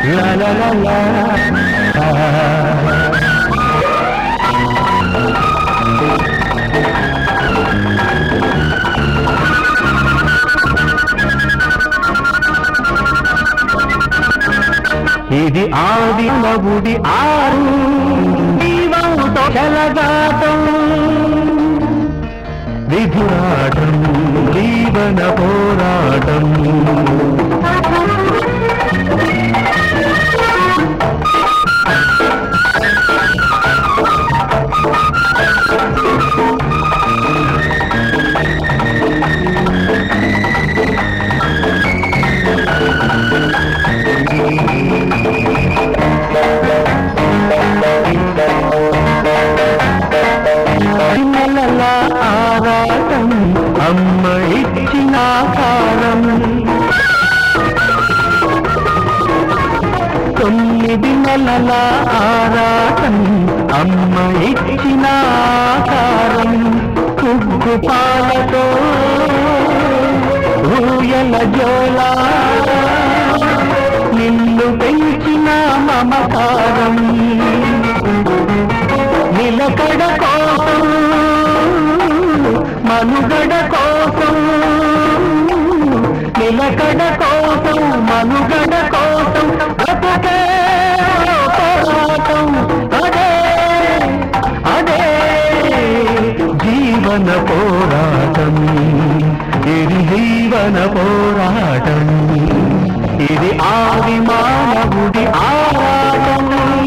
లా లా లా లా ఇది ఆది మగుడి ఆరు జీవంతో చెలగాటం విధురాటం జీవన పోరాటం నెలల ఆరాటం అమ్మ ఇచ్చిన కారం తొమ్మిది నెలల ఆరాటం అమ్మ ఇచ్చిన కారం కుగ్గు పాలతో ఊయల జోలా నిన్ను పెంచిన మమకారం నిలకడ కోసం మనుగడ కోసం నిలకడ కోసం మనుగడ కోసం బ్రతుకే పోరాటం అదే అదే జీవన పోరాటం ఇది జీవన పోరాటం ఇది ఆది మానవుడి ఆరాటం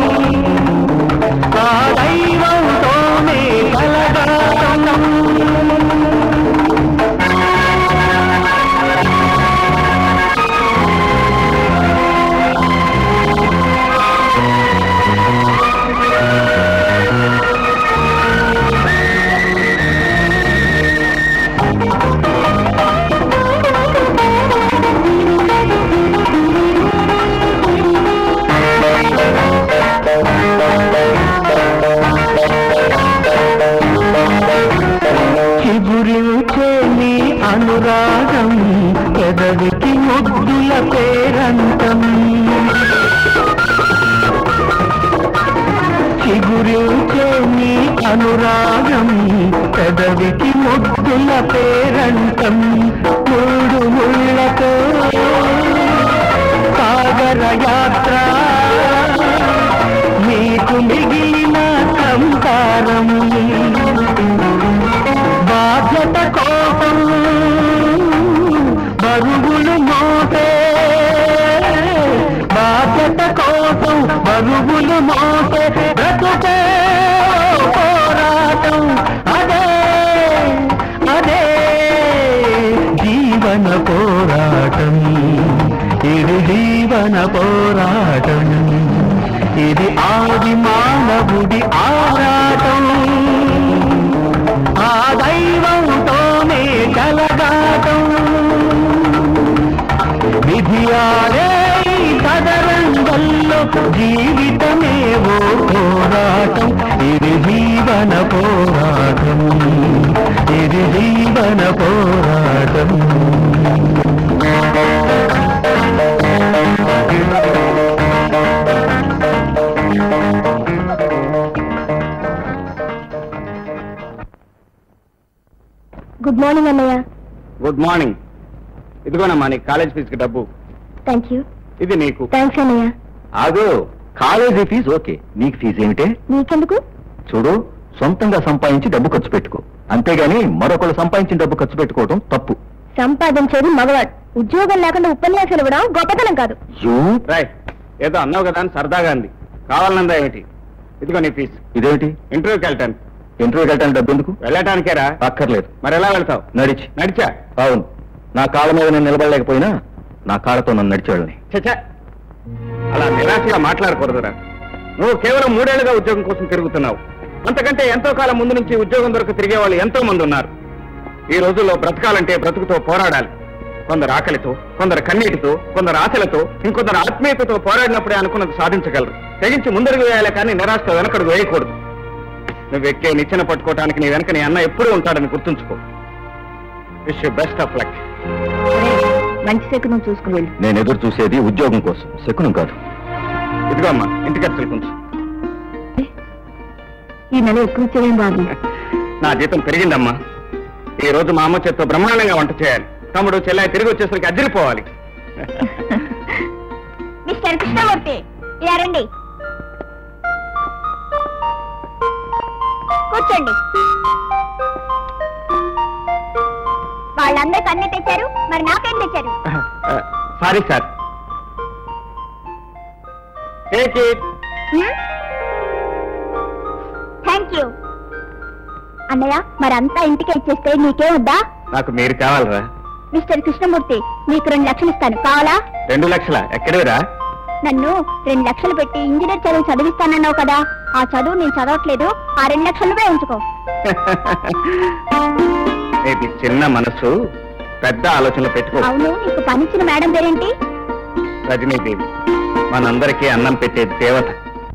ఆ దైవంతోనే కలగాటం చిగురించే నీ అనురాగం ఎదవికి ముద్దుల పేరంతం చిగురించే నీ అనురాగం పెదవికి ముద్దుల పేరంతం మూడు ముళ్ళతో సాగర యాత్ర నీకు మిగిలిన సంసారం బాధ్యత కోసం బరువులు మోసే బాధ్యత కోసం బరువులు మోసే బ్రతుకే పోరాటం అదే అదే జీవన పోరాటం ఇది జీవన పోరాటం ఇది ఆది మానవుడి ఆరాటం ఆ దైవంతోనే కలగాటం విధి ఆడే ఈ సదరంగంలో జీవితమే ఓ పోరాటం ఇది జీవన పోరాటం ఇది జీవన పోరాటం గుడ్ మార్నింగ్ అన్నయ్య గుడ్ మార్నింగ్ ఇదిగోనమ్మా నీ కాలేజ్ ఫీజుకి డబ్బు థ్యాంక్ యూ ఇది నీకు థ్యాంక్స్ అన్నయ్య ఆగో కాలేజీ ఫీజు ఓకే నీకు ఫీజు ఏమిటే నీకెందుకు చూడు సొంతంగా సంపాదించి డబ్బు ఖర్చు పెట్టుకో అంతేగాని మరొకరు సంపాదించిన డబ్బు ఖర్చు పెట్టుకోవడం తప్పు సంపాదించేది మగవాడు ఉద్యోగం లేకుండా ఉపన్యాసాలు ఇవ్వడం గొప్పతనం కాదు యూ రాయ్ ఏదో అన్నావు కదా అని సరదాగా అంది కావాలన్నదా ఏమిటి ఇదిగో నీ ఫీజు ఇదేమిటి ఇంటర్వ్యూకి వెళ్తాను ఇంటర్వ్యూకి వెళ్ళడానికి డబ్బు ఎందుకు వెళ్ళటానికేరా అక్కర్లేదు మరి ఎలా వెళ్తావు నడిచి నడిచా అవును నా కాళ్ళ మీద నేను నిలబడలేకపోయినా నా కాళ్ళతో నన్ను నడిచి వెళ్ళని చచ్చా అలా నిరాశగా మాట్లాడకూడదురా నువ్వు కేవలం మూడేళ్లుగా ఉద్యోగం కోసం తిరుగుతున్నావు అంతకంటే ఎంతో కాలం ముందు నుంచి ఉద్యోగం దొరక తిరిగే వాళ్ళు ఎంతో మంది ఉన్నారు ఈ రోజుల్లో బ్రతకాలంటే బ్రతుకుతో పోరాడాలి కొందరు ఆకలితో కొందరు కన్నీటితో కొందరు ఆశలతో ఇంకొందరు ఆత్మీయతతో పోరాడినప్పుడే అనుకున్నది సాధించగలరు తెగించి ముందడుగు వేయాలి కానీ నిరాశతో వెనకడుగు వేయకూడదు నువ్వు ఎక్కే నిచ్చెన పట్టుకోవడానికి నీ వెనక నీ అన్న ఎప్పుడూ ఉంటాడని గుర్తుంచుకో wish you best of luck మంచి సెక్ నువ్వు చూసుకుని వెళ్ళు నేను ఎదురు చూసేది ఉద్యోగం కోసం శకునం కాదు ఇదిగో అమ్మా ఇంటి ఖర్చులు కొంచెం ఈ నెల ఎక్కువ ఇచ్చేవేం బాబు నా జీతం పెరిగిందమ్మా ఈ రోజు మా అమ్మ చేత్తో బ్రహ్మాండంగా వంట చేయాలి తమ్ముడు చెల్లాయి తిరిగి వచ్చేసరికి అదిరిపోవాలి మిస్టర్ కృష్ణమూర్తి ఇలా రండి కూర్చోండి వాళ్ళందరికి అన్ని తెచ్చారు మరి నాకేం తెచ్చారు sorry sir take it thank you అన్నయ్య మరంతా ఇంటికి ఇచ్చేస్తే నీకే వద్దా నాకు మీరు కావాలరా మిస్టర్ కృష్ణమూర్తి మీకు రెండు లక్షలు ఇస్తాను కావాలా రెండు లక్షల ఎక్కడివిరా నన్ను రెండు లక్షలు పెట్టి ఇంజనీర్ చదువు చదివిస్తానన్నావు కదా ఆ చదువు నేను చదవట్లేదు ఆ రెండు లక్షలు నువ్వే ఉంచుకో నీది చిన్న మనసు పెద్ద ఆలోచనలు పెట్టుకో అవును నీకు పనిచ్చిన మేడం పేరేంటి రజనీదేవి మనందరికీ అన్నం పెట్టే దేవత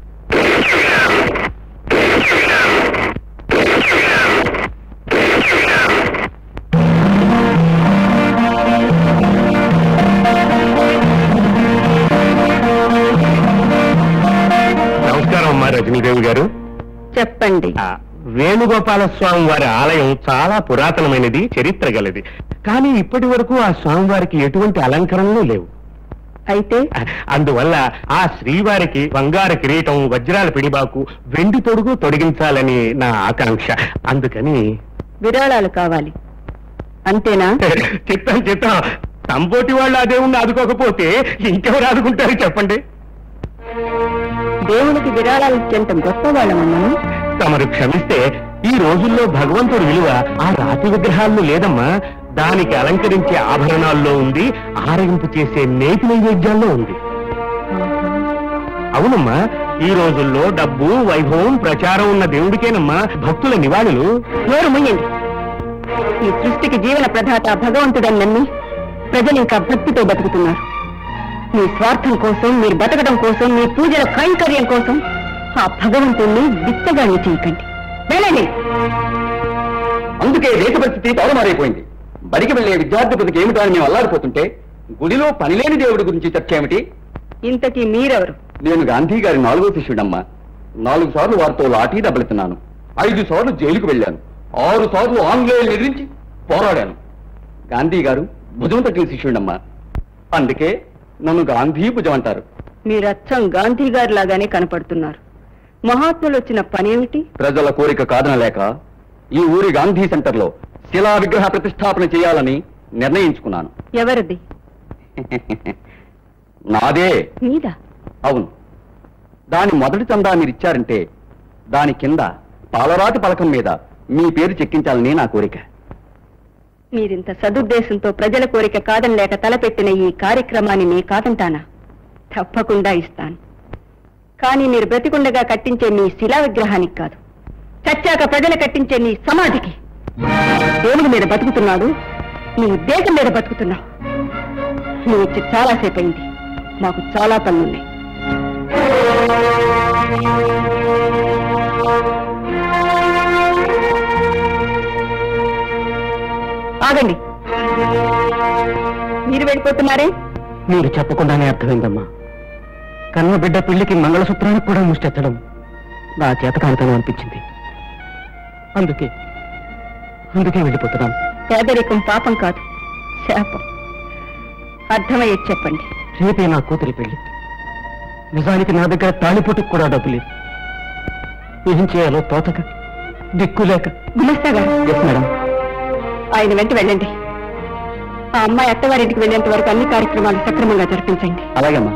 నమస్కారం అమ్మా రజనీదేవి గారు చెప్పండి ఆ, వేణుగోపాల స్వామి వారి ఆలయం చాలా పురాతనమైనది చరిత్ర గలది కానీ ఇప్పటి వరకు ఆ స్వామివారికి ఎటువంటి అలంకరణలు లేవు అయితే అందువల్ల ఆ శ్రీవారికి బంగారు కిరీటం వజ్రాల పిడిబాకు వెండి తొడుగు తొడిగించాలని నా ఆకాంక్ష అందుకని విరాళాలు కావాలి అంతేనా చిత్తం చిత్తం సంపోటి వాళ్ళు అదే ఉండి ఆదుకోకపోతే ఇంకెవరు ఆదుకుంటారు చెప్పండి దేవునికి విరాళాలు ఇచ్చేంత గొప్ప వాళ్ళమన్నాను తమరు క్షమిస్తే ఈ రోజుల్లో భగవంతుడి విలువ ఆ రాతి విగ్రహాల్లో లేదమ్మా దానికి అలంకరించే ఆభరణాల్లో ఉంది ఆరగింపు చేసే నేతి నైవేద్యాల్లో ఉంది అవునమ్మా ఈ రోజుల్లో డబ్బు వైభవం ప్రచారం ఉన్న దేవుడికేనమ్మా భక్తుల నివాళులు నోరు ముయ్యండి ఈ సృష్టికి జీవన ప్రదాత భగవంతుడని నమ్మి ప్రజలు ఇంకా భక్తితో బతుకుతున్నారు మీ స్వార్థం కోసం మీరు బతకడం కోసం మీ పూజల కైంకర్యం కోసం ఆ భగవంతుణ్ణి బిచ్చగాన్ని చేయకండి వెళ్ళండి అందుకే దేశ పరిస్థితి తారుమారైపోయింది బడికి వెళ్లే విద్యార్థి బతికి ఏమిటో అని మేము అల్లాడిపోతుంటే గుడిలో పనిలేని దేవుడి గురించి చర్చ ఏమిటి ఇంతకీ మీరెవరు నేను గాంధీ గారి నాలుగో శిష్యుడమ్మా నాలుగు సార్లు వారితో లాఠీ దెబ్బలుతున్నాను ఐదు సార్లు జైలుకు వెళ్ళాను ఆరు సార్లు ఆంగ్లేయులు ఎదిరించి పోరాడాను గాంధీ గారు భుజం తట్టిన శిష్యుడమ్మా అందుకే నన్ను గాంధీ భుజం అంటారు మీరు అచ్చం గాంధీ గారి లాగానే కనపడుతున్నారు మహాత్ములు వచ్చిన పనేమిటి ప్రజల కోరిక కాదనలేక ఈ ఊరి గాంధీ సెంటర్లో శిలా విగ్రహ ప్రతిష్టాపన చేయాలని నిర్ణయించుకున్నాను ఎవరిది నాదే మీద అవును దాని మొదటి చందా మీరు ఇచ్చారంటే దాని కింద పాలరాతి పలకం మీద మీ పేరు చెక్కించాలని నా కోరిక మీరింత సదుద్దేశంతో ప్రజల కోరిక కాదని లేక తలపెట్టిన ఈ కార్యక్రమాన్ని నీ కాదంటానా తప్పకుండా ఇస్తాను కానీ మీరు బ్రతికుండగా కట్టించే మీ శిలా విగ్రహానికి కాదు చచ్చాక ప్రజలు కట్టించే నీ సమాధికి దేవుడి మీద బతుకుతున్నాడు నీ దేశం మీద బతుకుతున్నావు నువ్వు వచ్చి చాలాసేపు అయింది మాకు చాలా పనులున్నాయి ఆగండి మీరు వెళ్ళిపోతున్నారే మీరు చెప్పకుండానే అర్థమైందమ్మా కన్న బిడ్డ పెళ్లికి మంగళసూత్రానికి కూడా ముష్టెత్తడం నా చేతకాంతం అనిపించింది అందుకే అందుకే వెళ్ళిపోతున్నాను పేదరికం పాపం కాదు శాపం అర్థమయ్యేది చెప్పండి రేపే నా కూతురి పెళ్లి నిజానికి నా దగ్గర తాళిపోటుకు కూడా డబ్బు లేదు ఏం చేయాలో తోతక దిక్కు లేక గుమస్తా గారు ఎస్ మేడం ఆయన వెంట వెళ్ళండి ఆ అమ్మాయి అత్తవారింటికి వెళ్ళేంత వరకు అన్ని కార్యక్రమాలు సక్రమంగా జరిపించండి అలాగేమ్మా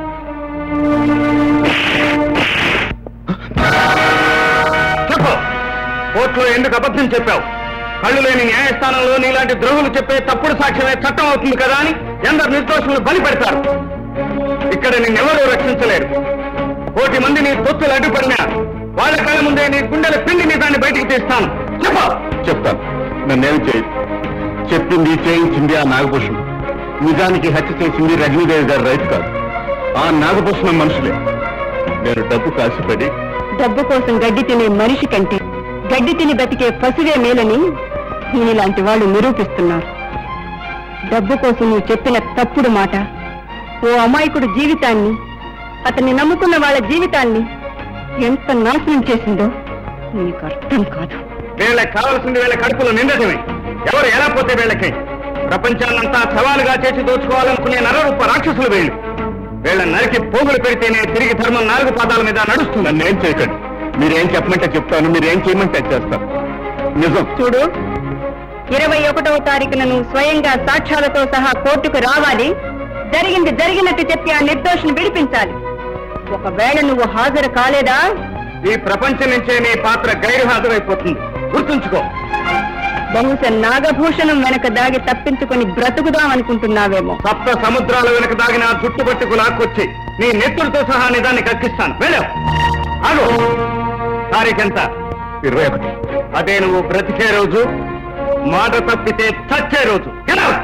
చెప్పు కోర్టులో ఎందుకు అబద్ధం చెప్పావు కళ్ళు లేని న్యాయస్థానంలో నీలాంటి ద్రోహులు చెప్పే తప్పుడు సాక్ష్యమే చట్టం అవుతుంది కదా అని ఎందరు నిర్దోషులను బలి పెడతారు ఇక్కడ నిన్నెవరూ రక్షించలేరు కోటి మంది నీ తొత్తులు అడ్డుపడినా వాళ్ళ కళ్ళ ముందే నీ గుండెల పిండి నీ దాన్ని బయటికి తీస్తాను చెప్పు చెప్తాను నన్నేం చేయదు చెప్పింది చేయించింది ఆ నాగభూషణం నిజానికి హత్య చేసింది రజనీదేవి గారి రైతు కాదు ఆ నాగభూషణం మనుషులే నేను డబ్బు కాసిపడి డబ్బు కోసం గడ్డి తినే మనిషి కంటే గడ్డి తిని బతికే పశువే మేలని నీలాంటి వాళ్ళు నిరూపిస్తున్నారు డబ్బు కోసం నువ్వు చెప్పిన తప్పుడు మాట ఓ అమాయకుడు జీవితాన్ని అతన్ని నమ్ముకున్న వాళ్ళ జీవితాన్ని ఎంత నాశనం చేసిందో నీకు అర్థం కాదు వీళ్ళకి కావాల్సింది వీళ్ళ కడుపులో నిండటమే ఎవరు ఎలా పోతే వీళ్ళకి ప్రపంచాన్నంతా సవాలుగా చేసి దోచుకోవాలనుకునే నరరూప రాక్షసులు వీళ్ళు వీళ్ళ నరికి పోగులు పెడితేనే తిరిగి ధర్మం నాలుగు పాదాల మీద నడుస్తుంది నన్నేం చేయకండి మీరేం చెప్పమంటే చెప్తాను మీరేం చేయమంటే చేస్తాను నిజం చూడు ఇరవై ఒకటవ తారీఖున నువ్వు స్వయంగా సాక్ష్యాలతో సహా కోర్టుకు రావాలి జరిగింది జరిగినట్టు చెప్పి ఆ నిర్దోషిని విడిపించాలి ఒకవేళ నువ్వు హాజరు కాలేదా ఈ ప్రపంచం నుంచే నీ పాత్ర గైరు హాజరైపోతుంది గుర్తుంచుకో బహుశా నాగభూషణం వెనక దాగి తప్పించుకొని బ్రతుకుదాం అనుకుంటున్నావేమో సప్త సముద్రాల వెనుక దాగిన ఆ జుట్టు పట్టుకు లాక్కొచ్చి నీ నెత్తులతో సహా నిజాన్ని కక్కిస్తాను వెళ్ళావు ఆగు తారీఖెంత ఇరవై ఒకటి అదే నువ్వు బ్రతికే రోజు మాట తప్పితే చచ్చే రోజు Get out!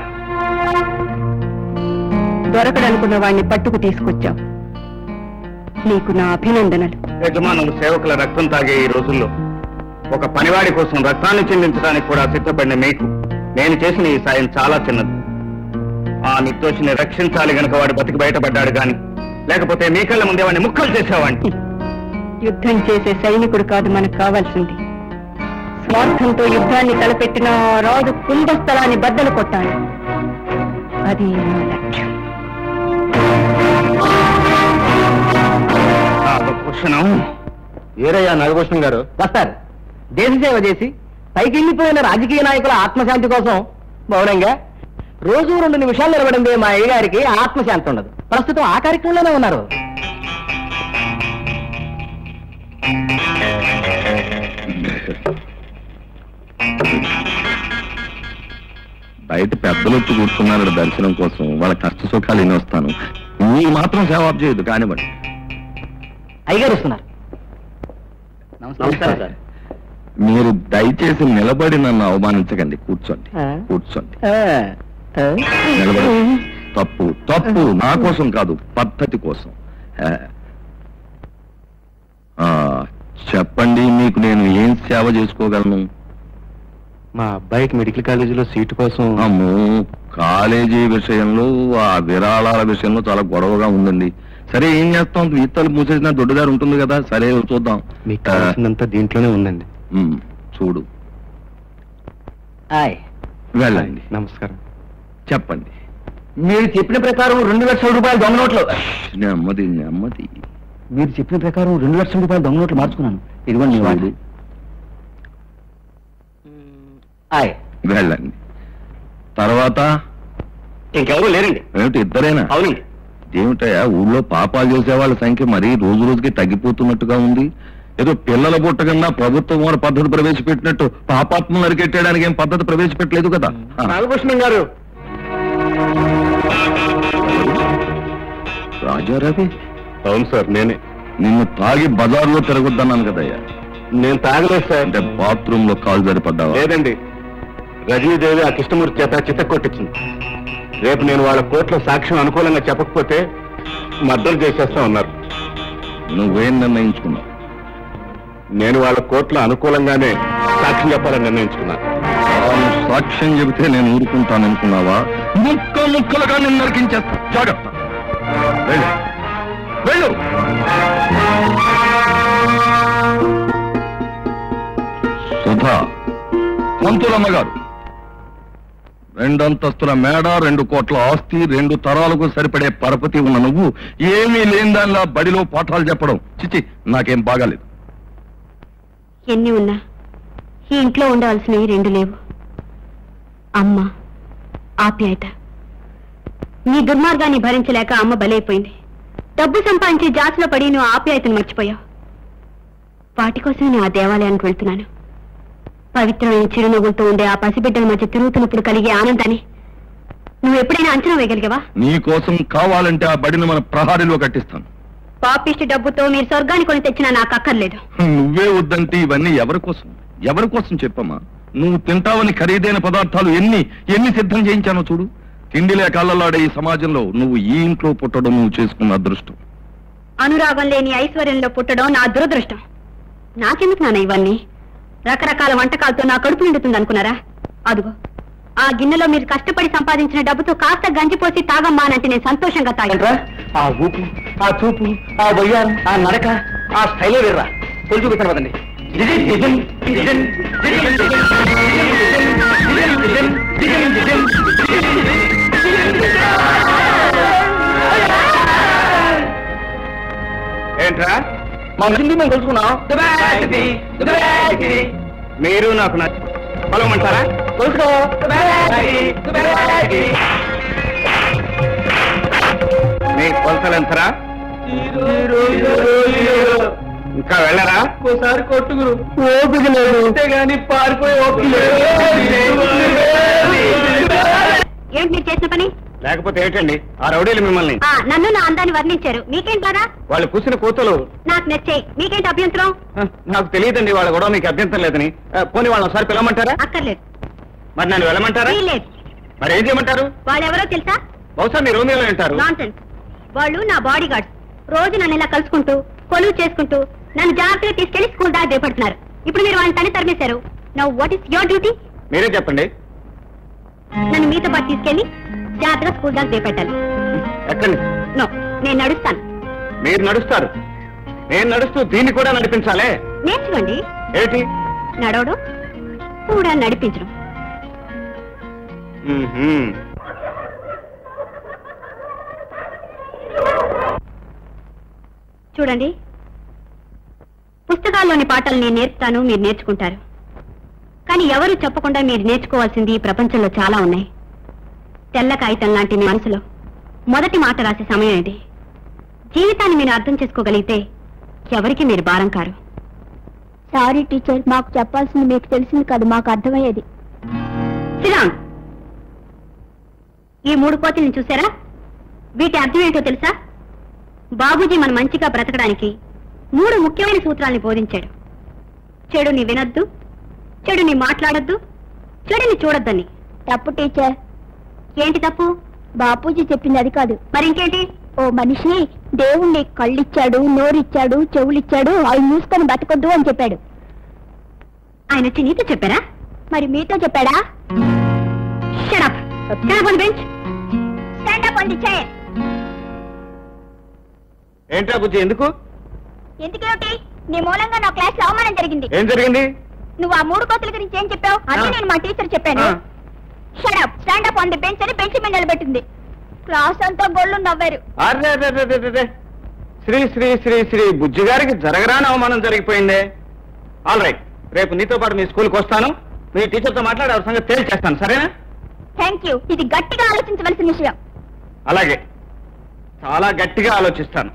దొరకడనుకున్న వాడిని పట్టుకు తీసుకొచ్చావు నీకు నా అభినందనలు యజమానులు సేవకుల రక్తం తాగే ఈ రోజుల్లో ఒక పనివాడి కోసం రక్తాన్ని చెందించడానికి కూడా సిద్ధపడిన మీకు నేను చేసిన ఈ సాయం చాలా చిన్నది ఆ నిర్దోషిని రక్షించాలి గనక వాడు బతికి బయటపడ్డాడు గాని లేకపోతే మీ కళ్ళ ముందే వాడిని ముక్కలు చేసేవాడిని యుద్ధం చేసే సైనికుడు కాదు మనకు కావాల్సింది స్వార్థంతో యుద్ధాన్ని తలపెట్టిన ఆ రాజు కుంభస్థలాన్ని బద్దలు కొట్టాలి అది నా లక్ష్యం భూషణం ఏరయ్యా నాగభూషణం గారు వస్తారు దేశ సేవ చేసి పైకి వెళ్ళిపోయిన రాజకీయ నాయకుల ఆత్మశాంతి కోసం మౌనంగా రోజు రెండు నిమిషాలు నిలబడింది మా అయ్య గారికి ఆత్మశాంతి ఉండదు ప్రస్తుతం ఆ కార్యక్రమంలోనే ఉన్నారు బయట పెద్దలు వచ్చి కూర్చున్నారు దర్శనం కోసం వాళ్ళ కష్ట సుఖాలు ఎన్ని వస్తాను మీకు మాత్రం సేవ ఆప్ చేయదు కానివ్వండి అయ్యగారు వస్తున్నారు నమస్కారం సార్. మీరు దయచేసి నిలబడి నన్ను అవమానించకండి కూర్చోండి ఆ. కూర్చోండి ఆ, ఆ. నిలబడి తప్పు తప్పు నా కోసం కాదు పద్ధతి కోసం ఆ. ఆ, చెప్పండి మీకు నేను ఏం సేవ చేసుకోగలను మా అబ్బాయికి మెడికల్ కాలేజీలో సీటు కోసం అమ్మో కాలేజీ విషయంలో ఆ విరాళాల విషయంలో చాలా గొడవగా ఉందండి సరే ఏం చేస్తాం ఈతలు మూసేసిన దొడ్డుదారు ఉంటుంది కదా సరే చూద్దాం మీకు కావాల్సిందంతా దీంట్లోనే ఉందండి ఉమ్, చూడు ఆయ్. వెళ్ళండి నమస్కారం చెప్పండి మీరు చెప్పిన ప్రకారం రెండు లక్షల రూపాయలు దొంగ నోట్లు నెమ్మది నెమ్మది మీరు చెప్పిన ప్రకారం రెండు లక్షల రూపాయలు దొంగ నోట్లు మార్చుకున్నాను ఇదిగోండి మీ వాడు చూడు ఆయ్ వెళ్ళండి తర్వాత ఇంకెవరూ లేరండి ఏమిటి ఇద్దరేనా అవునండి ఏమిటయా ఊళ్ళో పాపాలు చేసే వాళ్ళ సంఖ్య మరీ రోజు రోజుకి తగ్గిపోతున్నట్టుగా ఉంది ఏదో పిల్లల పుట్టకన్నా ప్రభుత్వం వారు పద్ధతి ప్రవేశపెట్టినట్టు పాపాత్మలు అరికెట్టడానికి ఏం పద్ధతి ప్రవేశపెట్టలేదు కదా ఆ, నాగభూషణం గారు రాజారావి అవును సార్ నేనే నిన్ను తాగి బజార్లో తిరగొద్దన్నాను కదయ్యా నేను తాగలేదు సార్ అంటే బాత్రూమ్ లో కాలు సరిపడ్డావా లేదండి రజనీదేవి ఆ కృష్ణమూర్తి చేత చిత్త కొట్టించింది రేపు నేను వాళ్ళ కోర్టులో సాక్ష్యం అనుకూలంగా చెప్పకపోతే మద్దతు చేసేస్తా ఉన్నారు నువ్వేం నిర్ణయించుకున్నావు నేను వాళ్ళ కోర్టులో అనుకూలంగానే సాక్ష్యం చెప్పాలని నిర్ణయించుకున్నాను తాను సాక్ష్యం చెబితే నేను ఊరుకుంటాను అనుకున్నావా ముక్క ముక్కలుగా నేను నరికించేస్తా జాగ్రత్త వెళ్ళు వెళ్ళు సుధా పంతులమ్మ గారు రెండంతస్తుల మేడ రెండు కోట్ల ఆస్తి రెండు తరాలకు సరిపడే పరపతి ఉన్న నువ్వు ఏమీ లేని దానిలా బడిలో పాఠాలు చెప్పడం చిచి నాకేం బాగాలేదు ఎన్ని ఉన్నా ఈ ఇంట్లో ఉండవలసినవి రెండు లేవు అమ్మ ఆప్యాయత నీ దుర్మార్గాన్ని భరించలేక అమ్మ బలైపోయింది డబ్బు సంపాదించి జాతిలో పడి నువ్వు ఆప్యాయతను మర్చిపోయావు వాటి కోసమే నేను ఆ దేవాలయానికి వెళ్తున్నాను పవిత్రమైన చిరునవ్వులతో ఉండే ఆ పసిబిడ్డల మధ్య తిరుగుతున్నప్పుడు కలిగే ఆనందాన్ని నువ్వు ఎప్పుడైనా అంచనా వేయగలిగావా నీ కోసం కావాలంటే ఆ బడిని మన ప్రహారీలో కట్టిస్తాను పాపిష్టి డబ్బుతో మీరు స్వర్గాన్ని కొని తెచ్చినా నాకు అక్కర్లేదు నువ్వే వద్దంటే ఇవన్నీ ఎవరి కోసం ఎవరి కోసం చెప్పమ్మా నువ్వు తింటావని ఖరీదైన పదార్థాలు ఎన్ని ఎన్ని సిద్ధం చేయించానో చూడు తిండి లేక అల్లలాడే ఈ సమాజంలో నువ్వు ఈ ఇంట్లో పుట్టడం నువ్వు చేసుకున్న అదృష్టం అనురాగం లేని ఐశ్వర్యంలో పుట్టడం నా దురదృష్టం నాకెందుకు నాన్న ఇవన్నీ రకరకాల వంటకాలతో నా కడుపు నిండుతుంది అనుకున్నారా అదుగో ఆ గిన్నెలో మీరు కష్టపడి సంపాదించిన డబ్బుతో కాస్త గంజిపోసి తాగమ్మా అనంటే నేను సంతోషంగా తాగాను ఆ ఊపు ఆ చూపు ఆ వయ్యారం ఆ నడక ఆ స్టైలే వేర్రా తొలి చూపిస్తాను పదండి ఏంట్రా మా హిందీ మేము తెలుసుకున్నాం మీరు నాకు నచ్చ పొలమంటారా తెలుసుకో మీ కొలతలు ఎంతరా ఇంకా వెళ్ళరా ఒకసారి కొట్టుకురు ఓపిక లేదు అంతేగాని పారిపోయి ఓపిక ఏంటి మీరు చేసిన పని లేకపోతే ఏంటండి ఆ రౌడీలు మిమ్మల్ని ఆ, నన్ను నా అందాన్ని వర్ణించారు మీకేం బాధ వాళ్ళు కూసిన కూతలు నాకు నచ్చాయి మీకేంటి అభ్యంతరం హ, నాకు తెలియదండి వాళ్ళ గొడవ మీకు అభ్యంతరం లేదని ఆ, పోనీ వాళ్ళని ఒకసారి పిలవమంటారా అక్కర్లేదు మరి నన్ను వెళ్ళమంటారా వీల్లేదు మరి ఏం చేయమంటారు వాళ్ళెవరో తెలుసా బహుశా మీరు రోమియోలో ఉంటారు నాన్సెన్స్ వాళ్ళు నా బాడీ గార్డ్స్ రోజు నన్ను ఇలా కలుసుకుంటూ కొలువు చేసుకుంటూ నన్ను జాగ్రత్తగా తీసుకెళ్లి స్కూల్ దాకా దిగపడుతున్నారు ఇప్పుడు మీరు వాళ్ళని తని తరిమేశారు now what is your duty మీరే చెప్పండి నన్ను మీతో పాటు తీసుకెళ్లి జాగ్రత్తగా స్కూల్ దాకా దిగపెట్టాలి ఎక్కండి నో నేను నడుస్తాను మీరు నడుస్తారు నేను నడుస్తూ దీన్ని కూడా నడిపించాలే నేర్చుకోండి ఏంటి నడవడం కూడా నడిపించడం మ్మ్హ్మ్. చూడండి పుస్తకాల్లోని పాఠాలు నేను నేర్పుతాను మీరు నేర్చుకుంటారు కానీ ఎవరు చెప్పకుండా మీరు నేర్చుకోవాల్సింది ఈ ప్రపంచంలో చాలా ఉన్నాయి తెల్ల కాగితం లాంటి మీ మనసులో మొదటి మాట రాసే సమయం ఇది జీవితాన్ని మీరు అర్థం చేసుకోగలిగితే ఎవరికి మీరు భారం కారు సారీ టీచర్ మాకు చెప్పాల్సింది మీకు తెలిసింది కాదు మాకు అర్థమయ్యేది శ్రీరామ్ ఈ మూడు కోతుల్ని చూసారా వీటి అర్థం ఏంటో తెలుసా బాబూజీ మన మంచిగా బ్రతకడానికి మూడు ముఖ్యమైన సూత్రాల్ని బోధించాడు చెడుని వినొద్దు చెడుని మాట్లాడొద్దు చెడుని చూడొద్దని తప్పు టీచర్ ఏంటి తప్పు బాపూజీ చెప్పింది అది కాదు మరి ఇంకేంటి ఓ మనిషి దేవుణ్ణి కళ్ళిచ్చాడు నోరిచ్చాడు చెవులిచ్చాడు అవి మూసుకొని బతకొద్దు అని చెప్పాడు ఆయన వచ్చి నీతో చెప్పారా మరి మీతో చెప్పాడా shut up shut up on bench stand up on the chair ఏంట్రా బుజ్జి ఎందుకు ఎందుకేమిటి నీ మూలంగా నా క్లాస్ లో అవమానం జరిగింది ఏం జరిగింది నువ్వు ఆ మూడు కోతుల గురించి ఏం చెప్పావు అదే ఆ. నేను మా టీచర్ చెప్పాను ఆ. Shut up stand up on the bench అని బెంచ్ మీద నిలబెట్టింది క్లాస్ అంతా గొల్లు నవ్వారు అరే అరే, అరే, అరే, అరే. శ్రీ శ్రీ శ్రీ శ్రీ బుజ్జి గారికి జరగరాని అవమానం జరిగిపోయిందే ఆల్ రైట్ రేపు నీతో పాటు మీ స్కూల్కి వస్తాను మీ టీచర్తో మాట్లాడి ఆ సంగతి తేల్చేస్తాను సరేనా థ్యాంక్ యూ ఇది గట్టిగా ఆలోచించవలసిన విషయం అలాగే చాలా గట్టిగా ఆలోచిస్తాను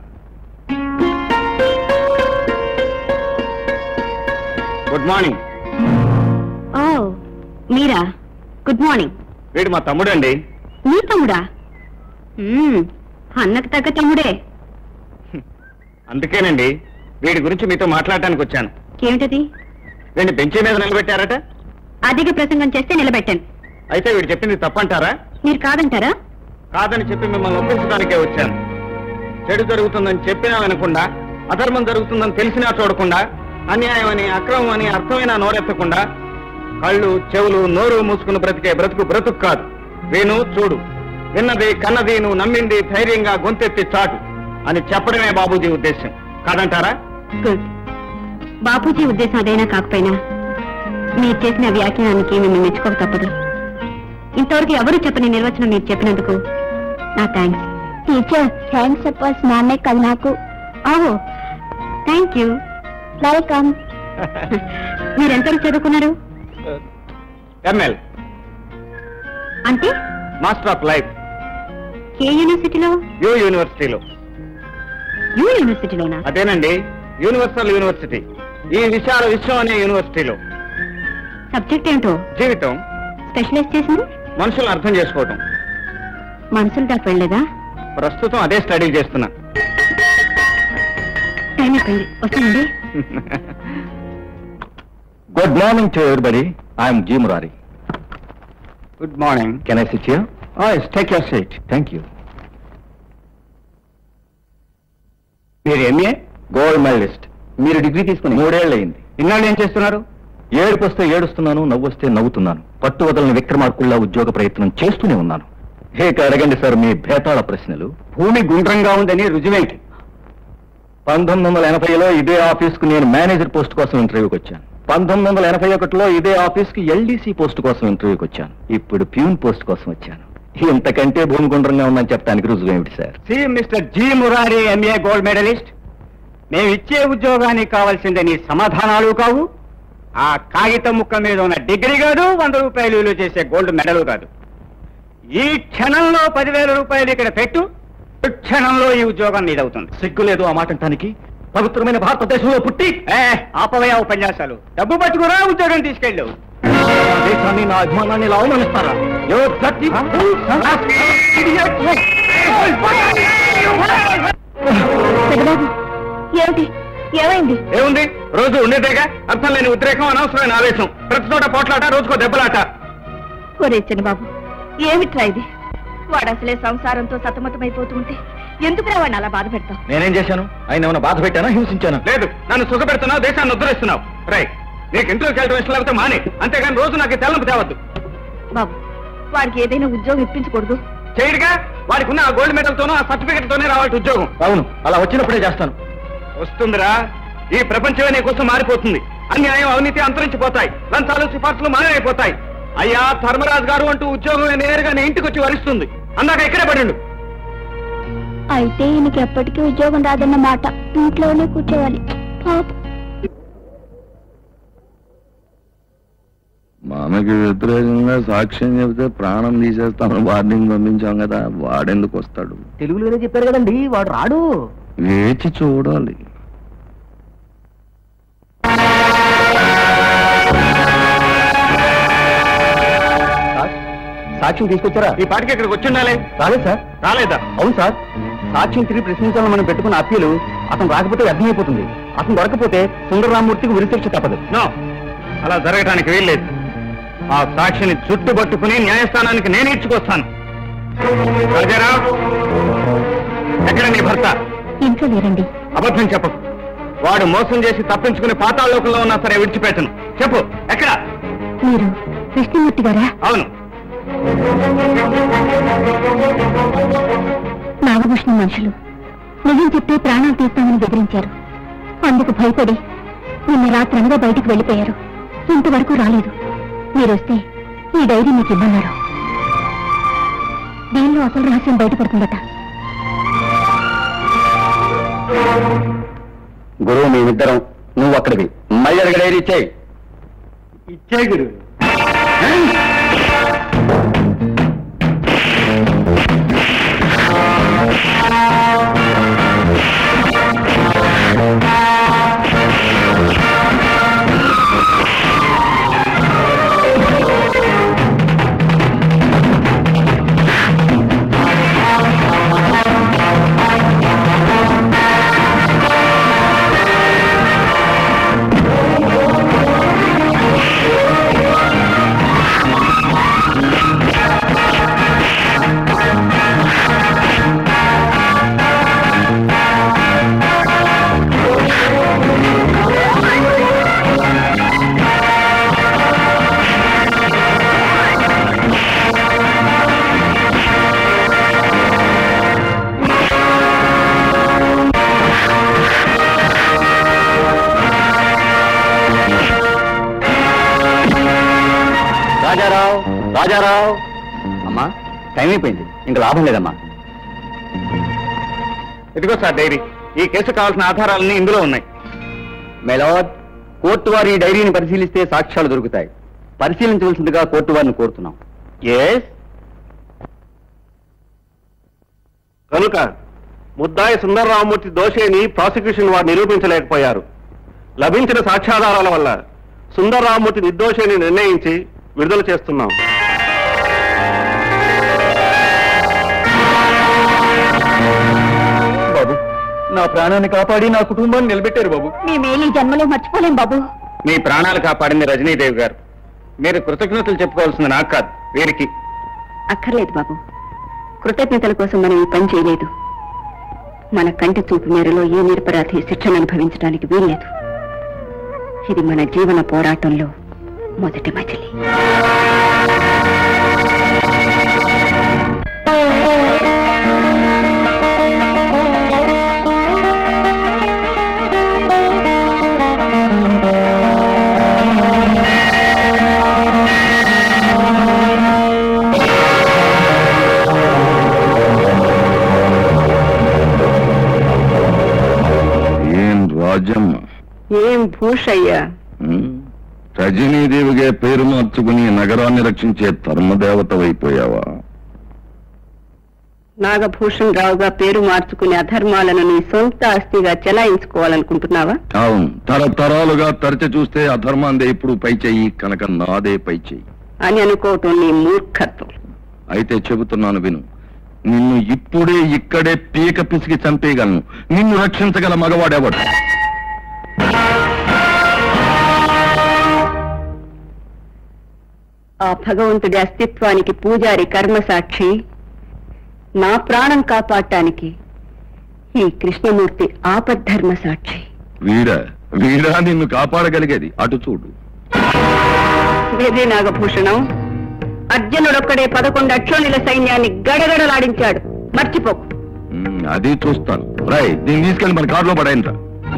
గుడ్ మార్నింగ్ ఓ మీరా గుడ్ మార్నింగ్ వీడు మా తమ్ముడండి మీ తమ్ముడా మ్మ్, అన్నకు తగ్గ తమ్ముడే అందుకేనండి వీడి గురించి మీతో మాట్లాడటానికి వచ్చాను ఏమిటది వీడిని బెంచీ మీద నిలబెట్టారట అధిక ప్రసంగం చేస్తే నిలబెట్టాను అయితే వీడు చెప్పింది తప్పంటారా మీరు కాదంటారా కాదని చెప్పి మిమ్మల్ని ఒప్పించడానికే వచ్చాను చెడు జరుగుతుందని చెప్పినా వినకుండా అధర్మం జరుగుతుందని తెలిసినా చూడకుండా అన్యాయం అని అక్రమం అని అర్థమైన నోరెత్తకుండా కళ్ళు చెవులు నోరు మూసుకుని బ్రతికే బ్రతుకు బ్రతుకు కాదు విను చూడు విన్నది కన్నది నువ్వు నమ్మింది ధైర్యంగా గొంతెత్తి చాటు అని చెప్పడమే బాబూజీ ఉద్దేశం కాదంటారా గుడ్ బాపూజీ ఉద్దేశం అదైనా కాకపోయినా మీరు చేసిన వ్యాఖ్యానానికి మిమ్మల్ని మెచ్చుకోక తప్పదు ఇంతవరకు ఎవరు చెప్పని నిర్వచనం మీరు చెప్పినందుకు నా థ్యాంక్స్ టీచర్ థ్యాంక్స్ చెప్పాల్సిన నాన్నే కదా నాకు ఓహో థ్యాంక్ యూ వెల్కమ్ మీరు ఎంతవరకు చదువుకున్నారు ఎంఎల్ అంటే మాస్టర్ ఆఫ్ లైఫ్ ఏ యూనివర్సిటీలో యూ యూనివర్సిటీలో యూ యూనివర్సిటీలోనా అదేనండి యూనివర్సల్ యూనివర్సిటీ ఈ విశాల విశ్వం అనే యూనివర్సిటీలో సబ్జెక్ట్ ఏంటో జీవితం స్పెషలైజ్ చేసింది మనుషులను అర్థం చేసుకోవటం మనుషులు దాకా వెళ్ళలేదా ప్రస్తుతం అదే స్టడీ చేస్తున్నా టైం అయిపోయింది వస్తానండి good morning to everybody I'm G Murari good morning can I sit here yes take your seat thank you మీరు ఎంఏ గోల్డ్ మెడలిస్ట్ మీరు డిగ్రీ తీసుకుని మూడేళ్ళు అయింది ఇన్నాళ్ళు ఏం చేస్తున్నారు ఏడుపు వస్తే ఏడుస్తున్నాను నవ్వు వస్తే నవ్వుతున్నాను పట్టు వదలని విక్రమార్కుల్లా ఉద్యోగ ప్రయత్నం చేస్తూనే ఉన్నాను ఇక అడగండి సార్ మీ భేతాళ ప్రశ్నలు భూమి గుండ్రంగా ఉందని రుజువేంటి పంతొమ్మిది వందల ఎనభైలో ఇదే ఆఫీస్ కు నేను మేనేజర్ పోస్ట్ కోసం ఇంటర్వ్యూకి వచ్చాను పంతొమ్మిది వందల ఎనభై ఒకటిలో ఇదే ఆఫీస్ కి ఎల్డీసీ పోస్ట్ కోసం ఇంటర్వ్యూకి వచ్చాను ఇప్పుడు ప్యూన్ పోస్ట్ కోసం వచ్చాను ఇంతకంటే భూమిగుండ్రంగా ఉందని చెప్పడానికి రుజువు ఏమిటి sir see mister G Murari MA gold medallist మేము ఇచ్చే ఉద్యోగానికి కావాల్సిందే నీ సమాధానాలు కావు ఆ కాగితం ముక్క మీద ఉన్న డిగ్రీ కాదు వంద రూపాయలు విలువ చేసే గోల్డ్ మెడల్ కాదు ఈ క్షణంలో పదివేల రూపాయలు ఇక్కడ పెట్టు ఈ క్షణంలో ఈ ఉద్యోగం నీదవుతుంది సిగ్గు లేదు ఆ మాట అంటానికి పవిత్రమైన భారతదేశంలో పుట్టి ఏ ఆపవయ ఉపన్యాసాలు డబ్బు పట్టుకురా ఉద్యోగం తీసుకెళ్ళు నా దేశాన్ని నా అభిమానాన్ని ఇలా అవమానిస్తారా You're dirty పెద్దబాబు ఏమిటి ఏమైంది ఏముంది రోజు ఉండేదేగా అర్థం లేని ఉద్రేకం అనవసరమైన ఆవేశం ప్రతి చోట పోట్లాట రోజుకో దెబ్బలాట ఒరే చిన్నబాబు ఏమిట్రా ఇది వాడు అసలే సంసారంతో సతమతమైపోతుంటే ఎందుకు వాడిని అలా బాధ పెడతావు నేనేం చేశాను ఆయన ఏమైనా బాధ పెట్టానా హింసించాను లేదు నన్ను సుఖపెడుతున్నావు దేశాన్ని ఉద్ధరిస్తున్నావు రై నీకు ఇంట్లోకి వెళ్ళడం ఇష్టం లేకపోతే మానే అంతేగాని రోజు నాకు ఈ తెల్లంపు తేవద్దు బాబు వాడికి ఏదైనా ఉద్యోగం ఇప్పించకూడదు చేయడుగా వాడికి ఉన్న ఆ గోల్డ్ మెడల్ తోనూ ఆ సర్టిఫికెట్ తోనే రావాలి ఉద్యోగం అవును అలా వచ్చినప్పుడే చేస్తాను వస్తుందిరా ఈ ప్రపంచమే నీ కోసం మారిపోతుంది అన్యాయం అవినీతి అంతరించిపోతాయి లంచాలు సిఫార్సులు మాయమైపోతాయి అయ్యా ధర్మరాజు గారు అంటూ ఉద్యోగం నేరుగా నీ ఇంటికి వచ్చి వరిస్తుంది అందాక ఇక్కడే పడిండు అయితే ఈయనకి ఎప్పటికీ ఉద్యోగం రాదన్న మాట ఇంట్లోనే కూర్చోవాలి పాపం మామకి వ్యతిరేకంగా సాక్ష్యం చెబితే ప్రాణం తీసేస్తామని వార్నింగ్ పంపించాం కదా వాడెందుకు వస్తాడు తెలుగులోనే చెప్పారు కదండి వాడు రాడు వేచి చూడాలి సాక్ష్యం తీసుకొచ్చారా ఈ పాటికి ఇక్కడికి వచ్చి ఉండాలి రాలేదు సార్ రాలేదా అవును సార్ సాక్ష్యం తిరిగి ప్రశ్నించాలని మనం పెట్టుకున్న అప్పీలు అతను రాకపోతే వ్యర్థమైపోతుంది అతను దొరకపోతే సుందరరామూర్తికి ఉరిశిక్ష తప్పదు నో అలా జరగటానికి వీల్లేదు ఆ సాక్షిని చుట్టుపట్టుకుని న్యాయస్థానానికి నేను ఇచ్చుకొస్తాను రాజారావు ఎక్కడ నీ భర్త ఇంట్లో లేరండి అబద్ధం చెప్పకు వాడు మోసం చేసి తప్పించుకుని పాతాళలోకంలో ఉన్నా సరే విడిచిపెట్టను చెప్పు ఎక్కడ మీరు కృష్ణమూర్తి గారా అవును నాగభూషణ మనుషులు నిజం చెప్తే ప్రాణాలు తీస్తామని బెదిరించారు అందుకు భయపడి నిన్న రాత్రి అనగా బయటికి వెళ్ళిపోయారు ఇంతవరకు రాలేదు మీరొస్తే ఈ డైరీ మీకు ఇవ్వన్నారు దీనిలో అసలు రహస్యం బయటపడుతుందట గురువు మేమిద్దరం నువ్వు అక్కడికి మళ్ళీ అడిగి డైరీ ఇచ్చేయి ఇచ్చే గురు రాజారావు రాజారావు అమ్మా టైం అయిపోయింది ఇంకా లాభం లేదమ్మా ఇదిగో సార్ డైరీ ఈ కేసు కావాల్సిన ఆధారాలన్నీ ఇందులో ఉన్నాయి మెలాడ్ కోర్టు వారి ఈ డైరీని పరిశీలిస్తే సాక్ష్యాలు దొరుకుతాయి పరిశీలించవలసిందిగా కోర్టు వారిని కోరుతున్నాం ఎస్ కనుక ముద్దాయి సుందరరామమూర్తి దోషేని ప్రాసిక్యూషన్ వారు నిరూపించలేకపోయారు లభించిన సాక్ష్యాధారాల వల్ల సుందరరామమూర్తి నిర్దోషిని నిర్ణయించి విడుదల చేస్తున్నాం బాబు నా ప్రాణాన్ని కాపాడి నా కుటుంబాన్ని నిలబెట్టారు బాబు మేమేలి జన్మలో మర్చిపోలేం బాబు మీ ప్రాణాలు కాపాడింది రజనీదేవి గారు మీరు కృతజ్ఞతలు చెప్పుకోవాల్సింది నాకు కాదు వీరికి అక్కర్లేదు బాబు కృతజ్ఞతల కోసం మనం ఈ పని చేయలేదు మన కంటి చూపు మేరలో ఏ నిరపరాధి శిక్షను అనుభవించడానికి వీల్లేదు ఇది మన జీవన పోరాటంలో మొదటి మజిలీ రాజమ్మ ఏం భూషయ్యా ఉమ్, రజనీదేవిగా పేరు మార్చుకుని నగరాన్ని రక్షించే ధర్మదేవతవైపోయావా నాగభూషణ్ రావుగా పేరు మార్చుకుని అధర్మాలను నీ సొంత ఆస్తిగా చెలాయించుకోవాలనుకుంటున్నావా అవును తరతరాలుగా తరచి చూస్తే అధర్మాందే ఇప్పుడు పై చెయ్యి కనుక నాదే పై చెయ్యి అని అనుకోవటం నీ మూర్ఖత్వం అయితే చెబుతున్నాను విను నిన్ను ఇప్పుడే ఇక్కడే పీక పిసికి చంపేయగలను నిన్ను రక్షించగల మగవాడెవడు ఆ భగవంతుడి అస్తిత్వానికి పూజారి కర్మసాక్షి నా ప్రాణం కాపాడటానికి ఈ కృష్ణమూర్తి ఆపద్ధర్మ సాక్షి వీడా వీడా నిన్ను కాపాడగలిగేది అటు చూడు వేదే నాగభూషణం అర్జునుడొక్కడే పదకొండు అక్షోణిల సైన్యాన్ని గడగడలాడించాడు మర్చిపోకు ఉమ్, అది చూస్తాను రాయ్ దీన్ని తీసుకెళ్ళి మన కారులో పడాయంట్రా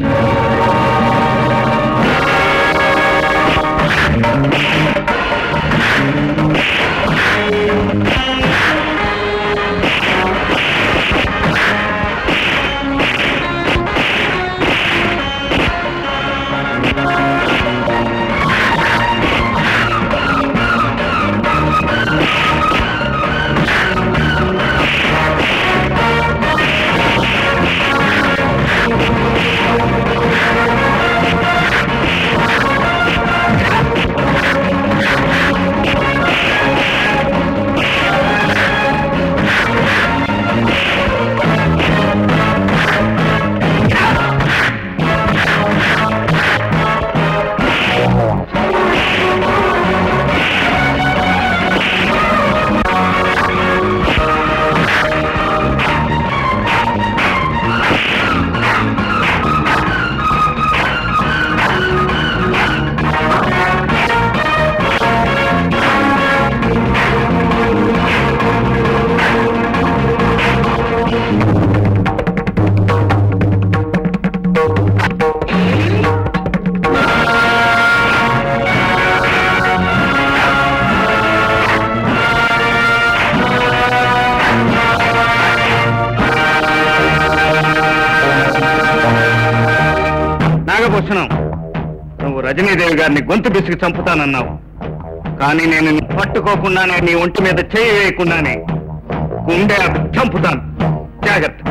నాగభూషణం నువ్వు రజనీదేవి గారిని గొంతు బిసికి చంపుతానన్నావు కానీ నేను నిన్ను పట్టుకోకుండానే నీ ఒంటి మీద చేయి వేయకుండానే గుండె అటు చంపుతాను జాగ్రత్త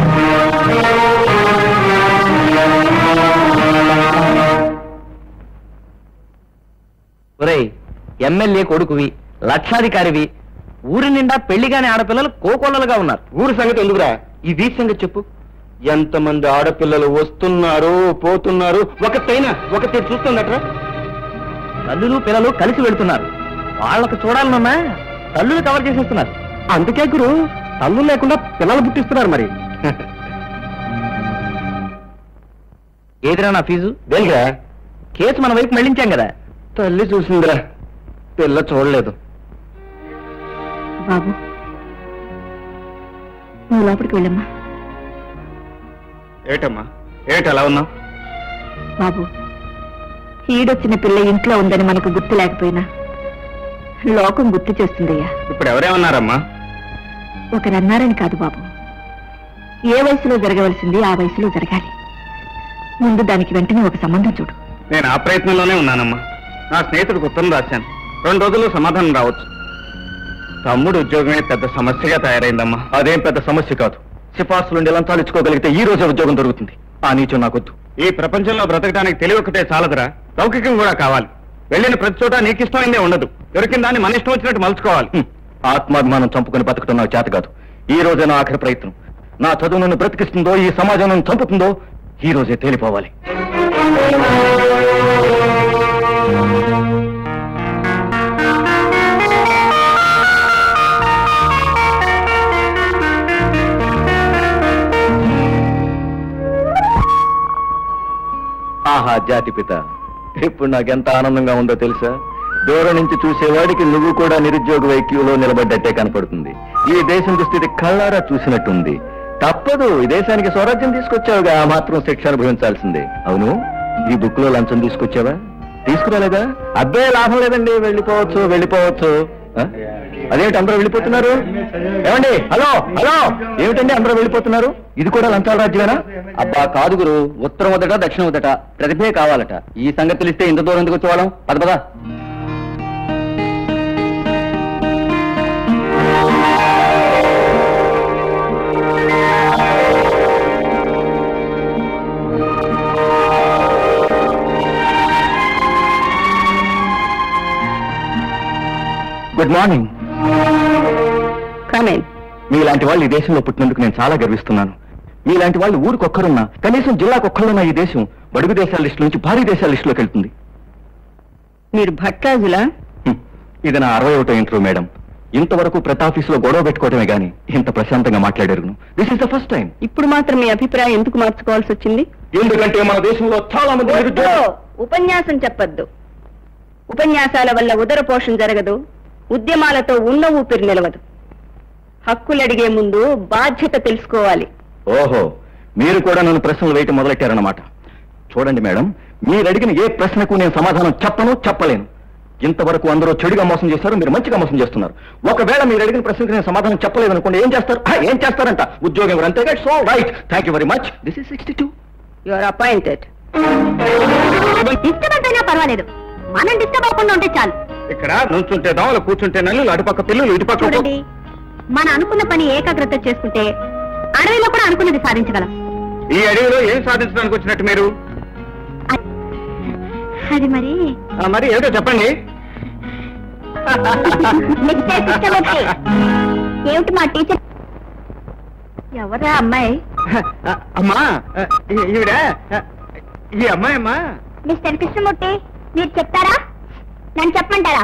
ఒరేయ్ ఎమ్మెల్యే కొడుకువి లక్షాధికారివి ఊరి నిండా పెళ్లిగాని ఆడపిల్లలు కోకొల్లలుగా ఉన్నారు ఊరి సంగతి ఎందుకురా ఈ వీధి సంగతి చెప్పు ఎంతమంది ఆడపిల్లలు వస్తున్నారు పోతున్నారు ఒకటైనా ఒకటి చూస్తుందట్రా తల్లులు పిల్లలు కలిసి వెళ్తున్నారు వాళ్ళకు చూడాలన్నా తల్లులు కవర్ చేసేస్తున్నారు అందుకే గురు తల్లు లేకుండా పిల్లలు పుట్టిస్తున్నారు మరి ఏదిరా నా ఫీజు దేనికిరా కేసు మన వైపు మళ్ళించాం కదా తల్లి చూసిందిరా పిల్ల చూడలేదు బాబు నువ్వు లోపలికి వెళ్ళమ్మా ఏటమ్మా ఏటి అలా ఉన్నావు బాబు ఈడొచ్చిన పిల్ల ఇంట్లో ఉందని మనకు గుర్తు లేకపోయినా లోకం గుర్తు చేస్తుందయ్యా ఇప్పుడు ఎవరేమన్నారమ్మా ఒకరన్నారని కాదు బాబు ఏ వయసులో జరగవలసింది ఆ వయసులో జరగాలి ముందు దానికి వెంటనే ఒక సంబంధం చూడు నేను ఆ ప్రయత్నంలోనే ఉన్నానమ్మా నా స్నేహితుడికి ఉత్తరం రాశాను రెండు రోజుల్లో సమాధానం రావచ్చు తమ్ముడు ఉద్యోగమే పెద్ద సమస్యగా తయారైందమ్మా అదేం పెద్ద సమస్య కాదు సిఫార్సు నుండి లంచాలు ఇచ్చుకోగలిగితే ఈ రోజే ఉద్యోగం దొరుకుతుంది ఆ నీచం నాకొద్దు ఈ ప్రపంచంలో బ్రతకడానికి తెలివొక్కటే చాలదురా లౌకికం కూడా కావాలి వెళ్ళిన ప్రతి చోట నీకు ఇష్టమైందే ఉండదు దొరికిన దాన్ని మన ఇష్టం వచ్చినట్టు మలుచుకోవాలి ఆత్మాభిమానం చంపుకుని బతకడం నాకు చేత కాదు ఈ రోజే నా ఆఖరి ప్రయత్నం నా చదువు నన్ను బ్రతికిస్తుందో ఈ సమాజం నన్ను చంపుతుందో ఈ రోజే తేలిపోవాలి ఆహా జాతిపిత ఇప్పుడు నాకెంత ఆనందంగా ఉందో తెలుసా దూరం నుంచి చూసేవాడికి నువ్వు కూడా నిరుద్యోగ వైక్యూలో నిలబడ్డట్టే కనపడుతుంది ఈ దేశం దుస్థితి కళ్ళారా చూసినట్టుంది తప్పదు ఈ దేశానికి స్వరాజ్యం తీసుకొచ్చావుగా ఆ మాత్రం శిక్ష అనుభవించాల్సిందే అవును ఈ బుక్ లో లంచం తీసుకొచ్చావా తీసుకురాలేదా అబ్బే లాభం లేదండి వెళ్ళిపోవచ్చు వెళ్ళిపోవచ్చు ఆ? అదేమిటి అందరూ వెళ్ళిపోతున్నారు ఏమండి హలో హలో ఏమిటండి అందరూ వెళ్ళిపోతున్నారు ఇది కూడా లంచాల రాజ్యమేనా అబ్బా కాదు గురు ఉత్తరం వదట దక్షిణం వదట ప్రతిభే కావాలట ఈ సంగతి తెలిస్తే ఇంత దూరం ఎందుకు వచ్చేవాళ్ళం పద పద గుడ్ మార్నింగ్ కమేన్ మీలాంటి వాళ్ళు ఈ దేశంలో పుట్టినందుకు నేను చాలా గర్విస్తున్నాను మీలాంటి వాళ్ళు ఊరికొక్కరున్నా కనీసం జిల్లాకొక్కరున్న ఈ దేశం బడుగు దేశాల లిస్టు నుంచి భారీ దేశాల లిస్టులోకి వెళ్తుంది మీరు భట్రాజులా హ్మ్. ఇది నా అరవై ఒకటో ఇంటర్వ్యూ మేడం ఇంతవరకు ప్రతి ఆఫీసులో గొడవ పెట్టుకోవడమే గానీ ఇంత ప్రశాంతంగా మాట్లాడారు this is the first time ఇప్పుడు మాత్రం మీ అభిప్రాయం ఎందుకు మార్చుకోవాల్సి వచ్చింది ఎందుకంటే మన దేశంలో చాలా మంది వద్దు. నిరుద్యోగులు- ఉపన్యాసం చెప్పొద్దు ఉపన్యాసాల వల్ల ఉదర పోషణ జరగదు ఉద్యమాలతో ఉన్న ఊపిరి నిలవదు హక్కులు అడిగే ముందు బాధ్యత తెలుసుకోవాలి ఓహో మీరు కూడా నన్ను ప్రశ్నలు వేయటం మొదలెట్టారన్నమాట చూడండి మేడం మీరు అడిగిన ఏ ప్రశ్నకు నేను సమాధానం చెప్పను చెప్పలేను ఇంతవరకు అందరూ చెడుగా మోసం చేశారు మీరు మంచిగా మోసం చేస్తున్నారు ఒకవేళ మీరు అడిగిన ప్రశ్నకు నేను సమాధానం చెప్పలేదు అనుకోండి ఏం చేస్తారు ఆ, ఏం చేస్తారంట ఉద్యోగం ఎవరు అంతే so right thank you very much this is sixty two you are appointed disturbance అయినా పర్వాలేదు మనం డిస్టర్బ్ అవ్వకుండా ఉంటే చాలు ఇక్కడ నుంచుంటే దోమలు కూర్చుంటే నల్లులు అటుపక్క పిల్లులు ఇటుపక్క చూడండి మన అనుకున్న పని ఏకాగ్రత చేసుకుంటే అడవిలో కూడా అనుకున్నది సాధించగలం ఈ అడవిలో ఏం సాధించడానికి వచ్చినట్టు మీరు అది మరి ఆ, మరి ఏమిటో చెప్పండి మిస్టర్ కృష్ణమూర్తి ఏమిటి మా టీచర్ ఎవరా అమ్మాయి అమ్మా ఈ- ఈవిడ ఈ అమ్మాయి అమ్మా మిస్టర్ కృష్ణమూర్తి మీరు చెప్తారా నన్ను చెప్పమంటారా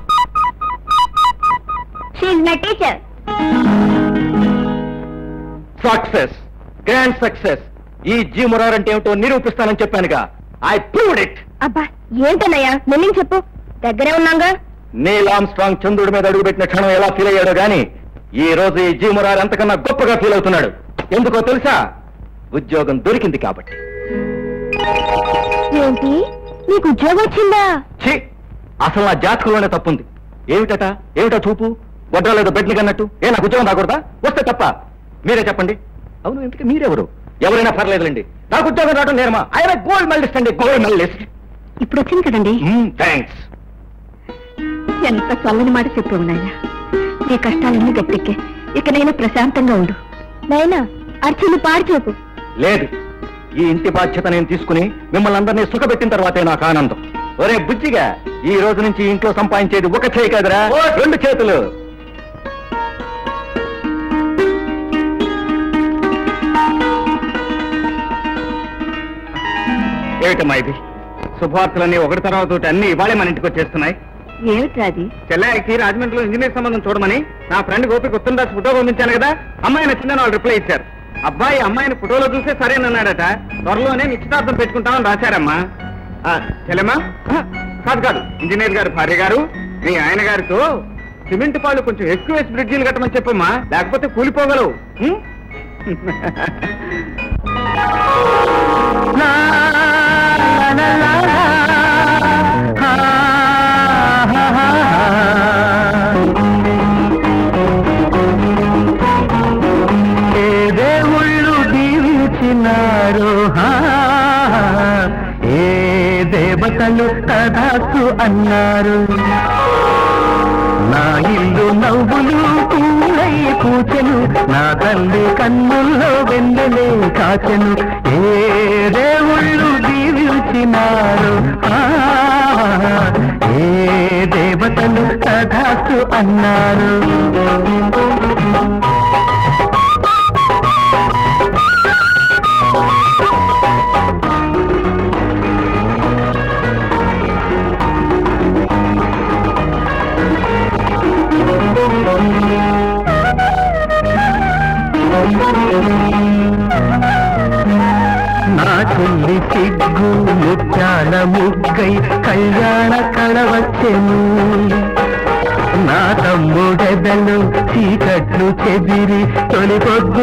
షీఈ్ my teacher success grand success ఈ జీ మురార్ అంటే ఏమిటో నిరూపిస్తానని చెప్పానుగా ఐ ప్రూవ్డ్ ఇట్ అబ్బా ఏంటన్నయ్యా మెల్లింగ్ చెప్పు దగ్గరే ఉన్నాగా నీల్ ఆమ్స్ట్రాంగ్ చంద్రుడి మీద అడుగుపెట్టిన క్షణం ఎలా ఫీల్ అయ్యాడో గాని ఈ రోజు ఈ జీ మురార్ ఎంతకన్నా గొప్పగా ఫీల్ అవుతున్నాడు ఎందుకో తెలుసా ఉద్యోగం దొరికింది కాబట్టి ఏంటి నీకు ఉద్యోగం వచ్చిందా ఛీ అసలు నా జాతకంలోనే తప్పుంది ఏమిటట ఏమిటా చూపు వడ్రాలేదో బెడ్ని కన్నట్టు ఏ నాకు ఉద్యోగం రాకూడదా వస్తే తప్ప మీరే చెప్పండి అవును ఇంతకీ మీరెవరు ఎవరైనా పర్లేదులేండి నాకు ఉద్యోగం రావడం నేరమా ఆయన గోల్డ్ మెడలిస్ట్ అండి గోల్డ్ మెడలిస్ట్ ఇప్పుడు వచ్చింది కదండి థ్యాంక్స్ ఎంత చల్లని మాట చెప్పావు నాయన నీ కష్టాలన్నీ గట్టెక్కే ఇక నేను ప్రశాంతంగా ఉండు నాయనా అర్చుని పాడు చూపు లేదు ఈ ఇంటి బాధ్యత నేను తీసుకుని మిమ్మల్ని అందరినీ సుఖపెట్టిన తర్వాతే నాకు ఆనందం ఒరే బుజ్జిగా ఈ రోజు నుంచి ఈ ఇంట్లో సంపాదించేది ఒక చేయి కదరా రెండు చేతులు ఏమిటమ్మా ఇది శుభవార్తలన్నీ ఒకటి తర్వాత ఒకటి అన్ని ఇవాళే మన ఇంటికి వచ్చేస్తున్నాయి ఏమిట్రా అది చెల్లాయికి రాజమండ్రిలో ఇంజనీర్ సంబంధం చూడమని నా ఫ్రెండ్ గోపి గుర్తుని రాసి ఫోటో పంపించాను కదా అమ్మాయి నచ్చిందని వాళ్ళు రిప్లై ఇచ్చారు అబ్బాయి అమ్మాయిని ఫోటోలో చూస్తే సరేనన్నాడట త్వరలోనే నిశ్చితార్థం పెట్టుకుంటామని రాశారమ్మా ఆ, చెల్లెమ్మా ఆ, కాదు కాదు ఇంజనీర్ గారు భార్య గారు మీ ఆయన గారితో సిమెంట్ పాలు కొంచెం ఎక్కువ వేసి బ్రిడ్జీలు కట్టమని చెప్పమ్మా లేకపోతే కూలిపోగలవు ఉం? ఏ దేవుళ్ళు దీవించినారు హా, ఏ దేవతలు తదాసు అన్నారు నా ఇల్లు నవ్వులు పూలై పూచెను నా తల్లి కన్నుల్లో వెన్నెలే కాచెను ఏ దేవుళ్ళు దీవించినారు ఆ, ఏ దేవతలు తదాసు అన్నారు నా చెల్లి సిగ్గు ముత్యాల ముగ్గై కళ్యాణ కళవచ్చెను నా తమ్ముడెదలు చీకట్లు చెదిరి తొలి పొద్దు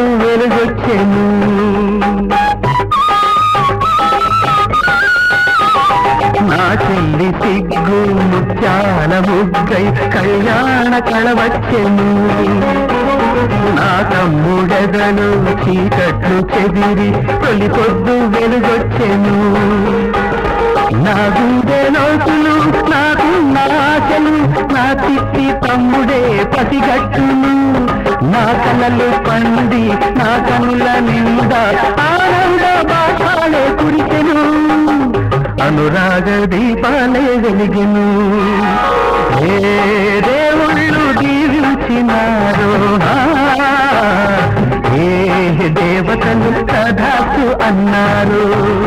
వెలుగొచ్చెను నా చెల్లి సిగ్గు ముత్యాల ముగ్గై కళ్యాణ కళవచ్చెను నా తమ్ముడెదలు చీకట్లు చెదిరి తొలి పొద్దు వెలుగొచ్చెను నా గుండె లోతులు నాకు నాశలు నా చిట్టి తమ్ముడే పసిగట్టును నా కలలు పండి నా కనుల నిండా ఆనంద బాషాలే కురిసెను అనురాగ దీపాలే వెలిగెను ఏ దేవుళ్ళు దీవించినారో ఆ, ఏ దేవతలు కథకు అన్నారు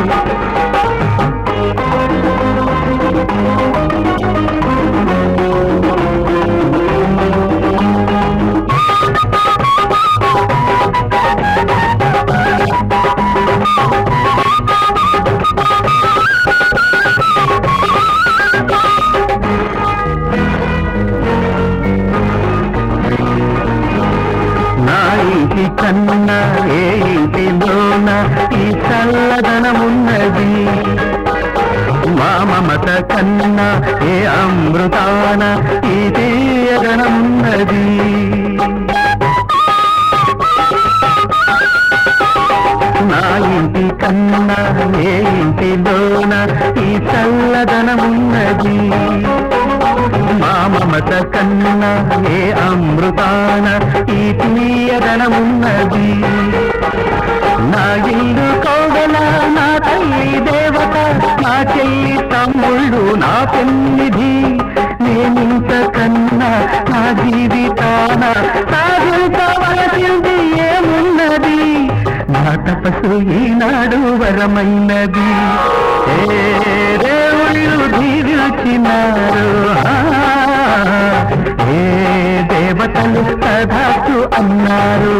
నా ఇంటి కన్నా ఏ ఇంటిలోన ఈ చల్లదనమున్నది మా మమత కన్నా ఏ అమృతాన ఈ తీయదనమున్నది నా ఇంటి కన్నా ఏ ఇంటిలోన ఈ చల్లదనమున్నది మా మమత కన్నా ఏ అమృతాన ఈ తీయదనమున్నది నా ఇల్లు కోవెల నా తల్లి దేవత నా చెల్లి తమ్ముళ్ళు నా పెన్నిధి నేనింత కన్నా నా జీవితాన సాధించవలసింది ఏమున్నది నా తపస్సు ఈనాడు వరమైనది ఏ దేవుళ్ళు దీవించినారు ఆ, ఏ దేవతలు కథకు అన్నారు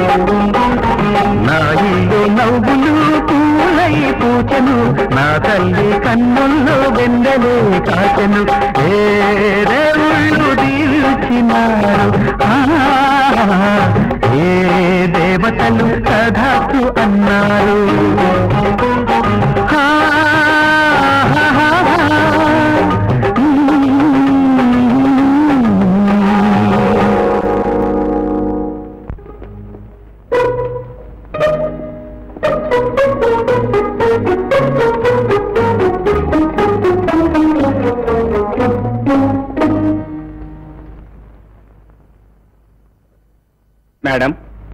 నా ఇల్లు నవ్వులు పూలై పూచెను నా తల్లి కన్నుల్లో వెన్నెలే కాచెను ఏ దేవుళ్ళు దీవించినారు ఆ, ఏ దేవతలు కథకు అన్నారు ఆ, ఆ, ఆ, ఆ. మేడం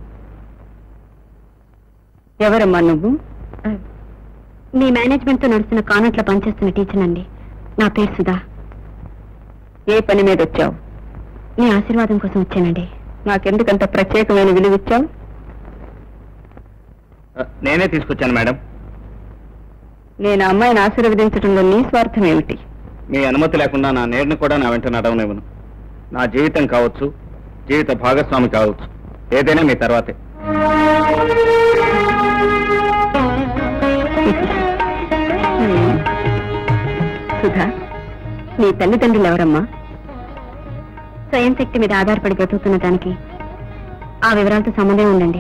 ఎవరమ్మా నువ్వు మీ మేనేజ్మెంట్ తో నడుస్తున్న కానట్లో పనిచేస్తున్న టీచర్ అండి నా పేరు సుధా ఏ పని మీద వచ్చావు మీ ఆశీర్వాదం కోసం వచ్చానండి నాకెందుకంత ప్రత్యేకమైన విలువ ఇచ్చావు నేనే తీసుకొచ్చాను మేడం నేను ఆ అమ్మాయిని ఆశీర్వదించడంలో నీ స్వార్థం ఏమిటి మీ అనుమతి లేకుండా నా నేరుని కూడా నా వెంట నడవనివ్వను నా జీవితం కావచ్చు జీవిత భాగస్వామి కావచ్చు ఏదైనా మీ తర్వాతే హ్మ్. సుధా నీ తల్లిదండ్రులు ఎవరమ్మా స్వయం శక్తి మీద ఆధారపడి బ్రతుకుతున్న దానికి ఆ వివరాలతో సంబంధం ఉందండి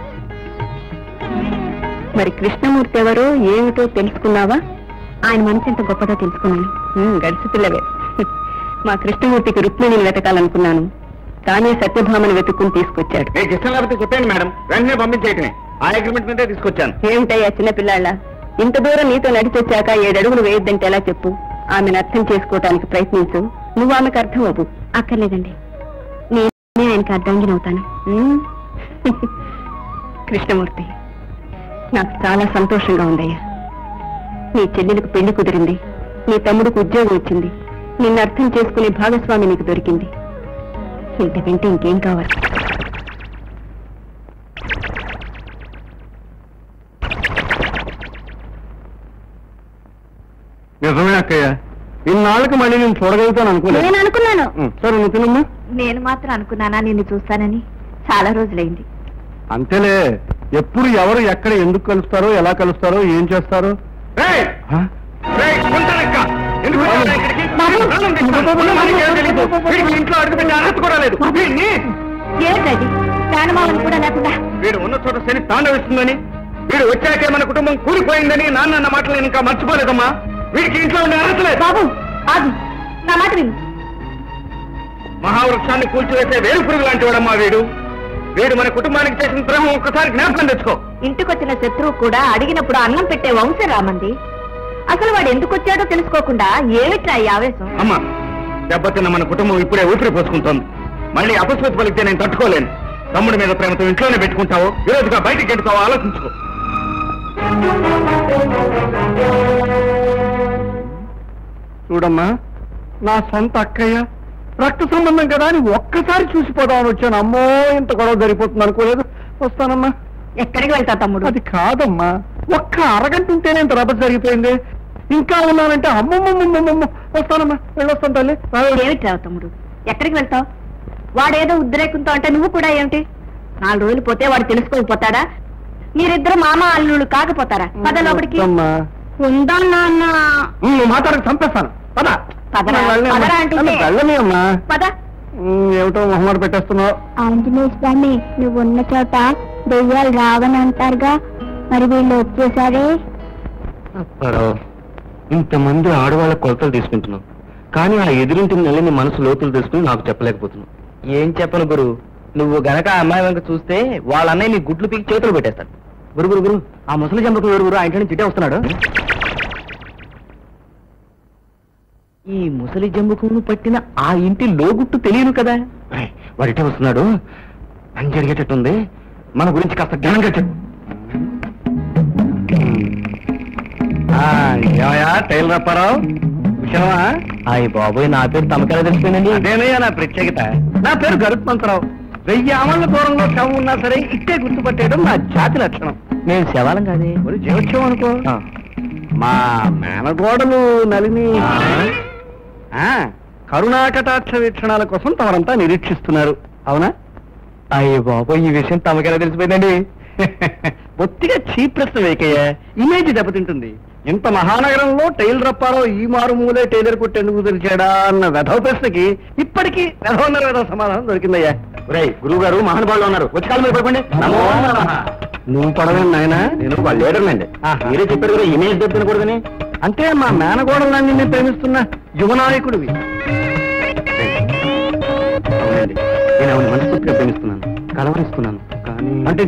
మరి కృష్ణమూర్తి ఎవరో ఏమిటో తెలుసుకున్నావా ఆయన మనసు ఎంత గొప్పదో తెలుసుకున్నాను హ్మ్, గడిచి పిల్లవే మా కృష్ణమూర్తికి రుక్మిణిని వెతకాలనుకున్నాను తానే సత్యభామను వెతుక్కుని తీసుకొచ్చాడు మీకు ఇష్టం లేకపోతే చెప్పండి మేడం వెంటనే పంపించేయటమే ఆ అగ్రిమెంట్ మీదే తీసుకొచ్చాను ఏమిటయ్యా చిన్నపిల్లాళ్ళ ఇంత దూరం నీతో నడిచొచ్చాక ఏడడుగులు వేయొద్దంటే ఎలా చెప్పు ఆమెను అర్థం చేసుకోవటానికి ప్రయత్నించు నువ్వు ఆమెకు అర్థం అవ్వు అక్కర్లేదండి నేనే ఆయనకి అర్ధాంగినవుతాను హ్మ్? కృష్ణమూర్తి నాకు చాలా సంతోషంగా ఉందయ్యా నీ చెల్లెలకు పెళ్లి కుదిరింది నీ తమ్ముడికి ఉద్యోగం వచ్చింది నిన్ను అర్థం చేసుకునే భాగస్వామి నీకు దొరికింది ఇంతకంటే ఇంకేం కావాలి నిజమే అక్కయ్య ఇన్నాళ్ళకి మళ్ళీ నేను చూడగలుగుతాను అనుకోలేదు నేను అనుకున్నాను ఉం, సరే నువ్వు తినమ్మా నేను మాత్రం అనుకున్నానా నిన్ను చూస్తానని చాలా రోజులైంది అంతేలే ఎప్పుడు ఎవరు ఎక్కడ ఎందుకు కలుస్తారో ఎలా కలుస్తారో ఏం చేస్తారో రేయ్! ఆ? రేయ్, ఉంటారక్క. ఎందుకు వచ్చావురా ఇక్కడికి? బాబు! ప్రాణం తీస్తాను. మనకేం తెలీదు. వీడికి ఇంట్లో అడుగుపెట్టే అర్హత కూడా లేదు వీడిని ఏమిటది ప్రాణమాలను కూడా లేకుండా వీడు ఉన్న చోట శని తాండవిస్తుందని వీడు వచ్చాకే మన కుటుంబం కూలిపోయిందని నాన్న అన్న మాటలు నేను ఇంకా మర్చిపోలేదమ్మా వీడికి ఇంట్లో ఉండే అర్హత లేదు బాబు ఆగు నా మాట విను మహావృక్షాన్ని కూల్చివేసే వేరు పురుగు లాంటి వాడమ్మా వీడు వీడు మన కుటుంబానికి చేసిన ద్రోహం ఒక్కసారి జ్ఞాపకం తెచ్చుకో ఇంటికొచ్చిన శత్రువు కూడా అడిగినప్పుడు అన్నం పెట్టే వంశం రామంది అసలు వాడు ఎందుకు వచ్చాడో తెలుసుకోకుండా ఏమిట్రా ఈ ఆవేశం అమ్మా దెబ్బతిన్న మన కుటుంబం ఇప్పుడే ఊపిరి పోసుకుంటోంది మళ్ళీ అపస్మృతి పలికితే నేను తట్టుకోలేను తమ్ముడి మీద ప్రేమతో ఇంట్లోనే పెట్టుకుంటావో ఈరోజుగా బయటికి ఎట్టుతావో ఆలోచించుకో చూడమ్మా నా సొంత అక్కయ్య రక్త సంబంధం కదా అని ఒక్కసారి చూసిపోదామని వచ్చాను అమ్మో ఇంత గొడవ జరిగిపోతుంది అనుకోలేదు వస్తానమ్మా ఎక్కడికి వెళ్తా తమ్ముడు అది కాదమ్మా ఒక్క అరగంట ఉంటేనే ఇంత రభస జరిగిపోయింది ఇంకా ఉన్నానంటే అమ్మమ్మమ్మమ్మమ్మ వస్తానమ్మా వెళ్ళొస్తాను తల్లి రావే. ఏమిట్రా తమ్ముడు ఎక్కడికి వెళ్తావు వాడేదో ఉద్రేకంతో అంటే నువ్వు కూడా ఏమిటి నాలుగు రోజులు పోతే వాడు తెలుసుకోకపోతాడా మీరిద్దరు మామ అల్లుళ్ళు కాకపోతారా పద లోపలికి వద్దమ్మా. ఉందా నాన్న ఉమ్, నువ్వు మాట్లాడక చంపేస్తాను పద పదరా, వెళ్ళని అమ్మా. పదరా అంటుంటే. వెళ్ళని అమ్మా పద ఉమ్, ఏమిటో మొహమాట పెట్టేస్తున్నావు ఆంజనేయ స్వామి నువ్వు ఉన్న చోట దెయ్యాలు రావని అంటారుగా మరి వీళ్ళు వచ్చేసారే ఇంతమంది ఆడవాళ్ళ కొలతలు తీసుకుంటున్నాం కానీ ఆ ఎదురింటి నెలని మనసు లోతులు తీసుకుని నాకు చెప్పలేకపోతున్నావు ఏం చెప్పను గురు నువ్వు గనక ఆ అమ్మాయి వెనక చూస్తే వాళ్ళ అన్నయ్య నీ గుడ్లు పీకి చేతులు పెట్టేస్తాడు గురు గురు గురు ఆ ముసలి జంపకు ఎవరు గురు ఆ ఇంటి నుంచి ఇటే వస్తున్నాడు ఈ ముసలి జంబుకును పట్టిన ఆ ఇంటి లోగుట్టు తెలియను కదా వాడిటే వస్తున్నాడు పని జరిగేటట్టుంది మన గురించి కాస్త జ్ఞానంగా చెప్పు ఏమయ్యా టైలర్ అప్పారావు విషయమా అయ్య బాబోయ్ నా పేరు తమకెలా తెలిసిపోయిందండి అదేనయ్యా నా ప్రత్యేకత నా పేరు గరుత్మంతరావు వెయ్యి ఆమళ్ళ దూరంలో శవం ఉన్నా సరే ఇట్టే గుర్తుపట్టేయడం నా జాతి లక్షణం నేను శవాలం కాదే మరి జీవోత్సవం అనుకో మా మేనగోడలు నలిని ఆ, కరుణాకటాక్ష వీక్షణాల కోసం తమరంతా నిరీక్షిస్తున్నారు అవునా అయ్య బాబోయ్ ఈ విషయం తమకెలా తెలిసిపోయిందండి బొత్తిగా చీప్ ప్రశ్న వేకయ్యా ఇమేజ్ దెబ్బతింటుంది ఇంత మహానగరంలో టైలర్ అప్పారో ఈ మారు మూలే టైలర్ కొట్టేందుకు తెరిచాడా అన్న వెధవ ప్రశ్నకి ఇప్పటికీ వెధవన్నర వెధవ సమాధానం దొరికిందయ్యా ఒరేయ్ గురువు గారు మహానుభావులు ఉన్నారు వచ్చి కాలం మీద పడుకోండి నమో నమః. నువ్వు పడవే నాయన నేను వాళ్ళ లీడర్నండి ఆహా. మీరే చెప్పారు కదా ఇమేజ్ దెబ్బతినకూడదని అంటే మా మేనగోడలన్నీ నేను ప్రేమిస్తున్న యువనాయకుడివి అవునండి నేను ఆవిడ మనస్ఫూర్తిగా ప్రేమిస్తున్నాను కలవరిస్తున్నాను కానీ అంటే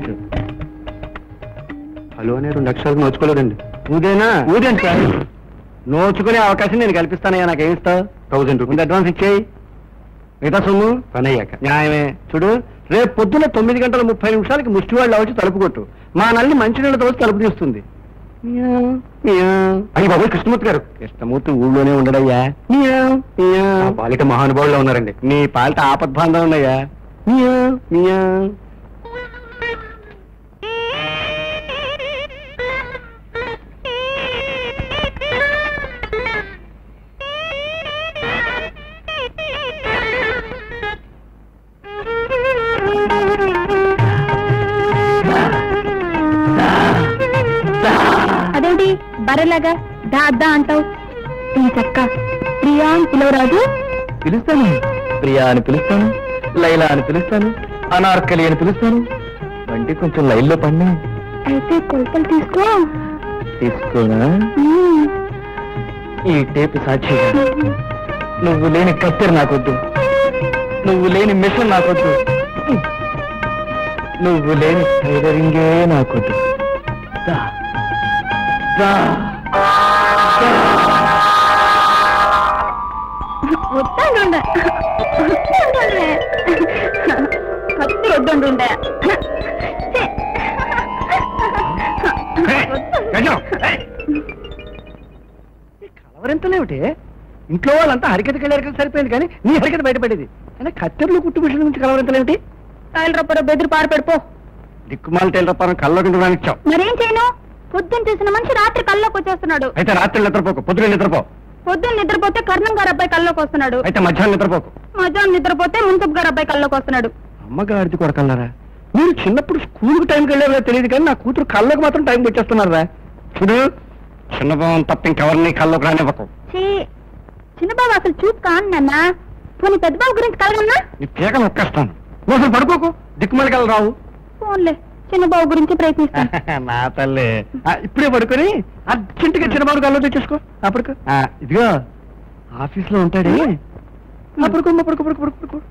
హలో అనే రెండు అక్షరాలు నోచుకోలేదండి ఊదేనా ఊదేంటి సార్ నోచుకునే అవకాశం నేను కల్పిస్తానయ్యా నాకేం ఇస్తావు థౌజండ్ ముందు రూపీస్ అడ్వాన్స్ ఇచ్చేయి మిగతా సొమ్ము పని అయ్యాక న్యాయమే చూడు రేపు పొద్దున్న తొమ్మిది గంటల ముప్పై నిమిషాలకి ముష్టివాళ్ళు వచ్చి తలుపు కొట్టు మా నల్లి మంచినీళ్ళతో వచ్చి తలుపు తీస్తుంది మియావ్, మియావ్. అయ్యి బాబు కృష్ణమూర్తి గారు కృష్ణమూర్తి ఊళ్ళోనే ఉండడయ్యా మియావ్, మియావ్. ఆ బాలిక మహానుభావుల్లో ఉన్నారండి నీ పాలిట ఆపద్బాంధం ఉన్నాయా మియావ్, మియావ్. అదేంటి బర్రెలాగా దా అద్దా అంటావు ఈ చక్క ప్రియా అని పిలవరాదు పిలుస్తాను ప్రియా అని పిలుస్తాను లైలా అని పిలుస్తాను అనార్కలి అని పిలుస్తాను బండి కొంచెం లైన్లో పడినా అయితే కొలతలు తీసుకో తీసుకోనా మ్మ్. ఈ టేపు సాక్షిగా నువ్వు లేని కత్తెర నాకొద్దు నువ్వు లేని మిషన్ నాకొద్దు నువ్వు లేని టైలరింగే నాకొద్దు దా. దా. వద్దంటుండే వద్దంటుండే కత్తి వద్దంటుండే కలవరింతలేమిటి ఇంట్లో వాళ్ళంతా హరికతకి వెళ్ళారు సరిపోయింది కానీ నీ హరికత బయటపడేది కానీ కత్తెరలు కుట్టు మిషన్ గురించి కలవరింతలేమిటి టైల్ రప్పరు బెదిరి పారిపెడిపో దిక్కుమాల టైలర్ పరం కల్లోకి రానిచ్చావు మరేం చేయను పొద్దున్న చూసిన మనిషి రాత్రి కల్లోకి వచ్చేస్తున్నాడు అయితే రాత్రి నిద్రపోకు పొద్దున నిద్రపో పొద్దున్న నిద్రపోతే కర్ణం గారు అబ్బాయి కల్లోకి వస్తున్నాడు అయితే మధ్యాహ్నం నిద్రపోకు మధ్యాహ్నం నిద్రపోతే మున్సబ్ గారు అబ్బాయి కల్లోకి వస్తున్నాడు అమ్మగారిది కొడకన్నారా మీరు చిన్నప్పుడు స్కూల్కి టైంకి వెళ్ళారో తెలియదు కానీ నా కూతురు కళ్ళకు మాత్రం టైంకి వచ్చేస్తున్నారా చూడు చిన్నబాబు తప్ప ఇంకెవరిని కళ్ళకు రానివ్వకు ఛీ చిన్నబాబు అసలు చూపు కాను నాన్న పోనీ పెద్ద బాబు గురించి కలగన్నా నీ పీక నొక్కేస్తాను నువ్వు అసలు పడుకోకు దిక్కుమాలి కళ్ళు రావు ఫోన్లే చిన్నబాబు గురించి ప్రయత్నిస్తాను నా తల్లి ఆ, ఇప్పుడే పడుకొని అర్జెంటుగా చిన్నబాబు గాల్లో తెచ్చేసుకో అప్పటికు ఇదిగో ఆఫీస్ లో ఉంటాడే అప్పటికో అప్పటికో పడుకో పడుకో పడుకో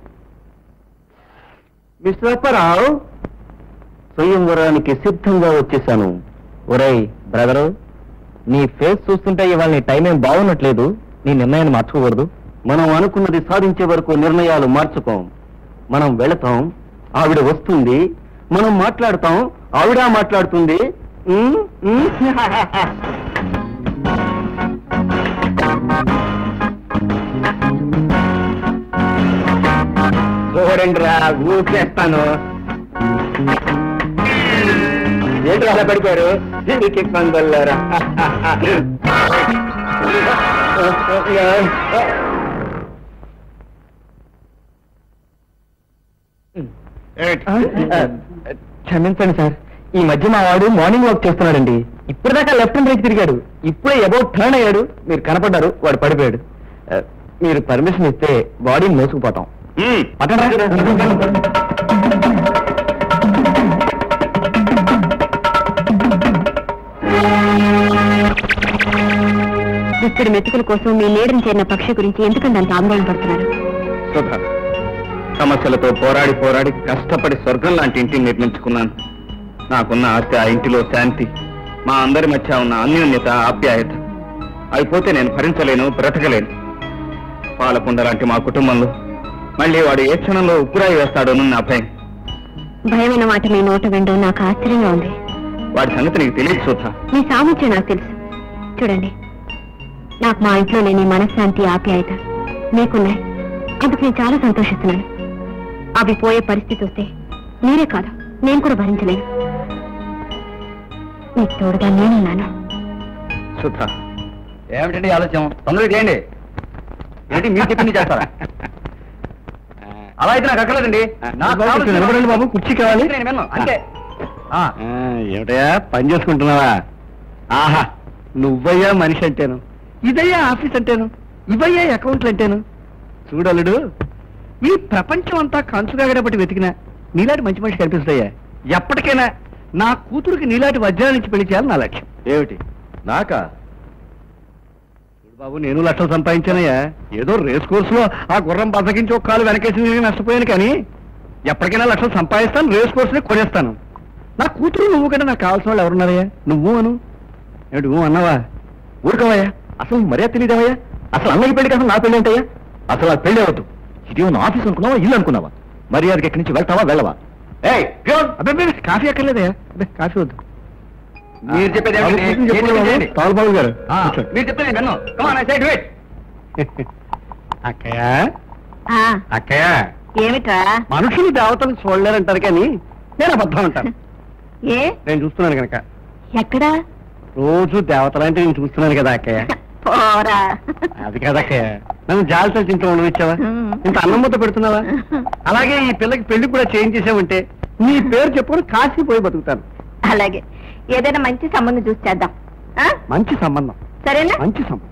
మిస్టర్ అప్పారావు స్వయంవరానికి సిద్ధంగా వచ్చేసాను ఒరేయ్ బ్రదరు నీ ఫేస్ చూస్తుంటే ఇవాళ నీ టైం ఏం బాగున్నట్లేదు నీ నిర్ణయాన్ని మార్చుకోకూడదు మనం అనుకున్నది సాధించే వరకు నిర్ణయాలు మార్చుకోం మనం వెళతాం ఆవిడ వస్తుంది మనం మాట్లాడతాం ఆవిడ మాట్లాడుతుంది ఉమ్, ఉమ్. చూడండి రా ఊసేస్తాను ఏంటి అలా పడిపోయారు దీనికి పందల్లారా క్షమించండి సార్ ఈ మధ్య మా వాడు మార్నింగ్ వాక్ చేస్తున్నాడండి ఇప్పటిదాకా లెఫ్ట్ అండ్ రైట్ తిరిగాడు ఇప్పుడే అబౌట్ టర్న్ అయ్యాడు మీరు కనపడ్డారు వాడు పడిపోయాడు ఆ, మీరు పర్మిషన్ ఇస్తే బాడీని మోసుకుపోతాం పట్టండి ఇక్కడ మెతుకుల కోసం మీ నీడని చేరిన పక్షి గురించి ఎందుకంటే అంత ఆందోళన పడుతున్నారు సుధా సమస్యలతో పోరాడి పోరాడి కష్టపడి స్వర్గం లాంటి ఇంటిని నిర్మించుకున్నాను నాకున్న ఆస్తి ఆ ఇంటిలో శాంతి మా అందరి మధ్య ఉన్న అన్యోన్యత ఆప్యాయత అయిపోతే నేను భరించలేను బ్రతకలేను పాలకుండ లాంటి మా కుటుంబంలో మళ్ళీ వాడు ఏ క్షణంలో ఉప్పురాయి వేస్తాడోనని నా భయం భయమైన మాట మీ నోట వినడం నాకు ఆశ్చర్యంగా ఉంది వాడి సంగతి నీకు తెలియదు సుధా మీ సామర్థ్యం నాకు తెలుసు చూడండి నాకు మా ఇంట్లో లేని మనశ్శాంతి ఆప్యాయత మీకున్నాయి అందుకు నేను చాలా సంతోషిస్తున్నాను అవి పోయే పరిస్థితి వస్తే మీరే కాదు నేను కూడా భరించలేను మీకు తోడుగా నేనున్నాను సుధా ఏమిటండి ఆలోచన తొందరగా చేయండి ఏంటి మీరు చెప్పింది చేస్తారా అలా అయితే నాకు అక్కర్లేదండి నాకు బాబు, కావాల్సింది నిలబడండి బాబు, కుర్చీ కావాలి? నేను విన్ను, అంతే ఆ, ఆ, ఏమిటయ్యా పని చేసుకుంటున్నావా ఆహా నువ్వయ్యా మనిషి అంటేను ఇదయ్యా ఆఫీస్ అంటేను ఇవయ్యా అకౌంట్లు అంటేను చూడలుడు ఈ ప్రపంచం అంతా కంచుగా బట్టి వెతికినా నీలాంటి మంచి మనిషి కనిపిస్తాయా ఎప్పటికైనా నా కూతురికి నీలాంటి వజ్రాల నుంచి పెళ్లి చేయాలని నా లక్ష్యం ఏమిటి నాకా చూడు బాబు నేను లక్షలు సంపాదించానయ్యా ఏదో రేస్ కోర్సులో ఆ గుర్రం బద్దకించి ఒక కాలు వెనకేసి నేను నష్టపోయాను కానీ ఎప్పటికైనా లక్షలు సంపాదిస్తాను రేస్ కోర్సునే కొనేస్తాను నా కూతురు నువ్వు కంటే నాకు కావాల్సిన వాళ్ళు ఎవరున్నారయ్యా నువ్వు అను ఏమిటి నువ్వు అన్నావా ఊరుకోవయ్యా అసలు మర్యాద తెలియదేవయ్యా అసలు అన్నయ్య పెళ్లి కదా నా పెళ్లి ఏంటయ్యా అసలు ఆ పెళ్లి అవద్దు ఇది నా ఆఫీస్ అనుకున్నావా ఇల్లు అనుకున్నావా మర్యాదకి ఎక్కడి నుంచి వెళ్తావా వెళ్ళవా ఏయ్ ప్యూన్ అబ్బాయి కాఫీ అక్కర్లేదయ్యా అబ్బే కాఫీ వద్దు మీరు చెప్పేది ఏమిటి? బాబు, ఏం చెప్పండి బాబు. చేయండి? తాళబాబు గారు ఆ, కూర్చోండి. మీరు చెప్తే నేను విన్ను కమాన్ ఐ సైడ్ వెయిట్ అక్కయ్య ఆ, అక్కయ్య ఏమిట్రా మనుషులు దేవతలు చూడలేరంటారు కానీ నేను అబద్ధం అంటాను ఏ నేను చూస్తున్నాను కనుక ఎక్కడా రోజు దేవతలంటే నేను చూస్తున్నాను కదా అక్కయ్య పోరా అది కదా అక్కయ్య నన్ను జాలితో ఇంట్లో ఉండనిచ్చావా మ్మ్. ఇంత అన్నం ముద్ద పెడుతున్నావా అలాగే ఈ పిల్లకి పెళ్లి కూడా చేయించేసావంటే నీ పేరు చెప్పుకొని కాశీ పోయి బతుకుతాను అలాగే ఏదైనా మంచి సంబంధం చూసి చేద్దాం ఆ? మంచి సంబంధం సరేనా మంచి సంబంధం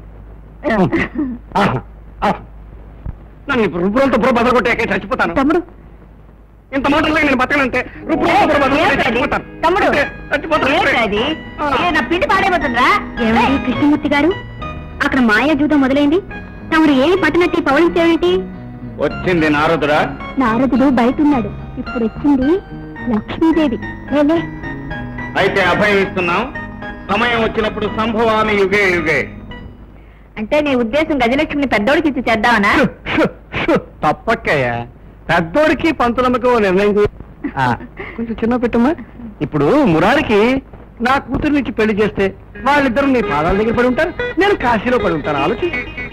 ఆహా, ఆహా. నన్ను ఇప్పుడు రుబ్బులతో బుర్ర బదలగొట్టాక చచ్చిపోతాను తమ్ముడు ఇంత మాటలకి నేను బతకనంటే రుబ్బులతో బుర్ర బదలగొట్టాక చచ్చిపోతాను తమ్ముడు అంతే, చచ్చిపోతాను ఏమిటది? ఆ. ఏ, నా పిండి పాడైపోతుందా ఏమండి కృష్ణమూర్తి గారు అక్కడ మాయా జూదం మొదలైంది తమరు ఏమి పట్టనట్టి పౌలించేమిటి వచ్చింది నారదురా నారదుడు బయట ఉన్నాడు ఇప్పుడు వచ్చింది లక్ష్మీదేవి లేలే అయితే అభయం ఇస్తున్నాం సమయం వచ్చినప్పుడు సంభవామి యుగే యుగే అంటే నీ ఉద్దేశం గజలక్ష్మిని పెద్దోడికి ఇచ్చి చేద్దామనా షు, షు, షు, తప్పక్కయ్య పెద్దోడికి పంతులమ్మకి ఓ నిర్ణయం చే- ఆ, కొంచెం చిన్న పెట్టమ్మా ఇప్పుడు మురారికి నా కూతురు నుంచి పెళ్లి చేస్తే వాళ్ళిద్దరు నీ పాదాల దగ్గర పడి ఉంటారు నేను కాశీలో పడి ఉంటాను ఆలోచి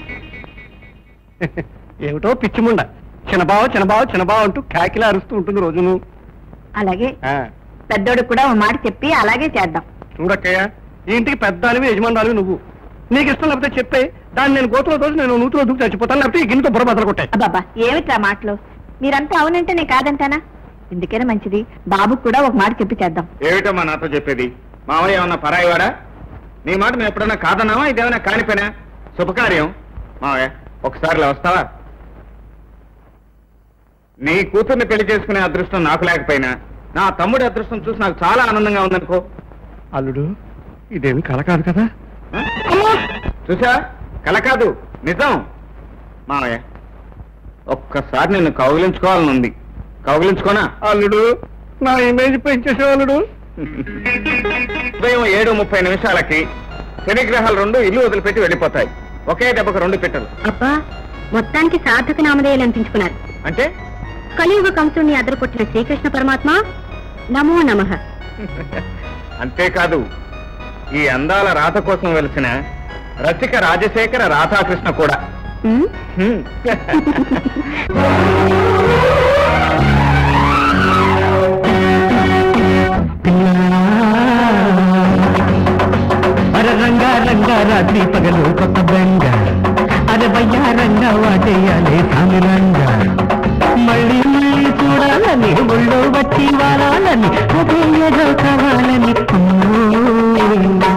ఏమిటో పిచ్చిముండ చిన్నబావ చిన్నబావ చిన్నబావ అంటూ కాకిలా అరుస్తూ ఉంటుంది రోజును అలాగే ఆ, పెద్దోడికి కూడా ఓ మాట చెప్పి అలాగే చేద్దాం చూడక్కయ్య ఈ ఇంటికి పెద్దానివి యజమానురాలివి నువ్వు నీకు ఇష్టం లేకపోతే చెప్పే దాన్ని నేను గోతులో దోసి నేను నూతులో దూకి చచ్చిపోతాను లేకపోతే ఈ గిన్నెతో బుర్ర బద్దలు కొట్టాయి అబ్బాబా ఏమిట్రా మాటలు మీరంతా అవునంటే నేను కాదంటానా ఎందుకైనా మంచిది బాబుకు కూడా ఒక మాట చెప్పి చేద్దాం ఏమిటమ్మా నాతో చెప్పేది మామయ్య ఏమన్నా పరాయివాడా నీ మాట మేము ఎప్పుడన్నా కాదన్నావా ఇదేమైనా కానిపోయినా శుభకార్యం మామయ్య ఒకసారి ఇలా వస్తావా నీ కూతుర్ని పెళ్లి చేసుకునే అదృష్టం నాకు లేకపోయినా నా తమ్ముడి అదృష్టం చూసి నాకు చాలా ఆనందంగా ఉందనుకో అల్లుడు ఇదేమి కల కాదు కదా చూసా కల కాదు నిజం మామయ్య ఒక్కసారి నిన్ను కౌగిలించుకోవాలని ఉంది కౌగిలించుకోనా అల్లుడు నా ఇమేజ్ పెంచేసే అల్లుడు ఉదయం ఏడు ముప్పై నిమిషాలకి శనిగ్రహాలు రెండు ఇల్లు వదిలిపెట్టి వెళ్ళిపోతాయి ఒకే దెబ్బకు రెండు పిట్టలు అబ్బా మొత్తానికి సార్థక నామధేయాలు అనిపించుకున్నారు అంటే కలియుగ కంసుని అదరకొట్టిన శ్రీకృష్ణ పరమాత్మ నమో నమః అంతేకాదు ఈ అందాల రాత కోసం వెలిసిన రసిక రాజశేఖర రాధాకృష్ణ కూడా ఉమ్, హ్మ్. అరే రంగా రంగా రాత్రి పగలు కొత్త బెంగ అరే వయ్యా రంగా వాటేయాలి సామి రంగా మళ్ళీ మళ్ళీ చూడాలని ఒళ్ళో వచ్చి వారాలని అదే ఏదో కావాలని అమ్మో.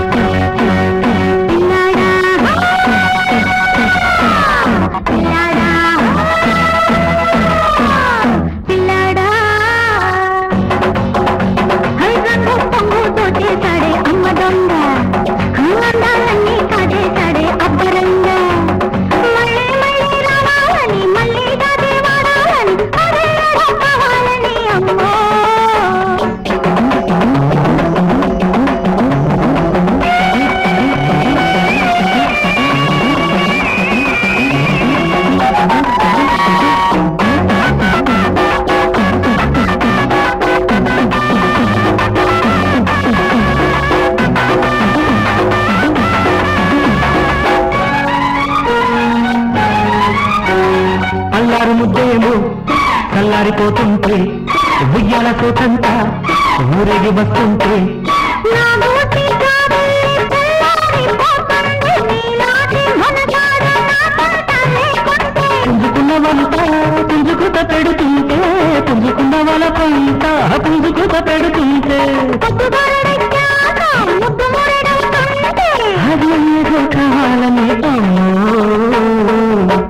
అల్లారు ముద్దేమో చల్లారిపోతుంటే ఉయ్యాల సోతంతా ఊరేగి వస్తుంటే పుంజుకున్న వంట పుంజుకుత పెడుతుంటే పుంజుకున్న వాళ్ళ పంట పుంజుకుత పెడుతుంటే అది ఏదో కావాలని అమ్మో.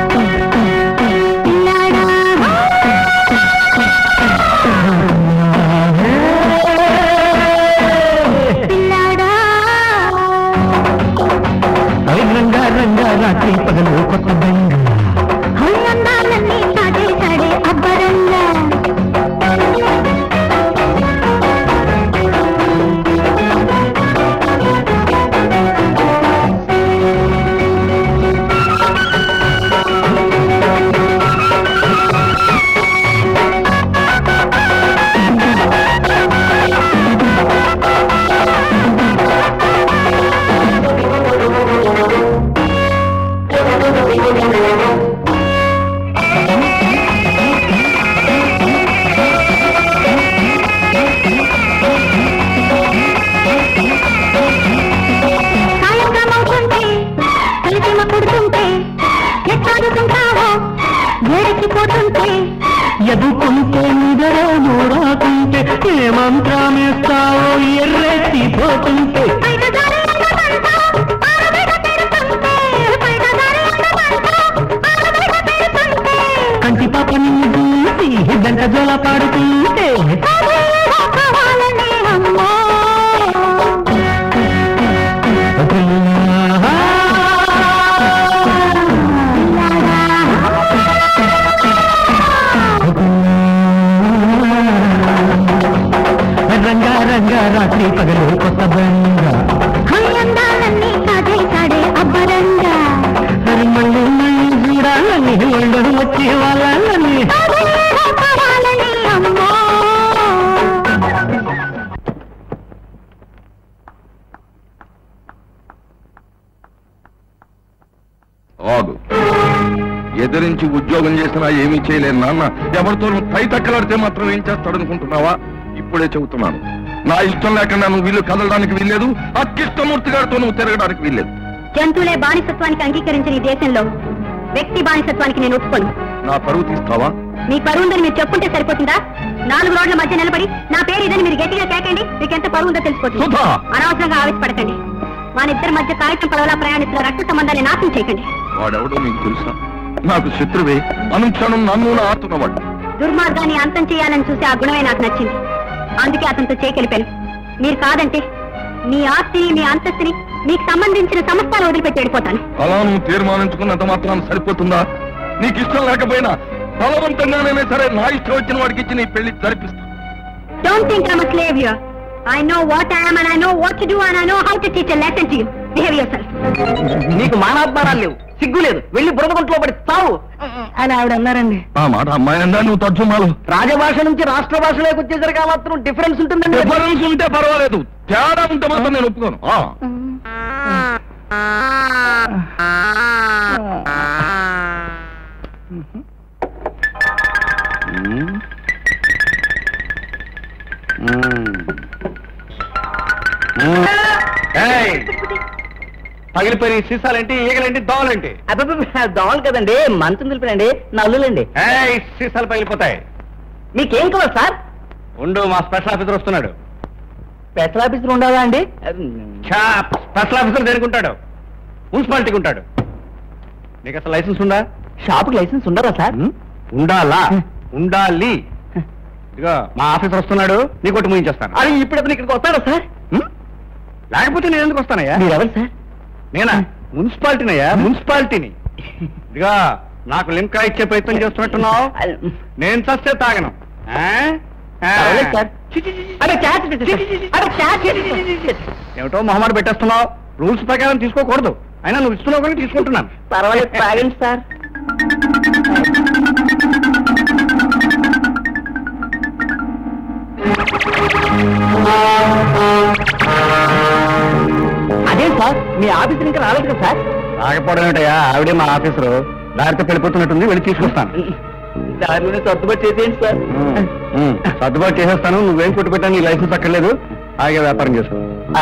రంగా రంగా రాత్రి పగలు కొత్త బెంగ ఎదుకుంటే నిదరో నూరాకుంటే ఏ మంత్రమేస్తావో ఎర్రెత్తిపోతుంటే కంటి పాప నిన్ను చూసి దంట జోల పాడుతుంటే రంగా రంగా రాత్రి పగలు కొత్త బంగా మరి మళ్ళీ మళ్ళీ చూడాలని ఒళ్ళు వచ్చి వాళ్ళని ఆగు ఎదిరించి ఉద్యోగం చేసినా ఏమీ చేయలేను నాన్న ఎవరితోనూ పై తక్కలాడితే మాత్రం ఏం చేస్తాడనుకుంటున్నావా ఇప్పుడే చెబుతున్నాను నా ఇష్టం లేకుండా నువ్వు వీళ్ళు కదలడానికి వీల్లేదు అక్కిష్టమూర్తి గారితో నువ్వు తిరగడానికి వీల్లేదు జంతువులే బానిసత్వానికి అంగీకరించిన ఈ దేశంలో వ్యక్తి బానిసత్వానికి నేను ఒప్పుకోను నా పరువు తీస్తావా మీ పరువు ఉందని మీరు చెప్పుంటే సరిపోతుందా నాలుగు రోడ్ల మధ్య నిలబడి నా పేరు ఇదని మీరు గట్టిగా కేకండి మీకు ఎంత పరువు ఉందో తెలిసిపోతుంది సుధా! అనవసరంగా ఆవేశపడకండి మన ఇద్దరి మధ్య కాగితం పడవలా ప్రయాణిస్తున్న రక్త సంబంధాన్ని నాశనం చేయకండి వాడెవడో నీకు తెలుసా నాకు శత్రువే అనుక్షణం నన్ను ఆతున్నవాడు దుర్మార్గాన్ని అంతం చేయాలని చూసి ఆ గుణమే నాకు నచ్చింది అందుకే అతనితో చేకెళ్ళిపోయాను మీరు కాదంటే మీ ఆస్తిని మీ అంతస్తుని మీకు సంబంధించిన సమస్తాలు వదిలిపెట్టి వెళ్ళిపోతాను అలా నువ్వు తీర్మానించుకున్నంత మాత్రం సరిపోతుందా నీకు ఇష్టం లేకపోయినా బలవంతంగానే సరే నా ఇష్టం వచ్చిన వాడికి ఇచ్చి నీ పెళ్లి జరిపిస్తా don't think I'm slave here I know what I and I know what to do and I know how to teach lesson to you behave yourself నీకు మానాభిమానాలు లేవు సిగ్గు లేదు వెళ్ళి బురదగుంట్లో పడి తావు అని ఆవిడ అన్నారండి ఆ మాట అమ్మాయి అందా నువ్వు తర్జుమాలు రాజభాష నుంచి రాష్ట్ర భాషలోకి వచ్చేసరికి ఆ మాత్రం డిఫరెన్స్ ఉంటుందండి డిఫరెన్స్ ఉంటే పర్వాలేదు తేడా ఉంటే మాత్రం నేను ఒప్పుకోను ఆ. ఏయ్! పగిలిపోయిన ఈ సీసాలేంటి ఈగలేంటి దోమలేంటి దోమలు కదండి మంచం తెలిపినండి నల్లులండి సీసాలు పగిలిపోతాయి మీకేం కావాలి సార్ ఉండు మా స్పెషల్ ఆఫీసర్ వస్తున్నాడు స్పెషల్ ఆఫీసర్ ఉండాలా అండి స్పెషల్ ఆఫీసర్ దేనికుంటాడు మున్సిపాలిటీకి ఉంటాడు నీకు అసలు లైసెన్స్ ఉందా షాపుకి లైసెన్స్ ఉండదా సార్ ఉండాలా ఉండాలి ఇదిగో మా ఆఫీసర్ వస్తున్నాడు నీ కొట్టి ముగించేస్తాను అది ఇప్పుడు అతను ఇక్కడికి వస్తాడా సార్ లేకపోతే నేను ఎందుకు వస్తానయ్యా మీరెవరు సార్ నేనా మున్సిపాలిటీనయ్యా మున్సిపాలిటీని ఇదిగా నాకు లింకా ఇచ్చే ప్రయత్నం చేస్తున్నట్టున్నావు నేను చస్తే తాగను ఆ? ఆ. చి, చి, చి, చి. ఏమిటో మొహమాట పెట్టేస్తున్నావు రూల్స్ ప్రకారం తీసుకోకూడదు అయినా నువ్వు ఇస్తున్నావు కానీ తీసుకుంటున్నాను పర్వాలేదు తాగండి సార్ అదే సార్ మీ ఆఫీసర్ ఇంకా రాలేదు కదా సార్ రాకపోవడం ఏంటయ్యా ఆవిడే మా ఆఫీసరు దారితో వెళ్ళిపోతున్నట్టుంది వెళ్ళి తీసుకొస్తాను దారిలోనే సర్దుబాటు చేసేయండి సార్ సర్దుబాటు చేసేస్తాను నువ్వేం కొట్టు పెట్టాను నీ లైసెన్స్ అక్కర్లేదు ఆగే వ్యాపారం చేసుకో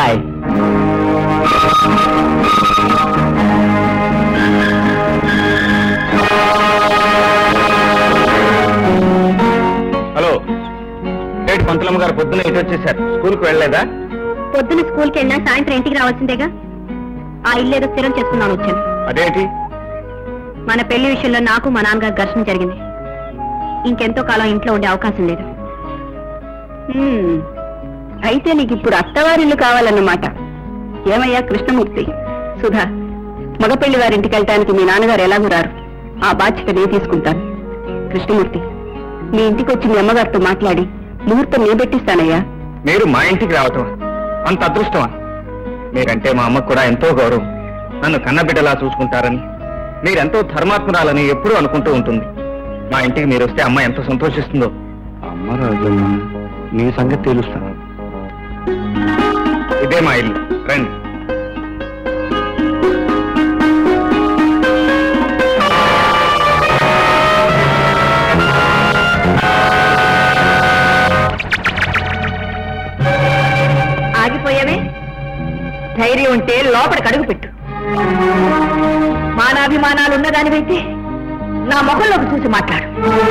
హలో ఏంటి పంతులమ్మ గారు పొద్దున్న ఇటు వచ్చేసారు స్కూల్కి వెళ్ళలేదా పొద్దున స్కూల్కి వెళ్ళినా సాయంత్రం ఇంటికి రావాల్సిందేగా ఆ ఇల్లు ఏదో స్థిరం చేసుకున్నాను వచ్చాను అదేంటి మన పెళ్లి విషయంలో నాకు మా నాన్నగారు ఘర్షణ జరిగింది ఇంకెంతో కాలం ఇంట్లో ఉండే అవకాశం లేదు హ్మ్. అయితే నీకు ఇప్పుడు అత్తవారిల్లు కావాలన్నమాట ఏమయ్యా కృష్ణమూర్తి సుధా మగపెళ్లి వారింటికి వెళ్ళటానికి మీ నాన్నగారు ఎలాగూ రారు ఆ బాధ్యత నేను తీసుకుంటాను కృష్ణమూర్తి మీ ఇంటికి వచ్చి మీ అమ్మగారితో మాట్లాడి ముహూర్తం నేను పెట్టిస్తానయ్యా మీరు మా ఇంటికి రావటం అంత అదృష్టమా మీరంటే మా అమ్మకు కూడా ఎంతో గౌరవం నన్ను కన్నబిడ్డలా చూసుకుంటారని మీరెంతో ధర్మాత్మురాలని ఎప్పుడూ అనుకుంటూ ఉంటుంది మా ఇంటికి మీరు వస్తే అమ్మ ఎంత సంతోషిస్తుందో అమ్మ రాజమ్మ నీ సంగతి తెలుస్తాను ఇదే మా ఇల్లు రండి ఆగిపోయావే ధైర్యం ఉంటే లోపలికి అడుగు పెట్టు మానాభిమానాలు ఉన్నదానివైతే నా ముఖంలోకి చూసి మాట్లాడు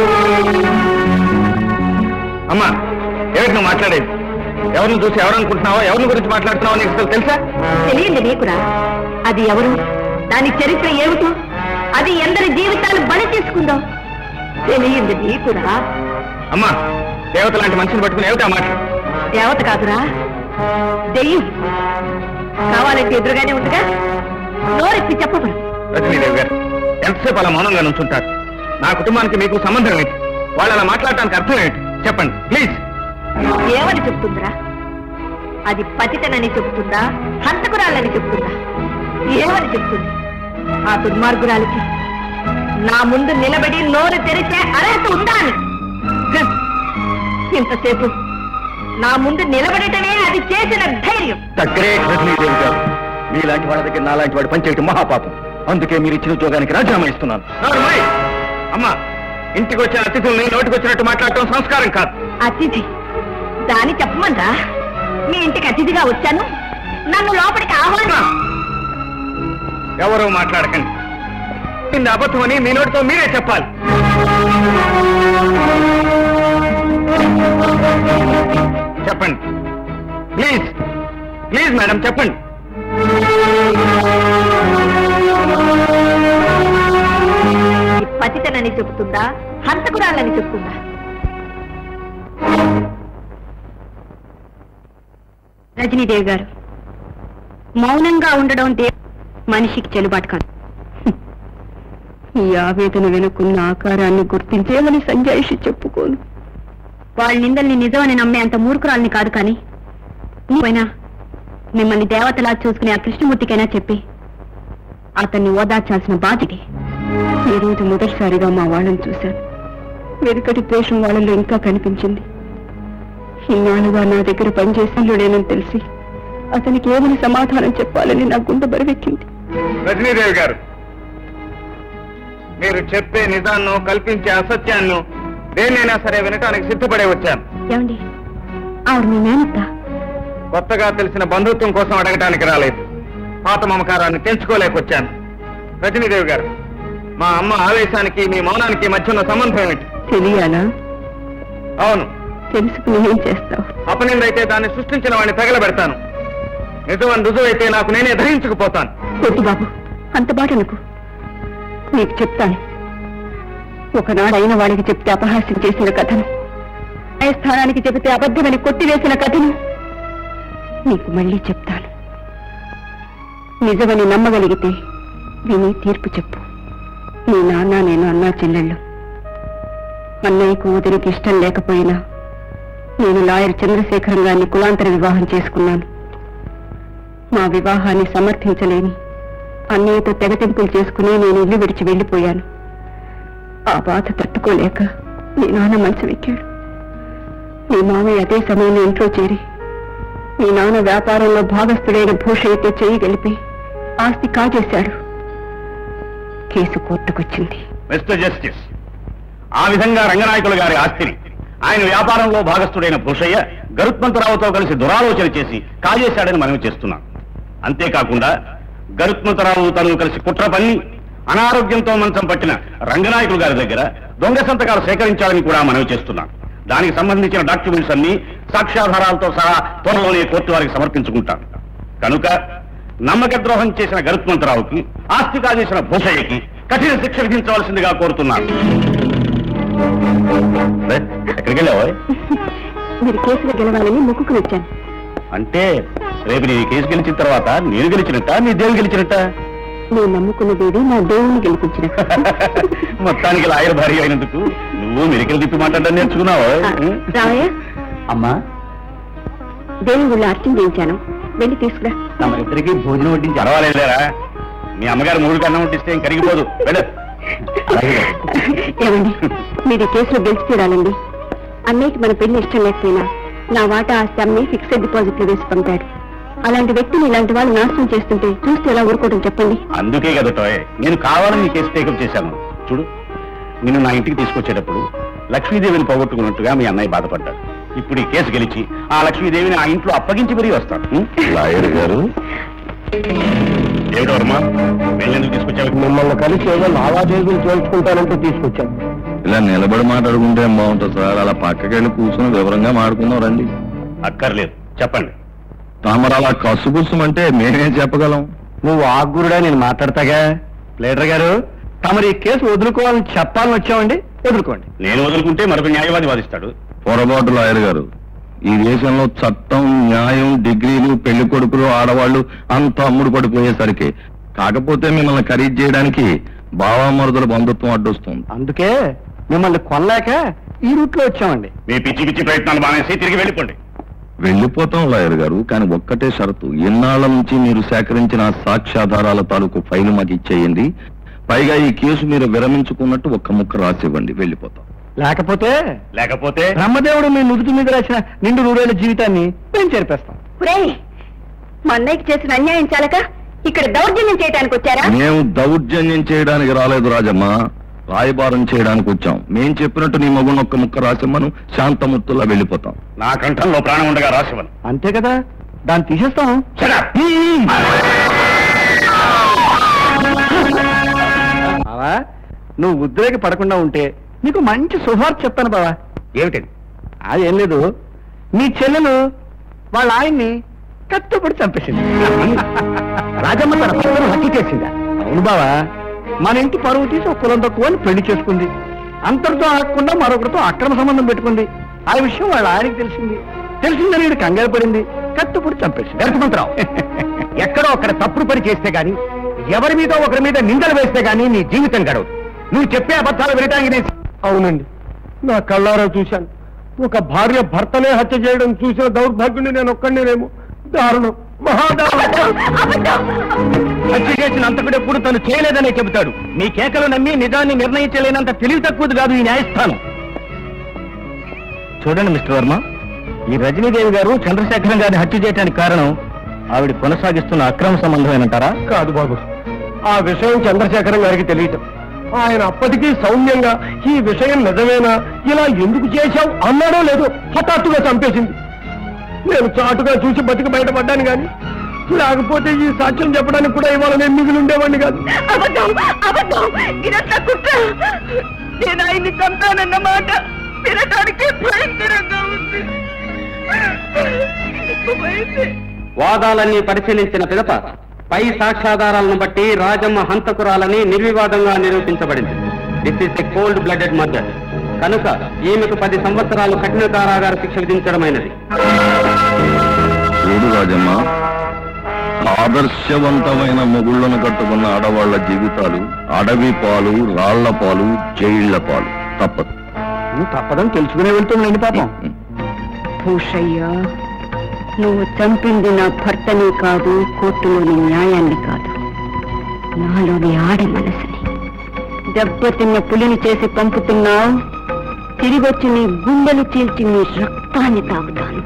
అమ్మా ఎవరికి నువ్వు మాట్లాడేది ఎవరిని చూసి ఎవరనుకుంటున్నావో ఎవరిని గురించి మాట్లాడుతున్నావో నీకు అసలు తెలుసా తెలియంది నీకురా అది ఎవరు దాని చరిత్ర ఏమిటో అది ఎందరి జీవితాలు బలి తీసుకుందో తెలియంది నీకురా అమ్మా దేవత లాంటి మనిషిని పట్టుకుని ఏమిటా మాట దేవత కాదురా దెయ్యం కావాలంటే ఎదురుగానే ఉందిగా నోరెత్తి చెప్పబడు రజనీదేవి గారు ఎంతసేపు అలా మౌనంగా నుంచుంటారు నా కుటుంబానికి మీకు సంబంధం ఏంటి వాళ్ళు అలా మాట్లాడటానికి అర్థం ఏంటి చెప్పండి ప్లీజ్ ఏమని చెప్తుందిరా అది పతితనని చెప్తుందా హంతకురాలని చెప్తుందా ఏమని చెప్తుంది ఆ దుర్మార్గురాలికి నా ముందు నిలబడి నోరు తెరిచే అర్హత ఉందా అని హ! ఇంతసేపు నా ముందు నిలబడటమే అది చేసిన ధైర్యం దగ్గరే రజనీదేవి గారు మీలాంటి వాళ్ళ దగ్గర నాలాంటి వాడు పనిచేయటం మహాపాపం అందుకే మీరు ఇచ్చిన ఉద్యోగానికి రాజీనామా ఇస్తున్నాను అమ్మా ఇంటికి వచ్చిన అతిథుల్ని నోటికి వచ్చినట్టు మాట్లాడటం సంస్కారం కాదు అతిథి దాని చెప్పమంటా మీ ఇంటికి అతిథిగా వచ్చాను నన్ను లోపలికి ఆహ్వానం ఎవరో మాట్లాడకండి నిన్న అబద్ధమని మీ నోటితో మీరే చెప్పాలి చెప్పండి ప్లీజ్ ప్లీజ్ మేడం చెప్పండి ఈ పతితనని చెబుతుందా హంతకురాలని చెప్తుందా రజనీదేవి గారు మౌనంగా ఉండడం దే మనిషికి చెల్లుబాటు కాదు ఈ ఆవేదన వెనుకున్న ఆకారాన్ని గుర్తించేమని సంజాయిషి చెప్పుకోను వాళ్ళ నిందల్ని నిజమని నమ్మే అంత మూర్ఖురాల్ని కాదు కానీ పోయినా మిమ్మల్ని దేవతలా చూసుకునే ఆ కృష్ణమూర్తికైనా చెప్పి అతన్ని ఓదార్చాల్సిన బాధ్యతే ఈ రోజు మొదటిసారిగా మా వాళ్ళని చూశాను వెనుకటి ద్వేషం వాళ్ళలో ఇంకా కనిపించింది ఇన్నాళ్ళుగా నా దగ్గర పనిచేసినలేనని తెలిసి అతనికి ఏమని సమాధానం చెప్పాలని నా గుండె బరువెక్కింది రజనీదేవి గారు మీరు చెప్పే నిజాన్ని కల్పించే అసత్యాన్ని దేన్నైనా సరే వినటానికి సిద్ధపడే వచ్చాను ఏమండి ఆవిడ మీ మేనత్త కొత్తగా తెలిసిన బంధుత్వం కోసం అడగటానికి రాలేదు పాత మమకారాన్ని తెంచుకోలేకొచ్చాను రజనీదేవి గారు మా అమ్మ ఆవేశానికి మీ మౌనానికి మధ్య ఉన్న సంబంధం ఏమిటి తెలియాలా అవును తెలుసుకుని ఏం చేస్తావు అపనిందైతే దాన్ని సృష్టించిన వాడిని తగలబెడతాను నిజమని రుజువైతే నాకు నేనే ధరించుకుపోతాను వద్దు బాబు అంత మాట అనుకు నీకు చెప్తాను ఒకనాడు అయిన వాడికి చెప్తే అపహాస్యం చేసిన కథను న్యాయస్థానానికి చెబితే అబద్ధమని కొట్టివేసిన కథను నీకు మళ్ళీ చెప్తాను నిజమని నమ్మగలిగితే విని తీర్పు చెప్పు నీ నాన్న నేను అన్నా చెల్లెళ్ళు అన్నయ్యకు వదిలికి ఇష్టం లేకపోయినా నేను లాయర్ చంద్రశేఖరం గారిని కులాంతర వివాహం చేసుకున్నాను మా వివాహాన్ని సమర్థించలేని అన్నయ్యతో తెగతింపులు చేసుకుని నేను ఇల్లు విడిచి వెళ్ళిపోయాను ఆ బాధ తట్టుకోలేక మీ నాన్న మంచం ఎక్కాడు మీ మామయ్య అదే సమయంలో ఇంట్లో చేరి మీ నాన్న వ్యాపారంలో భాగస్థుడైన భూషయ్యతో చేయి గలిపి ఆస్తి కాజేశాడు కేసు కోర్టుకొచ్చింది మిస్టర్ జస్టిస్ ఆ విధంగా రంగనాయకులు గారి ఆస్తిని ఆయన వ్యాపారంలో భాగస్థుడైన భూషయ్య గరుత్మంతరావుతో కలిసి దురాలోచన చేసి కాజేశాడని మనవి చేస్తున్నాం అంతేకాకుండా గరుత్మంతరావు తను కలిసి కుట్ర పన్ని అనారోగ్యంతో మంచం పట్టిన రంగనాయకులు గారి దగ్గర దొంగ సంతకాలు సేకరించాలని కూడా మనవి చేస్తున్నాం దానికి సంబంధించిన డాక్యుమెంట్స్ అన్ని సాక్ష్యాధారాలతో సహా త్వరలోనే కోర్టు వారికి సమర్పించుకుంటాం కనుక నమ్మక ద్రోహం చేసిన గరుత్మంతరావుకి ఆస్తి కాజేసిన భూషయ్యకి కఠిన శిక్ష విధించవలసిందిగా కోరుతున్నాను రే, ఎక్కడికి వెళ్ళావా మీరు కేసులో గెలవాలని మొక్కుకు వచ్చాను అంటే రేపు నీ కేసు గెలిచిన తర్వాత నేను గెలిచినట్ట నీ దేవుడు గెలిచినట్ట నేను నమ్ముకున్న దేవి నా దేవుణ్ణి గెలిపించిన మొత్తానికి లాయర్ భార్య అయినందుకు నువ్వు మెరికలు తిప్పి మాట్లాడడం నేర్చుకున్నావా రావయ్య అమ్మా దేవుని గుళ్ళు అర్చన చేయించాను వెళ్ళి తీసుకురా తమరిద్దరికి భోజనం వడ్డించి పర్వాలేదురా మీ అమ్మగారు మూడు కన్నం ఉంటిస్తే ఇంక కరిగిపోదు వెళ్ళు ఏమండి మీరు ఈ కేసులో గెలిచి తీరాలండి అన్నయ్యకి మన పెళ్లి ఇష్టం లేకపోయినా నా వాటా ఆస్తి అమ్మి ఫిక్స్డ్ డిపాజిట్ లో వేసి పంపాడు అలాంటి వ్యక్తిని ఇలాంటి వాళ్ళు నాశనం చేస్తుంటే చూస్తే ఎలా ఊరుకోవడం చెప్పండి అందుకే కదా టోయ్ నేను కావాలని నీ కేసు టేకప్ చేశాను చూడు నిన్ను నా ఇంటికి తీసుకొచ్చేటప్పుడు లక్ష్మీదేవిని పోగొట్టుకున్నట్టుగా మీ అన్నయ్య బాధపడ్డాడు ఇప్పుడు ఈ కేసు గెలిచి ఆ లక్ష్మీదేవిని ఆ ఇంట్లో అప్పగించి మరీ వస్తాడు లాయర్ గారు ఏమిటో వర్మ వెళ్ళేందుకు తీసుకొచ్చావు మిమ్మల్ని కలిసి ఏదో లావాదేవీలు చేయించుకుంటానంటే తీసుకొచ్చాను ఇలా నిలబడి మాట్లాడుకుంటే ఏం బాగుంటుంది సార్ అలా పక్కకి వెళ్ళి కూర్చొని వివరంగా మాట్లాడుకుందాం రండి అక్కర్లేదు చెప్పండి తామరు అలా కసుగుసమంటే మేమేం చెప్పగలం నువ్వు ఆగురుడా నేను మాట్లాడతాగా లీడర్ గారు తమరు ఈ కేసు వదులుకోవాలని చెప్పాలని వచ్చామండి వదులుకోండి నేను వదులుకుంటే మరొక న్యాయవాది వాదిస్తాడు పొరపాటు లాయర్ గారు ఈ దేశంలో చట్టం న్యాయం డిగ్రీలు పెళ్లి కొడుకులు ఆడవాళ్లు అంతా అమ్ముడు పడిపోయేసరికి కాకపోతే మిమ్మల్ని ఖరీదు చేయడానికి బావామరుదుల బంధుత్వం అడ్డొస్తుంది అందుకే మిమ్మల్ని కొనలేక ఈ రూట్లో వచ్చామండి మీ పిచ్చి పిచ్చి ప్రయత్నాలు మానేసి తిరిగి వెళ్ళిపోండి వెళ్ళిపోతాం లాయర్ గారు కానీ ఒక్కటే షరతు ఇన్నాళ్ల నుంచి మీరు సేకరించిన సాక్ష్యాధారాల తాలూకు ఫైలు మాకు ఇచ్చేయండి పైగా ఈ కేసు మీరు విరమించుకున్నట్టు ఒక్క ముక్క రాసివ్వండి వెళ్ళిపోతాం లేకపోతే లేకపోతే బ్రహ్మదేవుడు మీ నుదుటి మీద రాసిన నిండు నూరేళ్ల జీవితాన్ని మేము చేరిపేస్తాం ఒరేయ్, మా అన్నయ్యకి చేసిన అన్యాయం చాలక ఇక్కడ దౌర్జన్యం చేయడానికి వచ్చారా మేము దౌర్జన్యం చేయడానికి రాలేదు రాజమ్మ రాయబారం చేయడానికి వచ్చాం మేం చెప్పినట్టు నీ మగుని ఒక్క ముక్క రాసిమ్మను శాంతమూర్తుల్లా వెళ్ళిపోతాం నా కంఠంలో ప్రాణం ఉండగా రాసివను అంతే కదా దాన్ని తీసేస్తాం బావా నువ్వు ఉద్రేక పడకుండా ఉంటే నీకు మంచి శుభార్త చెప్తాను బావా ఏమిటండి అదేం లేదు మీ చెల్లెలు వాళ్ళ ఆయన్ని కట్టుబడి చంపేసింది రాజమ్మ తన భర్తను హత్య చేసిందా అవును బావా మన ఇంటి పరువు తీసి ఒక కులం తక్కువ అని పెళ్లి చేసుకుంది అంతటితో ఆగకుండా మరొకరితో అక్రమ సంబంధం పెట్టుకుంది ఆ విషయం వాళ్ళ ఆయనకి తెలిసింది తెలిసిందని వీడు కంగారు పడింది కత్తుపుడు చంపేసి వ్యర్థమంతరావు ఎక్కడో అక్కడ తప్పుడు పని చేస్తే గాని ఎవరి మీద ఒకరి మీద నిందలు వేస్తే గాని నీ జీవితం గడవదు నువ్వు చెప్పే అబద్ధాలు వినటానికి నేను అవునండి నా కళ్ళారా చూశాను ఒక భార్య భర్తనే హత్య చేయడం చూసిన దౌర్భాగ్యుని నేను ఒక్కడినేమో దారుణం మహాదారుణం హత్య చేసిన అంతకుడు ఎప్పుడు తను చేయలేదనే చెబుతాడు నీ కేకలు నమ్మి నిజాన్ని నిర్ణయించలేనంత తెలివి తక్కువది కాదు ఈ న్యాయస్థానం చూడండి మిస్టర్ వర్మ ఈ రజనీదేవి గారు చంద్రశేఖరం గారిని హత్య చేయడానికి కారణం ఆవిడ కొనసాగిస్తున్న అక్రమ సంబంధమేనంటారా కాదు బాబు ఆ విషయం చంద్రశేఖరం గారికి తెలియటం ఆయన అప్పటికీ సౌమ్యంగా ఈ విషయం నిజమేనా ఇలా ఎందుకు చేశావు అన్నాడో లేదో హఠాత్తుగా చంపేసింది నేను చాటుగా చూసి బతికి బయటపడ్డాను కానీ లేకపోతే ఈ సాక్ష్యం చెప్పడానికి కూడా ఇవాళ నేను మిగిలి ఉండేవాడిని కాదు అబద్ధం అబద్ధం ఇదంతా కుట్ర నేను ఆయన్ని చంపానన్న మాట వినటానికి భయంకరంగా ఉంది భయమే. వాదాలన్నీ పరిశీలించిన పిదప పై సాక్ష్యాధారాలను బట్టి రాజమ్మ హంతకురాలని నిర్వివాదంగా నిరూపించబడింది this is a cold blooded murder కనుక ఈమెకు పది సంవత్సరాలు కఠిన కారాగార శిక్ష విధించడమైనది చూడు రాజమ్మ ఆదర్శవంతమైన మొగుళ్లను కట్టుకున్న ఆడవాళ్ల జీవితాలు అడవి పాలు రాళ్ల పాలు జైళ్ల పాలు తప్పదు నువ్వు తప్పదని తెలుసుకునే వెళ్తుందండి పాపం భూషయ్య నువ్వు చంపింది నా భర్తని కాదు కోర్టులోని న్యాయాన్ని కాదు నాలోని ఆడ మనసుని దెబ్బతిన్న పులిని చేసి పంపుతున్నావు తిరిగొచ్చి నీ గుండెలు చీల్చి నీ రక్తాన్ని తాగుతాను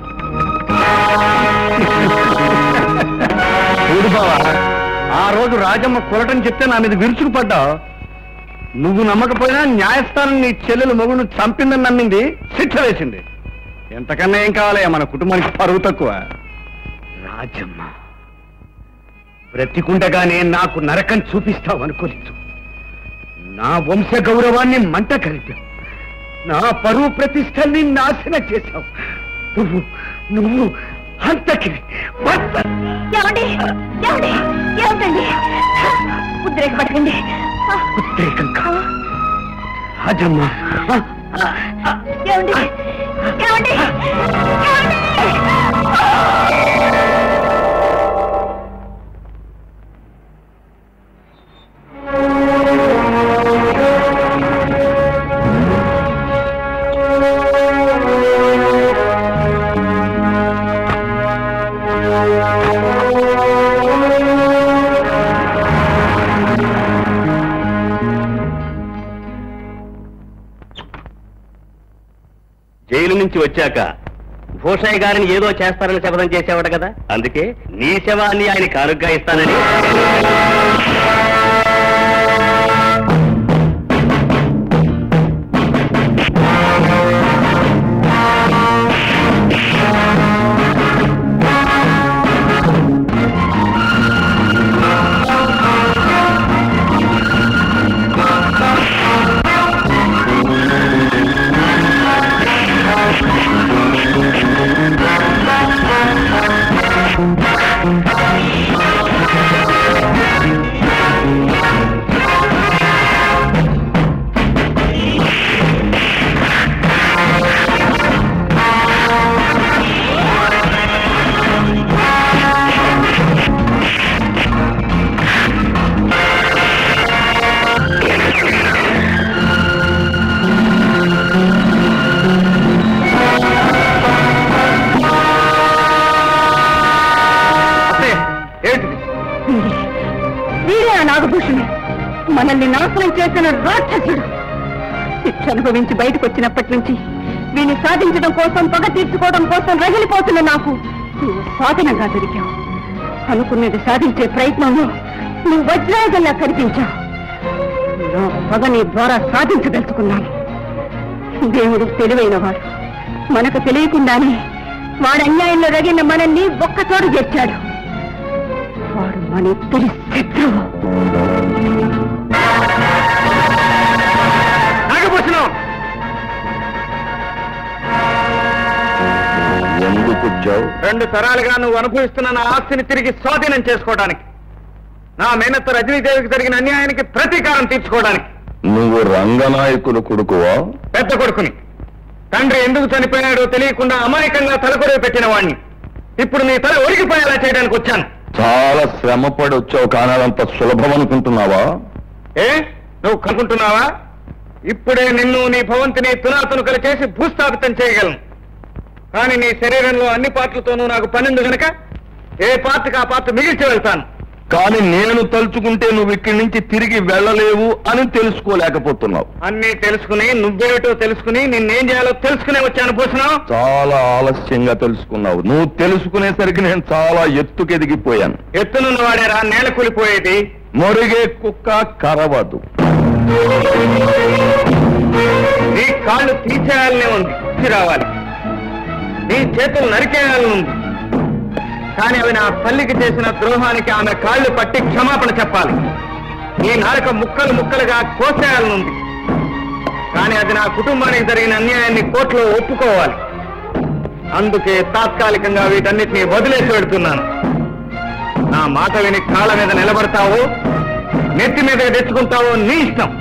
చూడు బావా ఆ రోజు రాజమ్మ కొలటం చెప్తే నా మీద విరుచుకుపడ్డావు నువ్వు నమ్మకపోయినా న్యాయస్థానం నీ చెల్లెలు మొగుడు చంపిందని నమ్మింది శిక్ష వేసింది ఎంతకన్నా ఏం కావాలి మన కుటుంబానికి పరువు తక్కువ రాజమ్మ బ్రతికుండగానే నాకు నరకం చూపిస్తావు అనుకోలేదు నా వంశ గౌరవాన్ని మంట కలిపావు నా పరువు ప్రతిష్టల్ని నాశనం చేశావు నువ్వు నువ్వు అంతకి భర్త ఏమండి ఏమండి ఏమిటండి ఉద్రేకపడకండి ఉద్రేకం కాదు. రాజమ్మ ఏమండి ఏమండి ఏమండి జైలు నుంచి వచ్చాక భూషయ్య గారిని ఏదో చేస్తారని శపథం చేసేవాడు కదా అందుకే నీ శవాన్ని ఆయన కానుగ్గా ఇస్తానని ఏంటిది వీరే ఆ నాగభూషణుడు మనల్ని నాశనం చేసిన రాక్షసుడు శిక్ష అనుభవించి బయటకు వచ్చినప్పటి నుంచి వీని సాధించడం కోసం పగ తీర్చుకోవడం కోసం రగిలిపోతున్న నాకు నువ్వు స్వాధీనంగా దొరికావు అనుకున్నది సాధించే ప్రయత్నంలో నువ్వు వజ్రాయుధంగా కనిపించావు నా పగ నీ ద్వారా సాధించదలుచుకున్నాను దేవుడు తెలివైన వాడు మనకు తెలియకుండానే వాడు అన్యాయంలో రగిన మనల్ని ఒక్కచోటు చేర్చాడు వాడు మన ఇద్దరి శత్రువు నాగభూషణం ఎందుకు వచ్చావు రెండు తరాలుగా నువ్వు అనుభవిస్తున్న నా ఆస్తిని తిరిగి స్వాధీనం చేసుకోవడానికి నా మేనత్త రజనీదేవికి జరిగిన అన్యాయానికి ప్రతీకారం తీర్చుకోవడానికి నువ్వు రంగనాయకులు కొడుకువా పెద్ద కొడుకుని తండ్రి ఎందుకు చనిపోయాడో తెలియకుండా అమాయకంగా తలకొరవి పెట్టిన వాణ్ణి ఇప్పుడు నీ తల ఒరిగిపోయేలా చేయడానికి వచ్చాను చాలా శ్రమపడి వచ్చావు కానీ అదంత సులభం అనుకుంటున్నావా ఏ నువ్వు కనుకుంటున్నావా ఇప్పుడే నిన్ను నీ భవంతిని తునాతునుకలు చేసి భూస్థాపితం చేయగలను కానీ నీ శరీరంలో అన్ని పార్ట్లతోనూ నాకు పనింది గనక ఏ పార్ట్కి ఆ పార్ట్ మిగిల్చి వెళ్తాను కానీ నేను తలుచుకుంటే నువ్వు ఇక్కడి నుంచి తిరిగి వెళ్ళలేవు అని తెలుసుకోలేకపోతున్నావు అన్నీ తెలుసుకుని నువ్వేమిటో తెలుసుకుని నిన్నేం చేయాలో తెలుసుకునే వచ్చాను భూషణం చాలా ఆలస్యంగా తెలుసుకున్నావు నువ్వు తెలుసుకునేసరికి నేను చాలా ఎత్తుకెదిగిపోయాను ఎత్తునున్న వాడేరా నేల కూలిపోయేది మొరిగే కుక్క కరవదు నీ కాళ్ళు తీసేయాలనే ఉంది తీసి రావాలి నీ చేతులు నరికేయాలని ఉంది కానీ అవి నా తల్లికి చేసిన ద్రోహానికి ఆమె కాళ్ళు పట్టి క్షమాపణ చెప్పాలి నీ నాలుక ముక్కలు ముక్కలుగా కోసేయాలని ఉంది కానీ అది నా కుటుంబానికి జరిగిన అన్యాయాన్ని కోర్టులో ఒప్పుకోవాలి అందుకే తాత్కాలికంగా వీటన్నిటిని వదిలేసి పెడుతున్నాను నా మాట విని కాళ్ళ మీద నిలబడతావో నెత్తి మీద తెచ్చుకుంటావో నీ ఇష్టం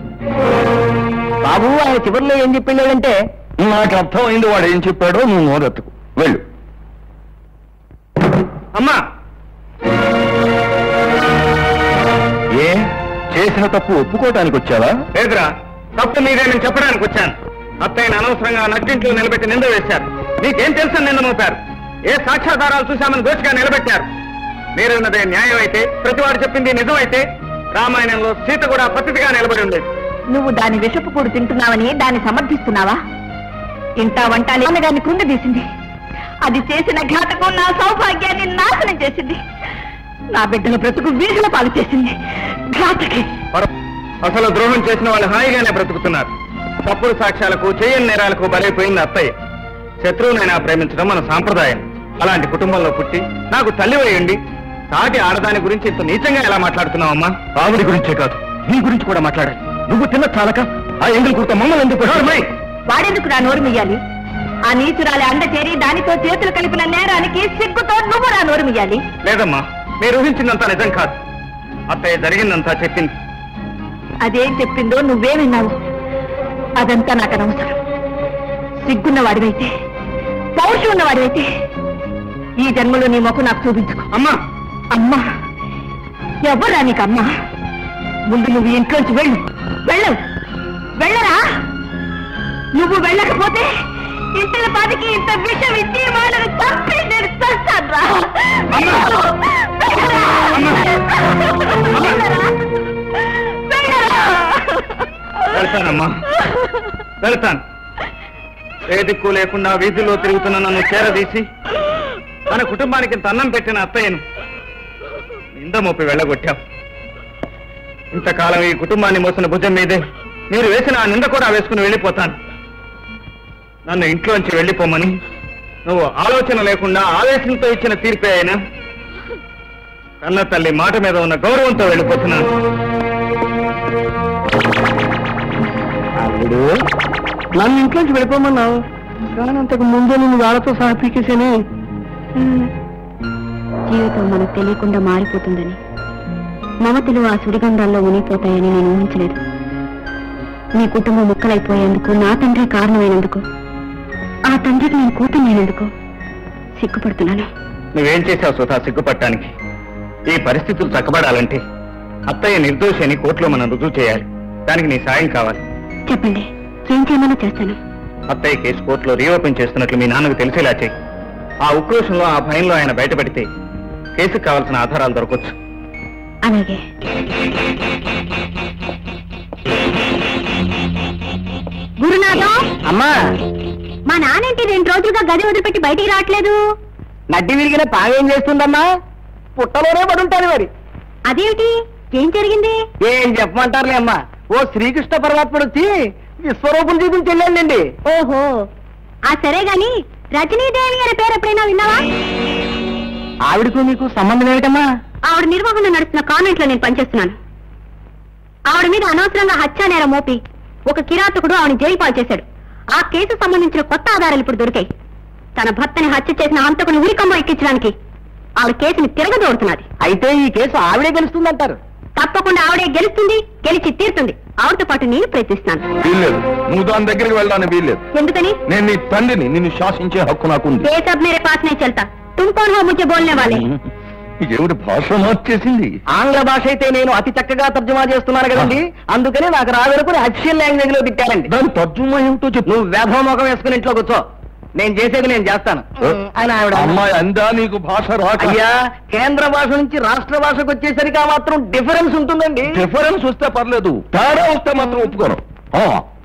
బాబు ఆయన చివరిలో ఏం చెప్పిండాడంటే నాకు అర్థమైంది వాడు ఏం చెప్పాడో నువ్వు నోరెత్తుకు వెళ్ళు అమ్మా ఏ చేసిన తప్పు ఒప్పుకోవటానికి వచ్చావా లేదురా తప్పు మీదే నేను చెప్పడానికి వచ్చాను అత్తయ్యని అనవసరంగా నట్టింట్లో నిలబెట్టి నింద వేశారు నీకేం తెలుసని నింద మోపారు ఏ సాక్ష్యాధారాలు చూశామని దోషిగా నిలబెట్టారు మీరున్నదే న్యాయం అయితే ప్రతివాడు చెప్పింది నిజమైతే రామాయణంలో సీత కూడా పద్ధతిగా నిలబడి ఉండేది నువ్వు దాని విషపు కూడు తింటున్నావని దాన్ని సమర్థిస్తున్నావా ఇంటా వంట దాన్ని కృంగదీసింది అది చేసిన ఘాతకం నా సౌభాగ్యాన్ని నాశనం చేసింది నా బిడ్డల బ్రతుకు వీధుల పాలు చేసింది ఘాతకి పర- అసలు ద్రోహం చేసిన వాళ్ళు హాయిగానే బ్రతుకుతున్నారు తప్పుడు సాక్ష్యాలకు చేయని నేరాలకు బలైపోయింది అత్తయ్య శత్రువునైనా ప్రేమించడం మన సాంప్రదాయం అలాంటి కుటుంబంలో పుట్టి నాకు తల్లి వేయండి సాటి ఆడదాని గురించి ఇంత నీచంగా ఎలా మాట్లాడుతున్నావమ్మా ఆవిడ గురించే కాదు నీ గురించి కూడా మాట్లాడాలి నువ్వు తిన్న చాలక ఆ ఎంగిల్ కుర్త మమ్మల్ని ఎందుకు నోర్మై! వాడెందుకు నా నోరు మియ్యాలి ఆ నీచురాలి అండ చేరి దానితో చేతులు కలిపిన నేరానికి సిగ్గుతో నువ్వు నా నోరు మియ్యాలి లేదమ్మా మీరు ఊహించిందంతా నిజం కాదు అత్తయ్య జరిగిందంతా చెప్పింది అదేం చెప్పిందో నువ్వే విన్నావు అదంతా నాకు అనవసరం సిగ్గున్న వాడివైతే పౌరుషం ఉన్న వాడివైతే ఈ జన్మలో నీ మొక్క నాకు చూపించుకో అమ్మా అమ్మా ఎవరా నీకు అమ్మా ముందు నువ్వు ఇంట్లోంచి వెళ్ళు వెళ్ళు వెళ్ళరా నువ్వు వెళ్ళకపోతే ఇంటిన పాటికి ఇంత విషం ఇచ్చి వాళ్ళని చంపి నేను చస్తాను వెళ్తానమ్మా వెళ్తాను ఏ దిక్కు లేకుండా వీధిలో తిరుగుతున్న నన్ను చేరదీసి మన కుటుంబానికి ఇంత అన్నం పెట్టిన అత్తయ్యను నింద మోపి వెళ్ళగొట్టావు ఇంతకాలం ఈ కుటుంబాన్ని మోసిన భుజం మీదే మీరు వేసిన ఆ నింద కూడా వేసుకుని వెళ్ళిపోతాను నన్ను ఇంట్లోంచి వెళ్ళిపోమని నువ్వు ఆలోచన లేకుండా ఆవేశంతో ఇచ్చిన తీర్పే అయినా కన్న తల్లి మాట మీద ఉన్న గౌరవంతో వెళ్ళిపోతున్నాను అల్లుడు నన్ను ఇంట్లోంచి వెళ్ళిపోమన్నావు కానీ అంతకు ముందే నేను వాళ్ళతో సహా పీకేసానే జీవితం మనకు తెలియకుండా మారిపోతుందని మమతలు ఆ సుడిగంధాల్లో మునిగిపోతాయని నేను ఊహించలేదు మీ కుటుంబం ముక్కలైపోయేందుకు నా తండ్రి కారణమైనందుకు ఆ తండ్రికి నేను కూతుర్నేనందుకు సిగ్గుపడుతున్నాను నువ్వేం చేశావు సుధా సిగ్గుపట్టానికి ఈ పరిస్థితులు చక్కబడాలంటే అత్తయ్య నిర్దోషి అని కోర్టులో మనం రుజువు చేయాలి దానికి నీ సాయం కావాలి చెప్పండి ఏం చేయమన్నా చేస్తాను అత్తయ్య కేసు కోర్టులో రీఓపెన్ చేస్తున్నట్లు మీ నాన్నకు తెలిసేలా చేయి ఆ ఉక్రోషంలో ఆ భయంలో ఆయన బయటపడితే కేసుకు కావాల్సిన ఆధారాలు దొరకొచ్చు అలాగే గురునాథం అమ్మా మా నానేంటి రెండు రోజులుగా గది వదిలిపెట్టి బయటికి రావట్లేదు నడ్డి విరిగిన పావేం చేస్తుందమ్మా పుట్టలోనే పడుంటాను మరి అదేమిటి ఏం జరిగింది ఏం చెప్పమంటారులే అమ్మా ఓ శ్రీకృష్ణ పరమాత్ముడు వచ్చి విశ్వరూపులు చూపించి వెళ్ళానండి ఓహో ఆ సరే గాని రజనీదేవి అనే పేరు ఎప్పుడైనా విన్నావా ఆవిడకు మీకు సంబంధం ఏమిటమ్మా ఆవిడ నిర్వహణ నడుస్తున్న కాన్వెంట్ లో నేను పనిచేస్తున్నాను ఆవిడ మీద అనవసరంగా హత్యా నేరం మోపి ఒక కిరాతకుడు ఆవిడ జైలు పాలు చేశాడు ఆ కేసు సంబంధించిన కొత్త ఆధారాలు ఇప్పుడు దొరికాయి తన భర్తని హత్య చేసిన హంతకుని ఉరికమ్మ ఎక్కించడానికి ఆవిడ కేసుని తిరగదోడుతున్నది అయితే ఈ కేసు ఆవిడే గెలుస్తుందంటారు తప్పకుండా ఆవిడే గెలుస్తుంది గెలిచి తీరుతుంది ఆవిడతో పాటు నేను ప్రయత్నిస్తాను వీల్లేదు నువ్వు దాని దగ్గరికి వెళ్ళడానికి వీల్లేదు ఎందుకని నేను నీ తండ్రిని నిన్ను శాసించే హక్కు నాకుంది ఏ సబ్ మేరే పాస్ నే చల్తా तुम कौन हो मुझे बोलने वाले ఏమిటి భాష మార్చేసింది ఆంగ్ల భాష అయితే నేను అతి చక్కగా తర్జుమా చేస్తున్నాను కదండి అందుకని నాకు రాదనుకుని అఫిషియల్ లాంగ్వేజ్ లో తిట్టారండి దాని తర్జుమా ఏమిటో చెప్పు నువ్వు వేధవ ముఖం వేసుకుని ఇంట్లో కూర్చో నేను చేసేది నేను చేస్తాను ఆయన ఆవిడ అమ్మాయి అందా నీకు భాష రాక అయ్యా కేంద్ర భాష నుంచి రాష్ట్ర భాషకు వచ్చేసరికి ఆ మాత్రం డిఫరెన్స్ ఉంటుందండి డిఫరెన్స్ వస్తే పర్లేదు తేడా వస్తే మాత్రం ఒప్పుకోను ఆ,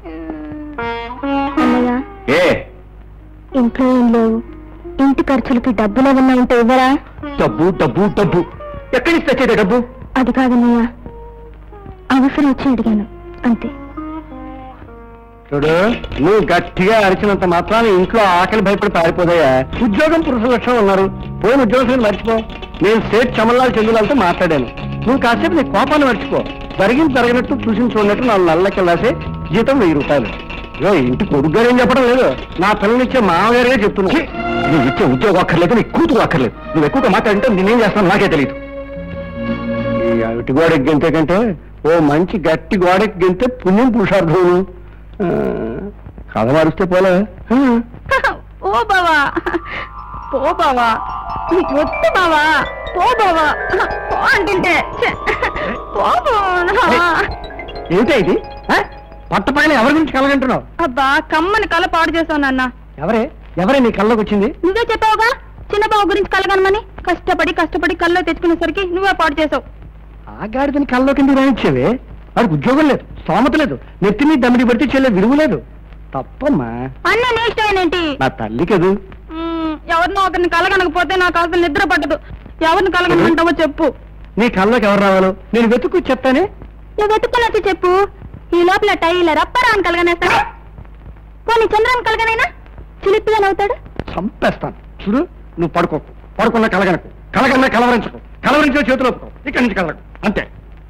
అన్నయ్య ఏ ఇంట్లో ఏం లేవు ఇంటి ఖర్చులకి డబ్బులు ఏమన్నా ఉంటే ఇవ్వరా డబ్బు డబ్బు డబ్బు ఎక్కడి నుంచి తెచ్చేదే డబ్బు అది కాదన్నయ్య అవసరం వచ్చి అడిగాను అంతే చూడు నువ్వు గట్టిగా అరిచినంత మాత్రాన్ని ఇంట్లో ఆకలి భయపడి పారిపోదయ్యా ఉద్యోగం పురుష లక్షణం ఉన్నారు పోయిన ఉద్యోగం మర్చిపో నేను సేట్ చమల్లాల్ చందులాలతో మాట్లాడాను నువ్వు కాసేపు నీ కోపాన్ని మర్చిపో జరిగింది జరగనట్టు చూసి చూడనట్టు నాలుగు నెలలకి రాసే జీతం వెయ్యి రూపాయలు ఇగో ఇంటి కొడుకు గారు ఏం చెప్పడం లేదు నా పిల్లనిచ్చే మామగారే చెప్తున్నా నువ్వు ఇచ్చే ఉద్యోగం అక్కర్లేదు నీ కూతురు అక్కర్లేదు నువ్వు ఎక్కువగా మాట్లాడితే నేనేం చేస్తాను నాకే తెలియదు ఈ అవిటి గోడకి గెంతే కంటే ఓ మంచి గట్టి గోడకి గెంతే పుణ్యం పురుషార్థం కథ మారిస్తే పోలే ఓ బావా పో బావా వద్దు బావా పో బావా పో అంటుంటే ఛే, పో బావా ఏమిటా ఇది ఆ? పట్టపైన ఎవరి గురించి కలగంటున్నావు అబ్బా కమ్మని కళ పాడు చేసావు నాన్న ఎవరే ఎవరే నీ కళ్ళకి వచ్చింది నువ్వే చెప్పావుగా చిన్న బావ గురించి కలగనమని కష్టపడి కష్టపడి కల్లో తెచ్చుకునేసరికి నువ్వే పాడు చేసావు ఆ గాడిదని కళ్ళలోకి ఎందుకు రానిచ్చేవే వాడికి ఉద్యోగం లేదు స్తోమత లేదు నెత్తి మీద దమ్మిడి పడితే చెల్లె విలువ లేదు తప్పమ్మా అన్న నీ ఇష్టం ఏంటి నా తల్లి కదూ మ్మ్, ఎవరినో ఒకరిని కలగనకపోతే నాకు అసలు నిద్ర పట్టదు ఎవరిని కలగనంటావో చెప్పు నీ కళ్ళకి ఎవరు రావాలో నేను వెతుక్కు చెప్తానే నువ్వు వెతుక్కున్నట్టు చెప్పు ఈ లోపల టైలర్ అప్పారాన్ని కలగనేస్తాడు పోనీ చంద్రాన్ని కలగనైనా చిలిపిగా నవ్వుతాడు చంపేస్తాను చూడు నువ్వు పడుకో పడుకున్న కలగనకు కలగన్నా కలవరించకు కలవరించే చేతులు ఒప్పుకో ఇక్కడి నుంచి కలగకు అంతే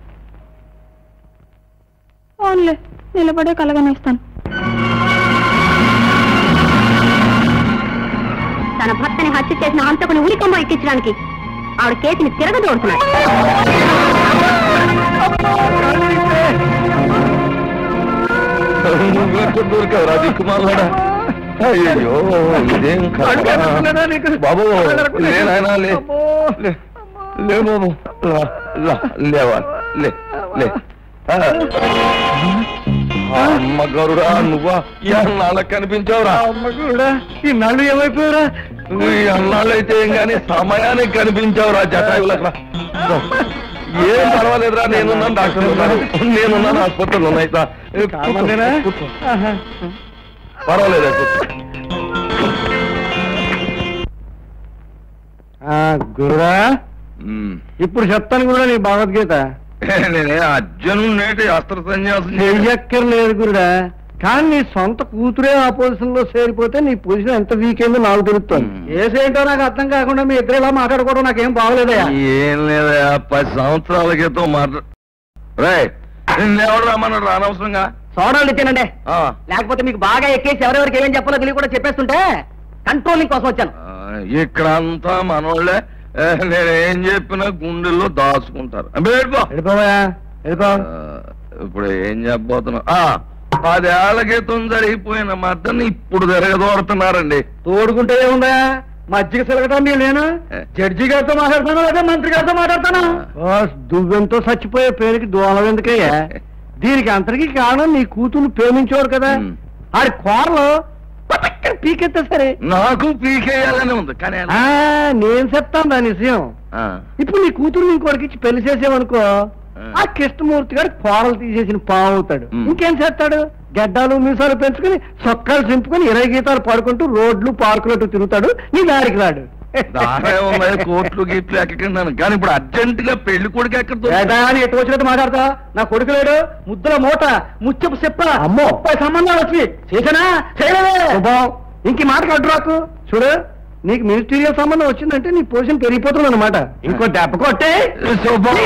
ఓన్లే నిలబడే కలగనేస్తాను తన భర్తని హత్య చేసిన హంతకుని ఉరికొమ్మ ఎక్కించడానికి ఆవిడ కేసుని తిరగదోడుతున్నాడు నువ్వెక్కడ దొరికావురా దిక్కుమాలాడా అయ్యో ఇదేం కథ? అడుగేస్తున్నాడా నీకు? బాబు అడుగేస్తున్నాడా? లే నాయనా లే అబ్బో. లే లే బాబు లా, లా, లేవా లే లే ఆ. అమ్మ గరుడా నువ్వా ఈ అన్నాళ్ళకి కనిపించావురా అమ్మ కూడా ఈ నళ్ళు ఏమైపోయారా నువ్వు ఈ అన్నాళ్ళైతే ఏం గానీ సమయానికి కనిపించావురా జటాయులకు ఏం పర్వాలేదురా నేనున్నాను డాక్టర్ ఉన్నాను నేనున్నాను హాస్పిటల్ ఉన్నాయి సార్ కామందేనా? కూర్చో. పర్వాలేదు కూర్చో. ఆ, గురుడా ఉమ్. ఇప్పుడు చెప్తాను కూడా నీ భగవద్గీత నేనే అర్జును నేటి అస్త్ర సన్యాసం చెయ్యక్కర్లేదు గురుడా కానీ నీ సొంత కూతురే ఆ పొజిషన్ లో చేరిపోతే నీ పొజిషన్ ఎంత వీక్ అయిందో నాకు తెలుస్తుంది మ్మ్. ఏసేంటో నాకు అర్థం కాకుండా మీ ఇద్దరు ఇలా మాట్లాడుకోవడం నాకేం బాగలేదయా ఏం లేదా పది సంవత్సరాల క్రితం మాట రే నిన్నెవడు రమ్మన్నాడు అనవసరంగా సోడాలు ఇచ్చానండి ఆ, లేకపోతే మీకు బాగా ఎక్కేసి ఎవరెవరికి ఏమేం చెప్పాలో తెలియ కూడా చెప్పేస్తుంటే కంట్రోలింగ్ కోసం వచ్చాను ఆ, ఇక్కడంతా మనోళ్ళే ఏ, నేనేం చెప్పినా గుండెల్లో దాచుకుంటారు వెళ్ళిపో వెళ్ళిపోవా వెళ్ళిపో ఇప్పుడు ఏం చెప్పబోతున్నా ఆ పదేళ్ల క్రితం జరిగిపోయిన మద్దన్ని ఇప్పుడు తిరగదోడుతున్నారండి తోడుకుంటే ఏముందా మజ్జిగ సిలగటం నేను జడ్జి గారితో మాట్లాడతాను లేదా మంత్రి గారితో మాట్లాడతాను దువ్వెంతో చచ్చిపోయే పేరుకి దూరం ఎందుకయ్యా దీనికి అంతరికి కారణం నీ కూతురు ప్రేమించేవాడు కదా మ్. ఆడి కూరలో పటక్కన పీకెత్తే సరే నాకు పీకేయాలని ఉంది కానీ ఆ, నేను చెప్తాను దాని విషయం ఆ, ఇప్పుడు నీ కూతురు ఇంకోటికి ఇచ్చి పెళ్లి చేసేవనుకో ఆ కృష్ణమూర్తి గారు కూరలు తీసేసిన పావు అవుతాడు మ్. ఇంకేం చేస్తాడు గడ్డాలు మీసాలు పెంచుకుని సొక్కాలు చింపుకొని ఇరవై గీతాలు పాడుకుంటూ రోడ్లు పార్కులట్టు తిరుగుతాడు నీ దారికి రాడు దారే ఉన్నాయి కోట్లు గీట్లు ఎక్కకుండాను కానీ ఇప్పుడు అర్జెంట్ గా పెళ్లి కొడుకు ఎక్కడ దొరుకుతాడు? ఏదా అని ఎటు వచ్చినట్టు మాట్లాడతా నా కొడుకు లేడు ముద్దుల మూట ముచ్చపు చెప్ప అమ్మో ముప్పై సంబంధాలు వచ్చి చేసానా చేయలేదే ఇంక ఈ మాటకు అడ్డు రాకు చూడు నీకు మినిస్టీరియల్ సంబంధం వచ్చిందంటే నీ పొజిషన్ పెరిగిపోతుంది అనమాట ఇంకో దెబ్బ కొట్టే శుభం.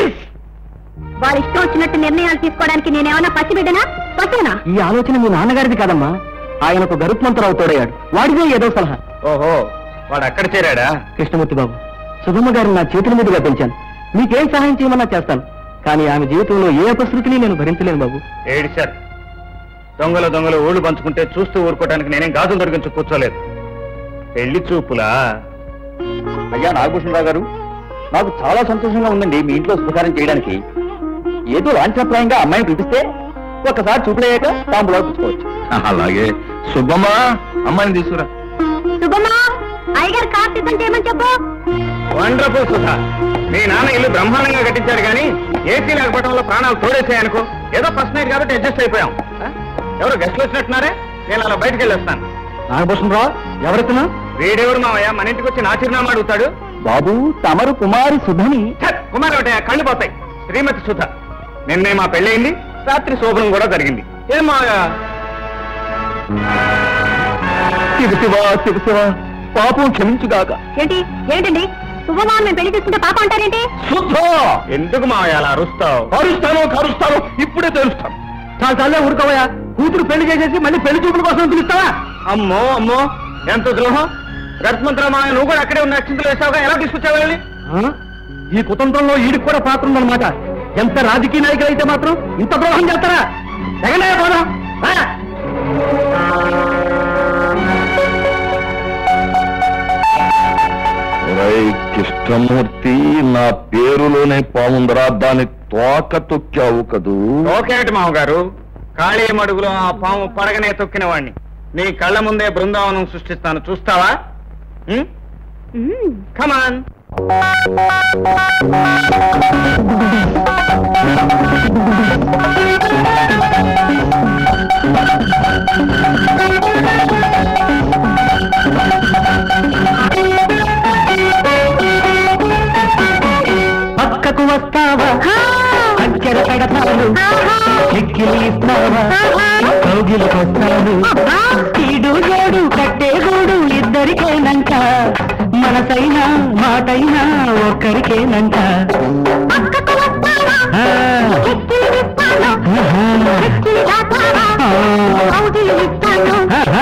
వారి ఇష్టం వచ్చినట్టు నిర్ణయాలు తీసుకోవడానికి నేనేమన్నా పసిబిడ్డనా పశువునా ఈ ఆలోచన మీ నాన్నగారిది కాదమ్మా ఆయన ఒక గరుత్మంతుడు అవుతాడయ్యాడు వాడిదే ఏదో సలహా ఓహో వాడు అక్కడ చేరాడా కృష్ణమూర్తి బాబు సుధమ్మ గారిని నా చేతుల మీదుగా పెంచాను మీకేం సహాయం చేయమన్నా చేస్తాను కానీ ఆమె జీవితంలో ఏ అపశృతిని నేను భరించలేను బాబు ఏడిశారు దొంగలు దొంగలు ఊళ్ళు పంచుకుంటే చూస్తూ ఊరుకోవడానికి నేనేం గాజులు దొరికించు కూర్చోలేదు పెళ్లి చూపులా అయ్యా నాగభూషణరావు గారు నాకు చాలా సంతోషంగా ఉందండి మీ ఇంట్లో శుభకార్యం చేయడానికి ఏదో లాంఛనప్రాయంగా అమ్మాయిని పిలిపిస్తే ఒక్కసారి చూపులయ్యాక తాంబులో పుచ్చుకోవచ్చు అలాగే సుబ్బమ్మా అమ్మాయిని తీసుకురా శుభమా అయ్యగారు కార్ సిద్ధం చేయమని చెప్పు వండర్ఫుల్ సుధా మీ నాన్న ఇల్లు బ్రహ్మాండంగా కట్టించారు కానీ ఏసీ లేకపోవడం వల్ల ప్రాణాలు తోడేసాయనుకో ఏదో ఫస్ట్ నైట్ కాబట్టి అడ్జస్ట్ అయిపోయాం ఆ? ఎవరు గెస్ట్లు వచ్చినట్టున్నారే నేను అలా బయటకు వెళ్ళొస్తాను నాగభూషణరావు ఎవరెత్తున్నా వీడెవడు మావయ్య మన ఇంటికి వచ్చి నా చిరునామా అడుగుతాడు బాబు తమరు కుమారి సుధని ఛత్! కుమార్ ఒకటే కళ్ళు పోతాయి శ్రీమతి సుధ నిన్నే మా పెళ్ళయింది రాత్రి శోభనం కూడా జరిగింది ఏం మావయ్య శివశివా శివశివా పాపం క్షమించుగాక ఏంటి ఏంటండి శుభమా మేము పెళ్లి చేసుకుంటే పాప అంటారేంటి శుద్ధ ఎందుకు మావయ్య అలా అరుస్తావు కరుస్తాను కరుస్తాను ఇప్పుడే తెలుస్తాను చాలా చాలే ఊరుకోవయ్యా కూతురు పెళ్లి చేసేసి మళ్ళీ పెళ్లి చూపుల కోసం పిలుస్తావా అమ్మో అమ్మో ఎంత ద్రోహం గర్భమంత్రం మావయ్య నువ్వు కూడా అక్కడే ఉన్న అక్షింతలు వేసావుగా ఎలా తీసుకొచ్చావు వెళ్ళి ఆ? ఈ కుతంత్రంలో ఈడికి కూడా పాత్ర ఉందన్నమాట ఎంత రాజకీయ నాయకులు అయితే మాత్రం ఇంత ద్రోహం చేస్తారా జగన్ పోదాం రా. ఒరేయ్ కృష్ణమూర్తి నా పేరులోనే పాముందరా దాని తోక తొక్కావు కదూ ఓకేటి మామగారు ఖాళీ మడుగులో ఆ పాము పడగనే తొక్కిన వాణ్ణి నీ కళ్ళ ముందే బృందావనం సృష్టిస్తాను చూస్తావా కమాన్ పక్కకు వస్తావా అచ్చర పెడతాను చిక్కిలి ఇస్తావా కౌగిలికొస్తాను ఈడు జోడు కట్టే గూడు ఇద్దరికేనంట మనసైనా మాటైనా ఒక్కరికేనంట ఆ. ఆహా. ఆహా.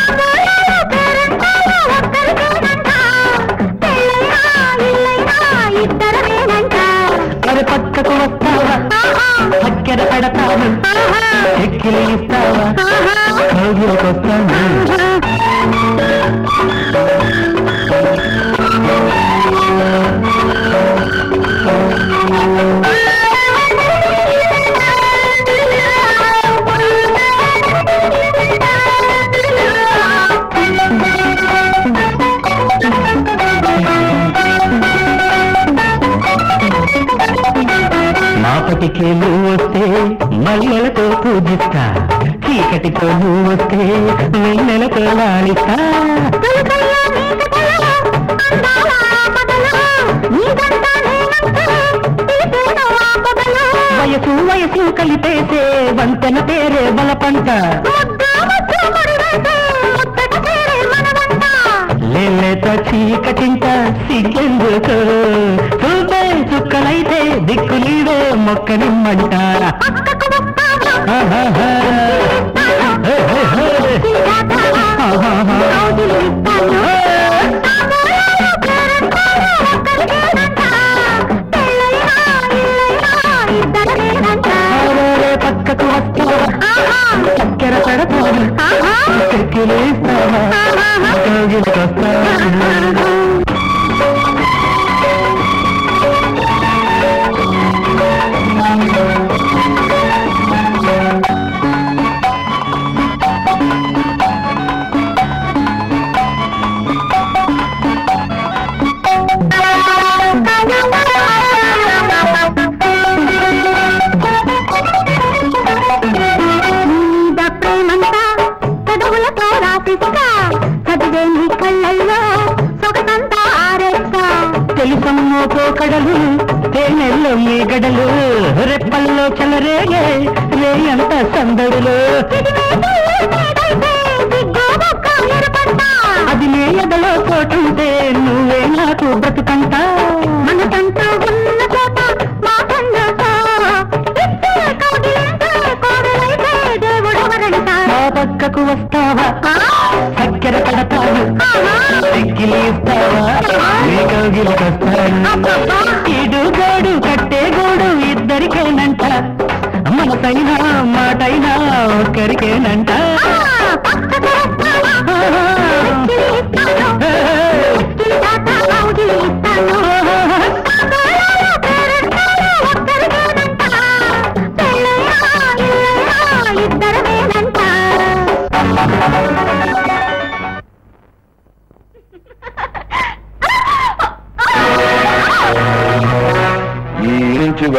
అరే పక్కకు వస్తావా చక్కెర పెడతాను చెక్కిలి ఇస్తావా కౌగిలికొస్తాను మాపటికి నువ్వు వస్తే మల్లెలతో పూజిస్తా చీకటితో నువ్వు వస్తే వెన్నెలతో లాలిస్తా వయసు వయసు కలిపేసే వంతెన పేరే బలపంట లేత చీకటింట సిగ్గెందుకు చూపే చుక్కలైతే దిక్కు నీవే మొక్క నిమ్మంట ఆహాహా. హే, హే, హే. ఆహాహా. అరే, పక్కకు వస్తావా చక్కెర పెడతాను చెక్కిలేస్తావా కౌగిలికొస్తావా మీద ప్రేమంతా చదువులతో రాసిస్తా చదివే నీ కళ్ళల్లో సొగసంతా ఆరేస్తా తెలుసమ్మో పోకడలు తేనెల్లో మీ గడలు రెప్పల్లో చలరేగే రేయంత సందడులు అది నే ఎదలో చోటుంటే నువ్వే నాకు బ్రతుకంట మనకంటూ ఉన్న చోట మా సంగత కోడలైతే దేవుడు వరణితా మా పక్కకు వస్తావా చక్కెర పడతాను చెక్కిలి ఇస్తావా నీ కౌగిలికొస్తాను ఇడు గోడు కట్టే గోడు ఇద్దరికేనంట మనసైనా మాటైనా ఒక్కరికేనంట పక్కకు వస్తావా ఆహా. ఇస్తాను హే. దాకా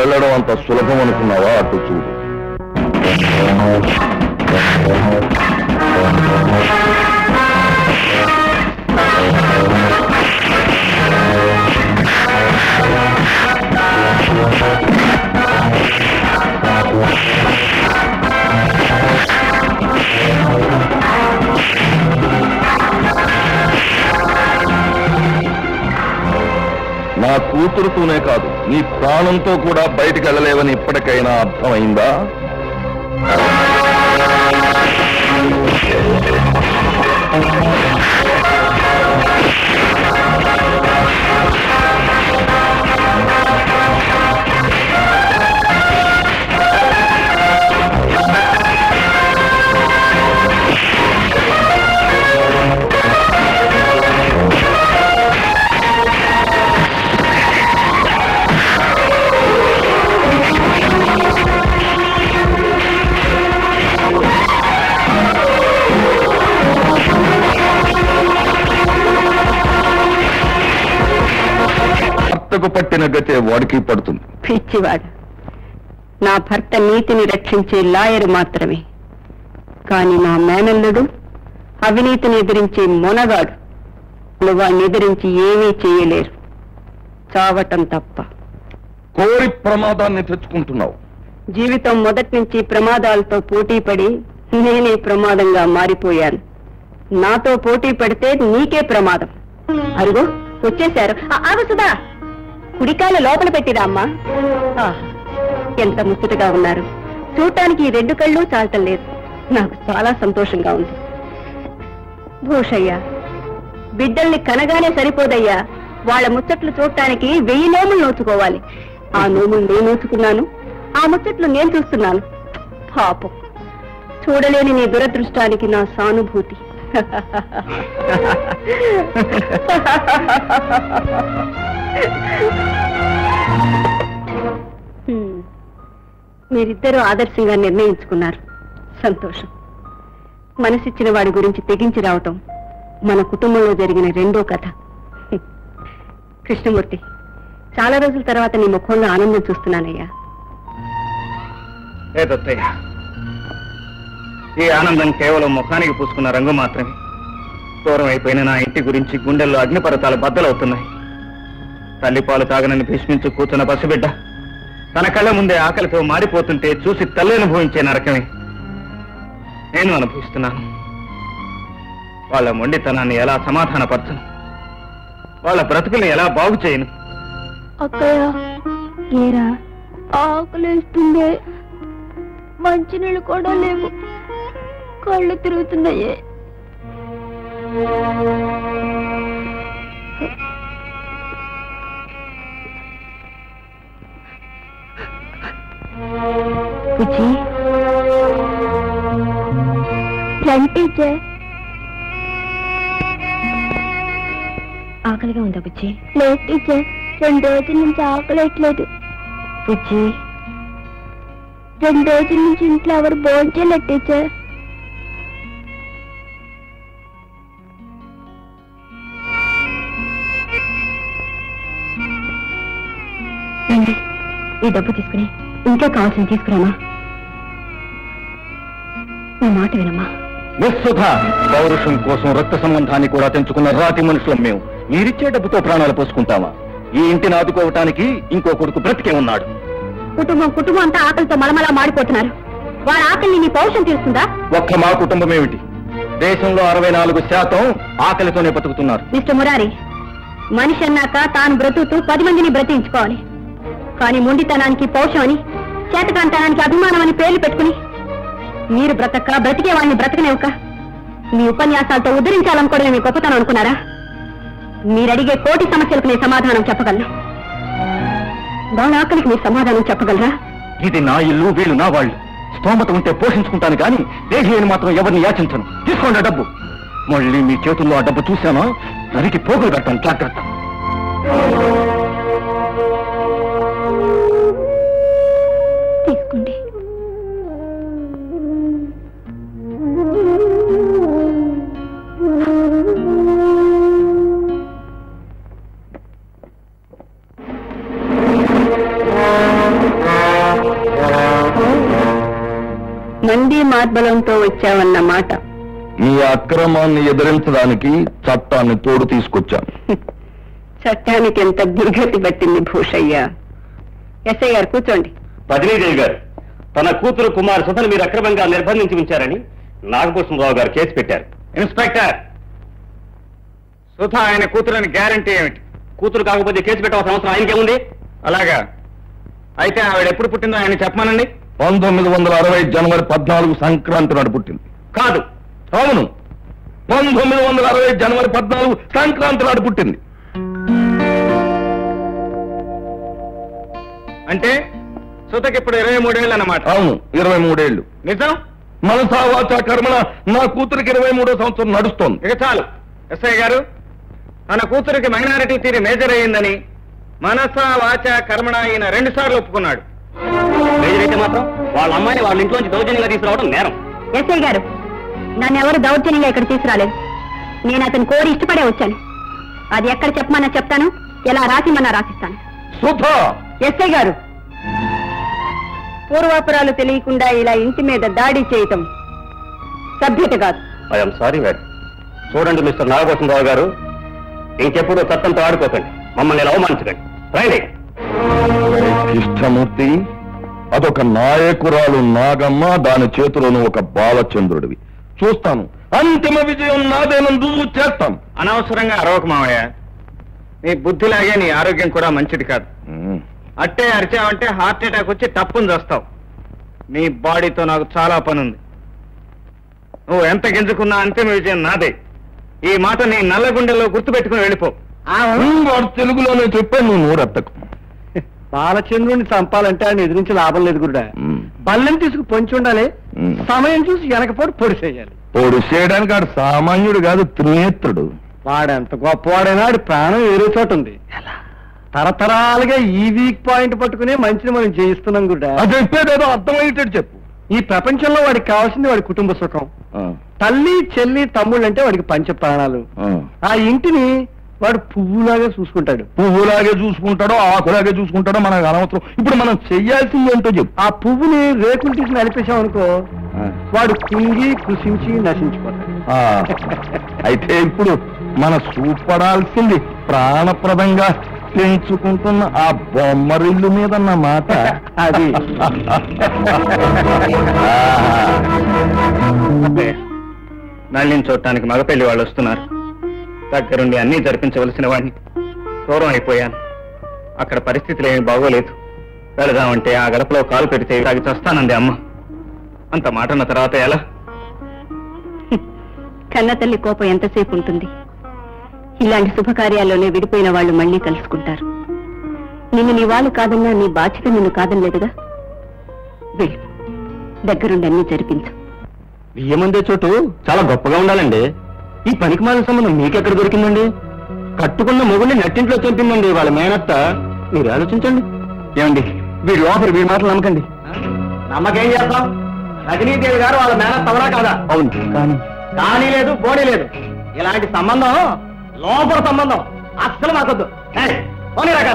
వెళ్ళడం అంత సులభం అనుకున్నావా అటు చూడు నా కూతురుతోనే కాదు నీ ప్రాణంతో కూడా బయటికి వెళ్ళలేవని ఇప్పటికైనా అర్థమైందా భర్తకు పట్టిన గతే వాడికి పడుతుంది పిచ్చివాడు నా భర్త నీతిని రక్షించే లాయరు మాత్రమే కాని నా మేనల్లుడు అవినీతిని ఎదిరించే మొనగాడు నువ్వు వాడిని ఎదిరించి ఏమీ చేయలేరు చావటం తప్ప కోరి ప్రమాదాన్ని తెచ్చుకుంటున్నావు జీవితం మొదటి నుంచి ప్రమాదాలతో పోటీ పడి నేనే ప్రమాదంగా మారిపోయాను నాతో పోటీ పడితే నీకే ప్రమాదం అరుగో వచ్చేశారు ఆ- ఆగు సుధా కుడికాల లోపల పెట్టిరా అమ్మా ఆ, ఎంత ముచ్చటగా ఉన్నారు చూడటానికి ఈ రెండు కళ్ళు చాలటం లేదు నాకు చాలా సంతోషంగా ఉంది భూషయ్య బిడ్డల్ని కనగానే సరిపోదయ్యా వాళ్ళ ముచ్చట్లు చూడటానికి వెయ్యి నోములు నోచుకోవాలి ఆ నోములు నేను నోచుకున్నాను ఆ ముచ్చట్లు నేను చూస్తున్నాను పాపం చూడలేని నీ దురదృష్టానికి నా సానుభూతి హ్మ్. మీరిద్దరూ ఆదర్శంగా నిర్ణయించుకున్నారు సంతోషం మనసిచ్చిన వాడి గురించి తెగించి రావటం మన కుటుంబంలో జరిగిన రెండో కథ హ్మ్. కృష్ణమూర్తి చాలా రోజుల తర్వాత నీ ముఖంలో ఆనందం చూస్తున్నానయ్యా ఏదత్తయ్య ఈ ఆనందం కేవలం ముఖానికి పూసుకున్న రంగు మాత్రమే దూరం అయిపోయిన నా ఇంటి గురించి గుండెల్లో అగ్నిపర్వతాలు బద్దలవుతున్నాయి తల్లిపాలు తాగనని భీష్మించు కూర్చున్న పసిబిడ్డ తన కళ్ళ ముందే ఆకలితో మారిపోతుంటే చూసి తల్లి అనుభవించే నరకమే నేను అనుభవిస్తున్నాను వాళ్ళ మొండితనాన్ని ఎలా సమాధానపరచను వాళ్ళ బ్రతుకుల్ని ఎలా బాగు చేయను అక్కయ్య ఏరా ఆకలేస్తుంది మంచినీళ్ళు కూడా లేవు కళ్ళు తిరుగుతున్నాయే బుజ్జి రండి టీచర్ ఆకలిగా ఉందా బుజ్జి లేదు టీచర్ రెండు రోజుల నుంచి ఆకలేట్లేదు బుజ్జి రెండు రోజుల నుంచి ఇంట్లో ఎవరు భోంచేయలేదు టీచర్ రండి ఈ డబ్బు తీసుకుని ఇంకా కావాల్సింది తీసుకురామా నా మాట వినమ్మా నిస్సుధ పౌరుషం కోసం రక్త సంబంధాన్ని కూడా తెంచుకున్న రాతి మనుషులం మేము మీరిచ్చే డబ్బుతో ప్రాణాలు పోసుకుంటామా ఈ ఇంటిని ఆదుకోవటానికి ఇంకో కొడుకు బ్రతికే ఉన్నాడు కుటుంబం కుటుంబం అంతా ఆకలితో మలమలా మాడిపోతున్నారు వారి ఆకలిని నీ పౌరుషం తీరుస్తుందా ఒక్క మా కుటుంబం ఏమిటి దేశంలో అరవై నాలుగు శాతం ఆకలితోనే బతుకుతున్నారు మిస్టర్ మురారి మనిషి అన్నాక తాను బ్రతుకుతూ పది మందిని బ్రతికించుకోవాలి కానీ మొండితనానికి పౌరుషం అని చేతకాంతనానికి అభిమానం అని పేర్లు పెట్టుకుని మీరు బ్రతక బ్రతికే వాడిని బ్రతకనివ్వక మీ ఉపన్యాసాలతో ఉద్ధరించాలనుకోవడమే మీ గొప్పతనం అనుకున్నారా మీరడిగే కోటి సమస్యలకు నేను సమాధానం చెప్పగలను వాళ్ళ ఆకలికి మీరు సమాధానం చెప్పగలరా ఇది నా ఇల్లు వీళ్ళు నా వాళ్ళు స్తోమత ఉంటే పోషించుకుంటాను కానీ దేశీయని మాత్రం ఎవరిని యాచించను తీసుకోండి ఆ డబ్బు మళ్ళీ మీ చేతుల్లో ఆ డబ్బు చూశానో నరికి పోగులు కట్టాను జాగ్రత్త తీసుకోండి మంది మార్బలంతో వచ్చావన్న మాట మీ అక్రమాన్ని ఎదిరించడానికి చట్టాన్ని తోడు తీసుకొచ్చాను చట్టానికి ఎంత దుర్గతి పట్టింది భూషయ్య ఎస్ఐ గారు కూర్చోండి పదినీదేవి గారు తన కూతురు కుమార్ సుధను మీరు అక్రమంగా నిర్బంధించి ఉంచారని నాగభూషణరావు గారు కేసు పెట్టారు ఇన్స్పెక్టర్ సుధ ఆయన కూతురని గ్యారంటీ ఏమిటి కూతురు కాకపోతే కేసు పెట్టవలసిన అవసరం ఆయనకేముంది అలాగా అయితే ఆవిడ ఎప్పుడు పుట్టిందో ఆయన చెప్పమనండి పంతొమ్మిది వందల అరవై జనవరి పద్నాలుగు సంక్రాంతి నాడు పుట్టింది కాదు అవును పంతొమ్మిది వందల అరవై జనవరి పద్నాలుగు సంక్రాంతి నాడు పుట్టింది అంటే సుధకి ఇప్పుడు ఇరవై మూడేళ్ళు అన్నమాట అవును ఇరవై మూడేళ్లు నిజం మనసా వాచా కర్మణ నా కూతురికి ఇరవై మూడో సంవత్సరం నడుస్తోంది ఇక చాలు ఎస్ఐ గారు తన కూతురికి మైనారిటీ తీరి మేజర్ అయ్యిందని మనస వాచ కర్మణ ఈయన రెండు సార్లు ఒప్పుకున్నాడు మేజర్ అయితే మాత్రం వాళ్ళ అమ్మాయిని వాళ్ళ ఇంట్లోంచి దౌర్జన్యంగా తీసుకురావడం నేరం ఎస్ఐ గారు నన్ను ఎవరు దౌర్జన్యంగా ఇక్కడ తీసుకురాలేదు నేను అతను కోరి ఇష్టపడే వచ్చాను అది ఎక్కడ చెప్పమన్నా చెప్తాను ఎలా రాసిమన్నా రాసిస్తాను సుధా ఎస్ఐ గారు పూర్వాపురాలు తెలియకుండా ఇలా ఇంటి మీద దాడి చేయటం సభ్యత కాదు ఐఎమ్ సారీ మేడం చూడండి మిస్టర్ నాగభూషణరావు గారు ఇంకెప్పుడు చట్టంతో ఆడుకోకండి మమ్మల్ని ఇలా అవమానించకండి రైట్ కృష్ణమూర్తి అదొక నాయకురాలు నాగమ్మ దాని చేతిలోను ఒక బాలచంద్రుడివి చూస్తాను అంతిమ విజయం నాదేనందు చేస్తాం అనవసరంగా అరవక మావయ్య నీ బుద్ధిలాగే నీ ఆరోగ్యం కూడా మంచిది కాదు అట్టే అరిచావంటే హార్ట్ అటాక్ వచ్చి తప్పుని చేస్తావు నీ బాడీతో నాకు చాలా పని ఉంది నువ్వు ఎంత గింజుకున్నా అంతిమ విజయం నాదే ఈ మాట నీ నల్ల గుండెల్లో గుర్తుపెట్టుకుని వెళ్ళిపో వాడు తెలుగులోనే చెప్పే నువ్వు నోరెత్తకు బాలచంద్రుని చంపాలంటే ఆయన ఎదిరించి లాభం లేదు గురుడా బల్లెం తీసుకు పొంచి ఉండాలి మ్. సమయం చూసి వెనకపోటు పొడి చేయాలి పొడి చేయడానికి ఆడు సామాన్యుడు కాదు త్రినేత్రుడు వాడెంత గొప్పవాడైనా ఆడి ప్రాణం వేరే చోట ఉంది తరతరాలుగా ఈ వీక్ పాయింట్ పట్టుకునే మంచిని మనం జయిస్తున్నాం గురుడా అది చెప్పేదేదో అర్థమయ్యేటట్టు చెప్పు ఈ ప్రపంచంలో వాడికి కావాల్సింది వాడి కుటుంబ సుఖం ఆ, తల్లి చెల్లి తమ్ముళ్ళు అంటే వాడికి పంచ ప్రాణాలు ఆ. ఆ ఇంటిని వాడు పువ్వులాగా చూసుకుంటాడు పువ్వులాగే చూసుకుంటాడో ఆకులాగే చూసుకుంటాడో మనకు అనవసరం ఇప్పుడు మనం చెయ్యాల్సింది ఏంటో చెప్పు ఆ పువ్వుని రేకులు తీసి నడిపేశాం అనుకో ఆ. వాడు కుంగి కృషించి నశించిపోతాడు ఆ, అయితే ఇప్పుడు మన చూపడాల్సింది ప్రాణప్రదంగా పెంచుకుంటున్న ఆ బొమ్మరిల్లు మీద మాట అది నళ్ళిని చూడటానికి మగపెళ్లి వాళ్ళు వస్తున్నారు దగ్గరుండి అన్నీ జరిపించవలసిన వాడిని దూరం అయిపోయాను అక్కడ పరిస్థితులు ఏమి బాగోలేదు వెళదామంటే ఆ గడపలో కాలు పెడితే తాగి చస్తానంది అమ్మ అంత మాట అన్న తర్వాత ఎలా కన్న తల్లి కోపం ఎంతసేపు ఉంటుంది ఇలాంటి శుభకార్యాల్లోనే విడిపోయిన వాళ్ళు మళ్ళీ కలుసుకుంటారు నిన్ను నీ వాళ్ళు కాదన్నా నీ బాధ్యత నిన్ను కాదనలేదుగా వెళ్ళు దగ్గరుండి అన్ని జరిపించు బియ్యమందే చోటు చాలా గొప్పగా ఉండాలండి ఈ పనికి మాలిన సంబంధం మీకెక్కడ దొరికిందండి కట్టుకున్న మొగుడిని నట్టింట్లో చంపిందండి వాళ్ళ మేనత్త మీరు ఆలోచించండి ఏమండి వీడి లోపల వీడి మాటలు నమ్మకండి నమ్మకేం చేస్తాం రజనీదేవి గారు వాళ్ళ మేనత్త అవరా కాదా అవును కానీ కానీ లేదు బోడీ లేదు ఇలాంటి సంబంధం లోపల సంబంధం అస్సలు మాకొద్దు ఏయ్, పోనీ రకాల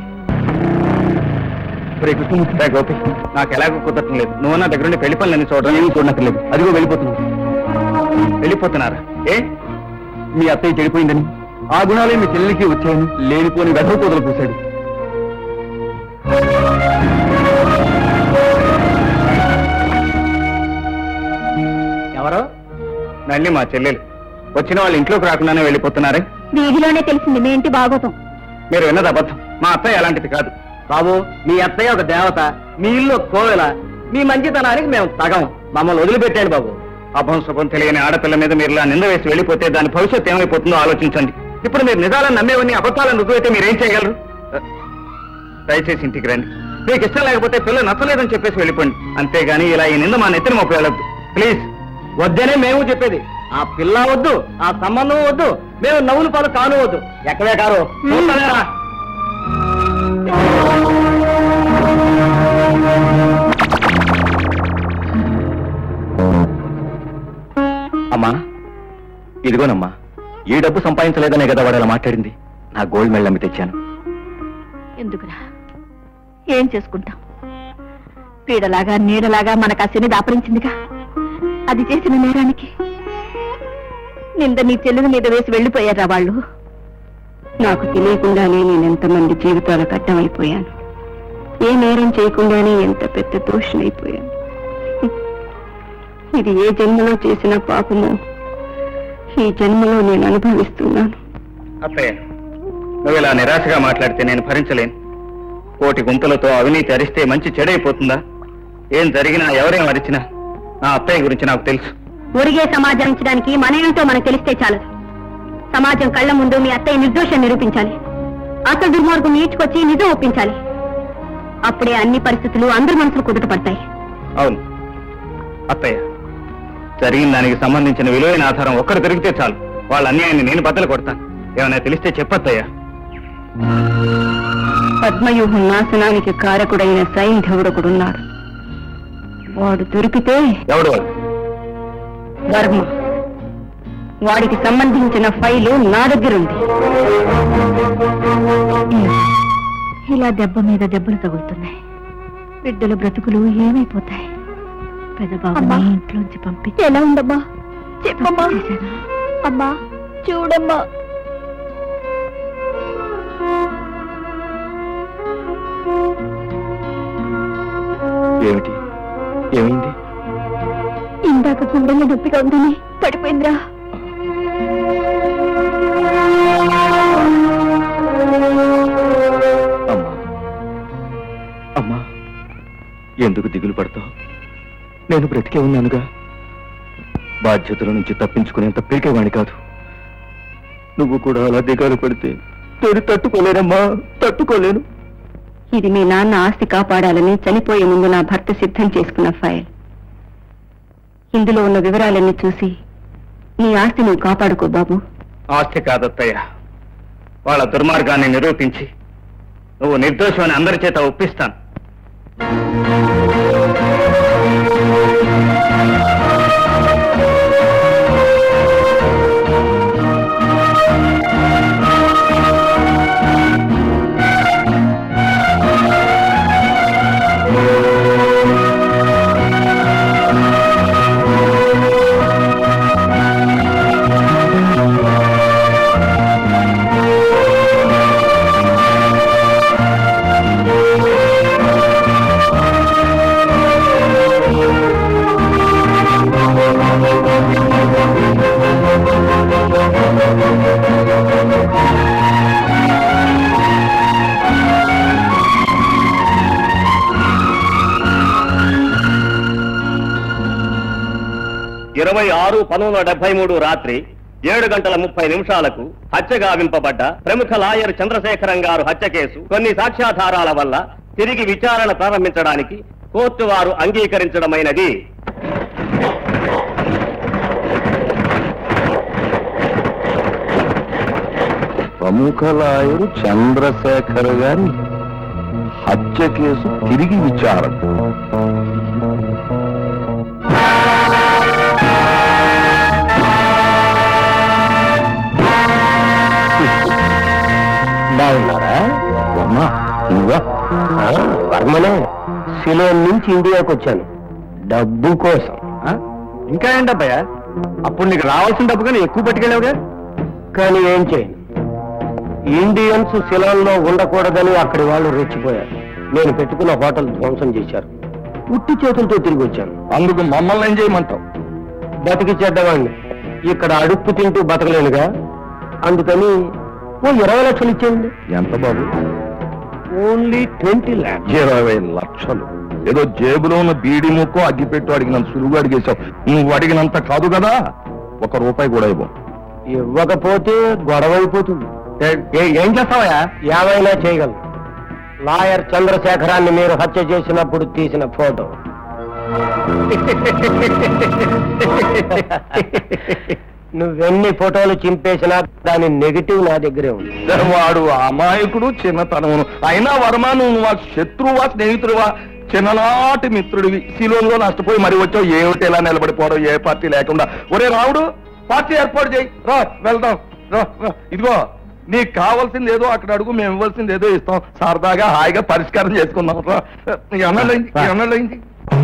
కృష్ణమూర్తి గోపి నాకు ఎలాగో కుదరటం లేదు నువ్వు నా దగ్గర పెళ్లి పనులన్నీ చూడడం ఏమీ చూడనక్కర్లేదు అదిగో వెళ్ళిపోతున్నావు వెళ్ళిపోతున్నారా ఏ మీ అత్తయ్య చెడిపోయిందని ఆ గుణాలే మీ చెల్లెలికి వచ్చాయని లేనిపోని వెధవ కూదలు పూశాడు ఎవరో నల్లి మా చెల్లెలు వచ్చిన వాళ్ళు ఇంట్లోకి రాకుండానే వెళ్ళిపోతున్నారే వీధిలోనే తెలిసింది మీ ఇంటి బాగోతం మీరు విన్నది అబద్ధం మా అత్తయ్య అలాంటిది కాదు బాబు మీ అత్తయ్య ఒక దేవత మీ ఇల్లు ఒక కోవెల మీ మంచితనానికి మేము తగం మమ్మల్ని వదిలిపెట్టాడు బాబు అభం శుభం తెలియని ఆడపిల్ల మీద మీరు ఇలా నింద వేసి వెళ్ళిపోతే దాని భవిష్యత్తు ఏమైపోతుందో ఆలోచించండి ఇప్పుడు మీరు నిజాలను నమ్మేవన్నీ అబద్ధాలను రుజువైతే మీరు ఏం చేయగలరు అ, దయచేసి ఇంటికి రండి మీకు ఇష్టం లేకపోతే పిల్ల నచ్చలేదని చెప్పేసి వెళ్ళిపోండి అంతేగాని ఇలా ఈ నింద మా నెత్తిన మొక్క వెళ్ళొద్దు ప్లీజ్ వద్దనే మేము చెప్పేది ఆ పిల్ల వద్దు ఆ సంబంధం వద్దు మేము నవ్వులు పాలు కాను వద్దు ఎక్కడే కారు చూస్తానేరా. అమ్మా ఇదిగోనమ్మా ఈ డబ్బు సంపాదించలేదనే కదా వాడు అలా మాట్లాడింది నా గోల్డ్ మెడల్ అమ్మి తెచ్చాను ఎందుకురా ఏం చేసుకుంటాం పీడలాగా నీడలాగా మన కసిని దాపరించిందిగా అది చేసిన నేరానికి నింద నీ చెల్లెల మీద వేసి వెళ్ళిపోయారా వాళ్ళు నాకు తెలియకుండానే నేను ఎంతమంది జీవితాల కట్టమైపోయాను ఏ నేరం చేయకుండానే ఎంత పెద్ద దోషులైపోయాను ఇది ఏ జన్మలో చేసిన పాపమో ఈ జన్మలో నేను అనుభవిస్తున్నాను అత్తయ్య నువ్వు ఇలా నిరాశగా మాట్లాడితే నేను భరించలేను కోటి గుంతలతో అవినీతి అరిస్తే మంచి చెడైపోతుందా ఏం జరిగినా ఎవరేం అరిచినా నా అత్తయ్య గురించి నాకు తెలుసు ఒరిగే సమాజానికి మనమేంటో మనకు తెలిస్తే చాలు సమాజం కళ్ళ ముందు మీ అత్తయ్య నిర్దోషం నిరూపించాలి అసలు దుర్మార్గం నీచుకొచ్చి నిజం ఒప్పించాలి అప్పుడే అన్ని పరిస్థితులు అందరి మనసులు కుదుటపడతాయి అవును అత్తయ్య జరిగిన దానికి సంబంధించిన విలువైన ఆధారం ఒక్కరు దొరికితే చాలు వాళ్ళ అన్యాయాన్ని నేను బద్దలు కొడతాను ఏమైనా తెలిస్తే చెప్పత్తయ్యా పద్మవ్యూహం నాశనానికి కారకుడైన సైంధవుడొకడున్నాడు వాడు దొరికితే ఎవడు వాళ్ళు వర్మ వాడికి సంబంధించిన ఫైలు నా దగ్గరుంది ఇలా దెబ్బ మీద దెబ్బలు తగులుతున్నాయి బిడ్డల బ్రతుకులు ఏమైపోతాయి పెదబాబుని ఇంట్లోంచి పంపించి ఎలా ఉందమ్మా చెప్పమ్మా అమ్మా చూడమ్మా ఏమిటి ఏమైంది ఇందాక గుండెల్లో నొప్పిగా ఉందని పడిపోయిందిరా అమ్మా అమ్మా ఎందుకు దిగులు పడతావు నేను బ్రతికే ఉన్నానుగా బాధ్యతల నుంచి తప్పించుకునేంత పీకేవాణి కాదు నువ్వు కూడా అలా దిగాలు పడితే నేను తట్టుకోలేనమ్మా తట్టుకోలేను ఇది మీ నాన్న ఆస్తి కాపాడాలని చనిపోయే ముందు నా భర్త సిద్ధం చేసుకున్న ఫైల్ ఇందులో ఉన్న వివరాలన్నీ చూసి నీ ఆస్తి నువ్వు కాపాడుకో బాబు ఆస్తి కాదత్తయ్య వాళ్ళ దుర్మార్గాన్ని నిరూపించి నువ్వు నిర్దోషమని అందరి చేత ఒప్పిస్తాను ఇరవై ఆరు పంతొమ్మిది వందల డెబ్బై మూడు రాత్రి ఏడు గంటల ముప్పై నిమిషాలకు హత్య గావింపబడ్డ ప్రముఖ లాయర్ చంద్రశేఖరం గారు హత్య కేసు కొన్ని సాక్ష్యాధారాల వల్ల తిరిగి విచారణ ప్రారంభించడానికి కోర్టు వారు అంగీకరించడమైనది ప్రముఖ లాయరు చంద్రశేఖర్ గారి హత్య కేసు తిరిగి విచారణ బాగున్నారా అమ్మా నువ్వా ఆ, వర్మనే సిలోన్ నుంచి ఇండియాకి వచ్చాను డబ్బు కోసం ఆ? ఇంకా ఏంటబ్బయ్యా అప్పుడు నీకు రావాల్సిన డబ్బు కానీ ఎక్కువ పట్టుకెళ్ళావుగా కానీ ఏం చేయను ఇండియన్స్ శిలంలో ఉండకూడదని అక్కడి వాళ్ళు రెచ్చిపోయారు నేను పెట్టుకున్న హోటల్ ధ్వంసం చేశారు ఉట్టి చేతులతో తిరిగి వచ్చాను అందుకు మమ్మల్ని ఏం చేయమంటావు బతికి చెడ్డవాడిని ఇక్కడ అడుక్కు తింటూ బతకలేనుగా అందుకని ఓ ఇరవై లక్షలు ఇచ్చేయండి ఎంత బాబు ఓన్లీ ట్వంటీ ల్యాక్స్ ఇరవై లక్షలు ఏదో జేబులో ఉన్న బీడి ముక్కు అగ్గిపెట్టు అడిగినంత సులువుగా అడిగేశావు నువ్వు అడిగినంత కాదు కదా ఒక రూపాయి కూడా ఇవ్వం ఇవ్వకపోతే గొడవ అయిపోతుంది ఏం చేస్తావయ్యా ఏమైనా చేయగలను లాయర్ చంద్రశేఖరాన్ని మీరు హత్య చేసినప్పుడు తీసిన ఫోటో నువ్వెన్ని ఫోటోలు చింపేసినా దాని నెగిటివ్ నా దగ్గరే ఉంది వాడు అమాయకుడు చిన్నతనమును అయినా వర్మ నువ్వు వా శత్రువా స్నేహితుడువా చిన్ననాటి మిత్రుడివి శిలోన్లో నష్టపోయి మరి వచ్చావు ఏమిటి ఎలా నిలబడిపోవడం ఏ పార్టీ లేకుండా ఒరే రావుడు పార్టీ ఏర్పాటు చేయి రా వెళ్దాం రా రా. ఇదిగో నీకు కావాల్సింది ఏదో అక్కడ అడుగు మేము ఇవ్వాల్సింది ఏదో ఇస్తాం సరదాగా హాయిగా పరిష్కారం చేసుకుందాం రా ఎన్నడైంది ఎన్నడైంది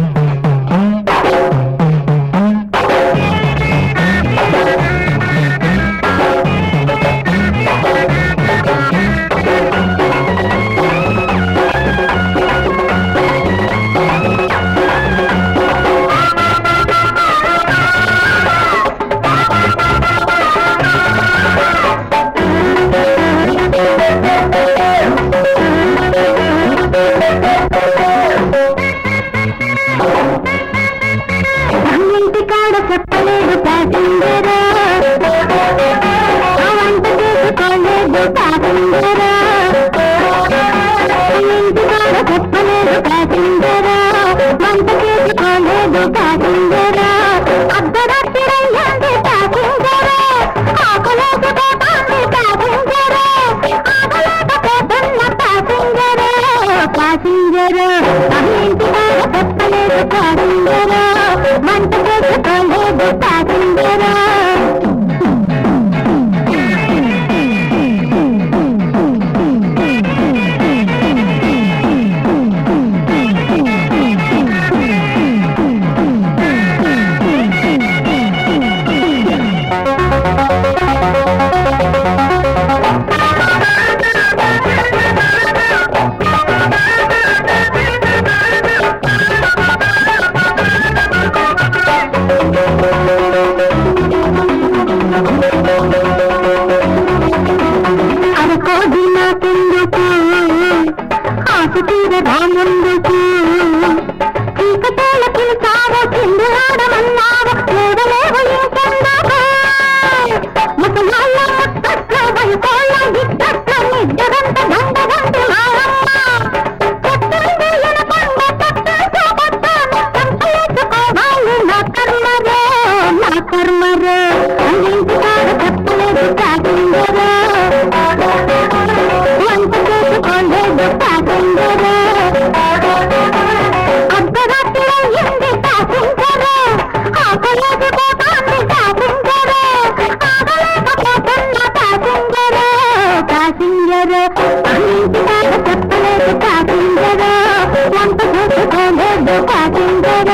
ఇంటి కాడ చెప్పలేదు ప్యాసింజరా ఆ వంట చేసుకోలేదు ప్యాసింజరా ఇంటి కాడ చెప్పలేదు ప్యాసింజరా వంట చేసుకోలేదు ప్యాసింజరా అర్ధరాత్రి అయ్యింది ప్యాసింజరా ఆకలేకపోతాంది ప్యాసింజరా ఆకలేకపోతున్న ప్యాసింజరా ప్యాసింజరా ఇంటి కాడ చెప్పలేదు ప్యాసింజరా వంట చేసుకోలేదు ప్యాసింజరా అరకోది నాకెందుకు ఆశ తీరదా ముందుకు చీకటేల పిలిచావో చిందు ఆడమన్నావో లేవలేవు ఇంకెందుకు ముసలాళ్ళ ముత్తట్ల వైకోళ్ళ గిట్టట్ల నిద్దరంత గంట గంట మారమ్మ చెట్టుంది ఎనకొండ చెట్టు చూపొద్దాను చంపలేసుకోవాలి నా కర్మరే నా కర్మరే అన్నింటి కాడ చెప్పలేదు కాకిందరే వంట చేసుకోలేదు కాకిందరే అర్ధరాత్రి అయ్యింది కాకిందరే ఆకలేకపోతాంది కాకిందరే ఆగలేకపోతున్న కాకిందరే కాకిందరే అన్నింటి కాడ చెప్పలేదు కాకిందరే వంట చేసుకోలేదు కాకిందరే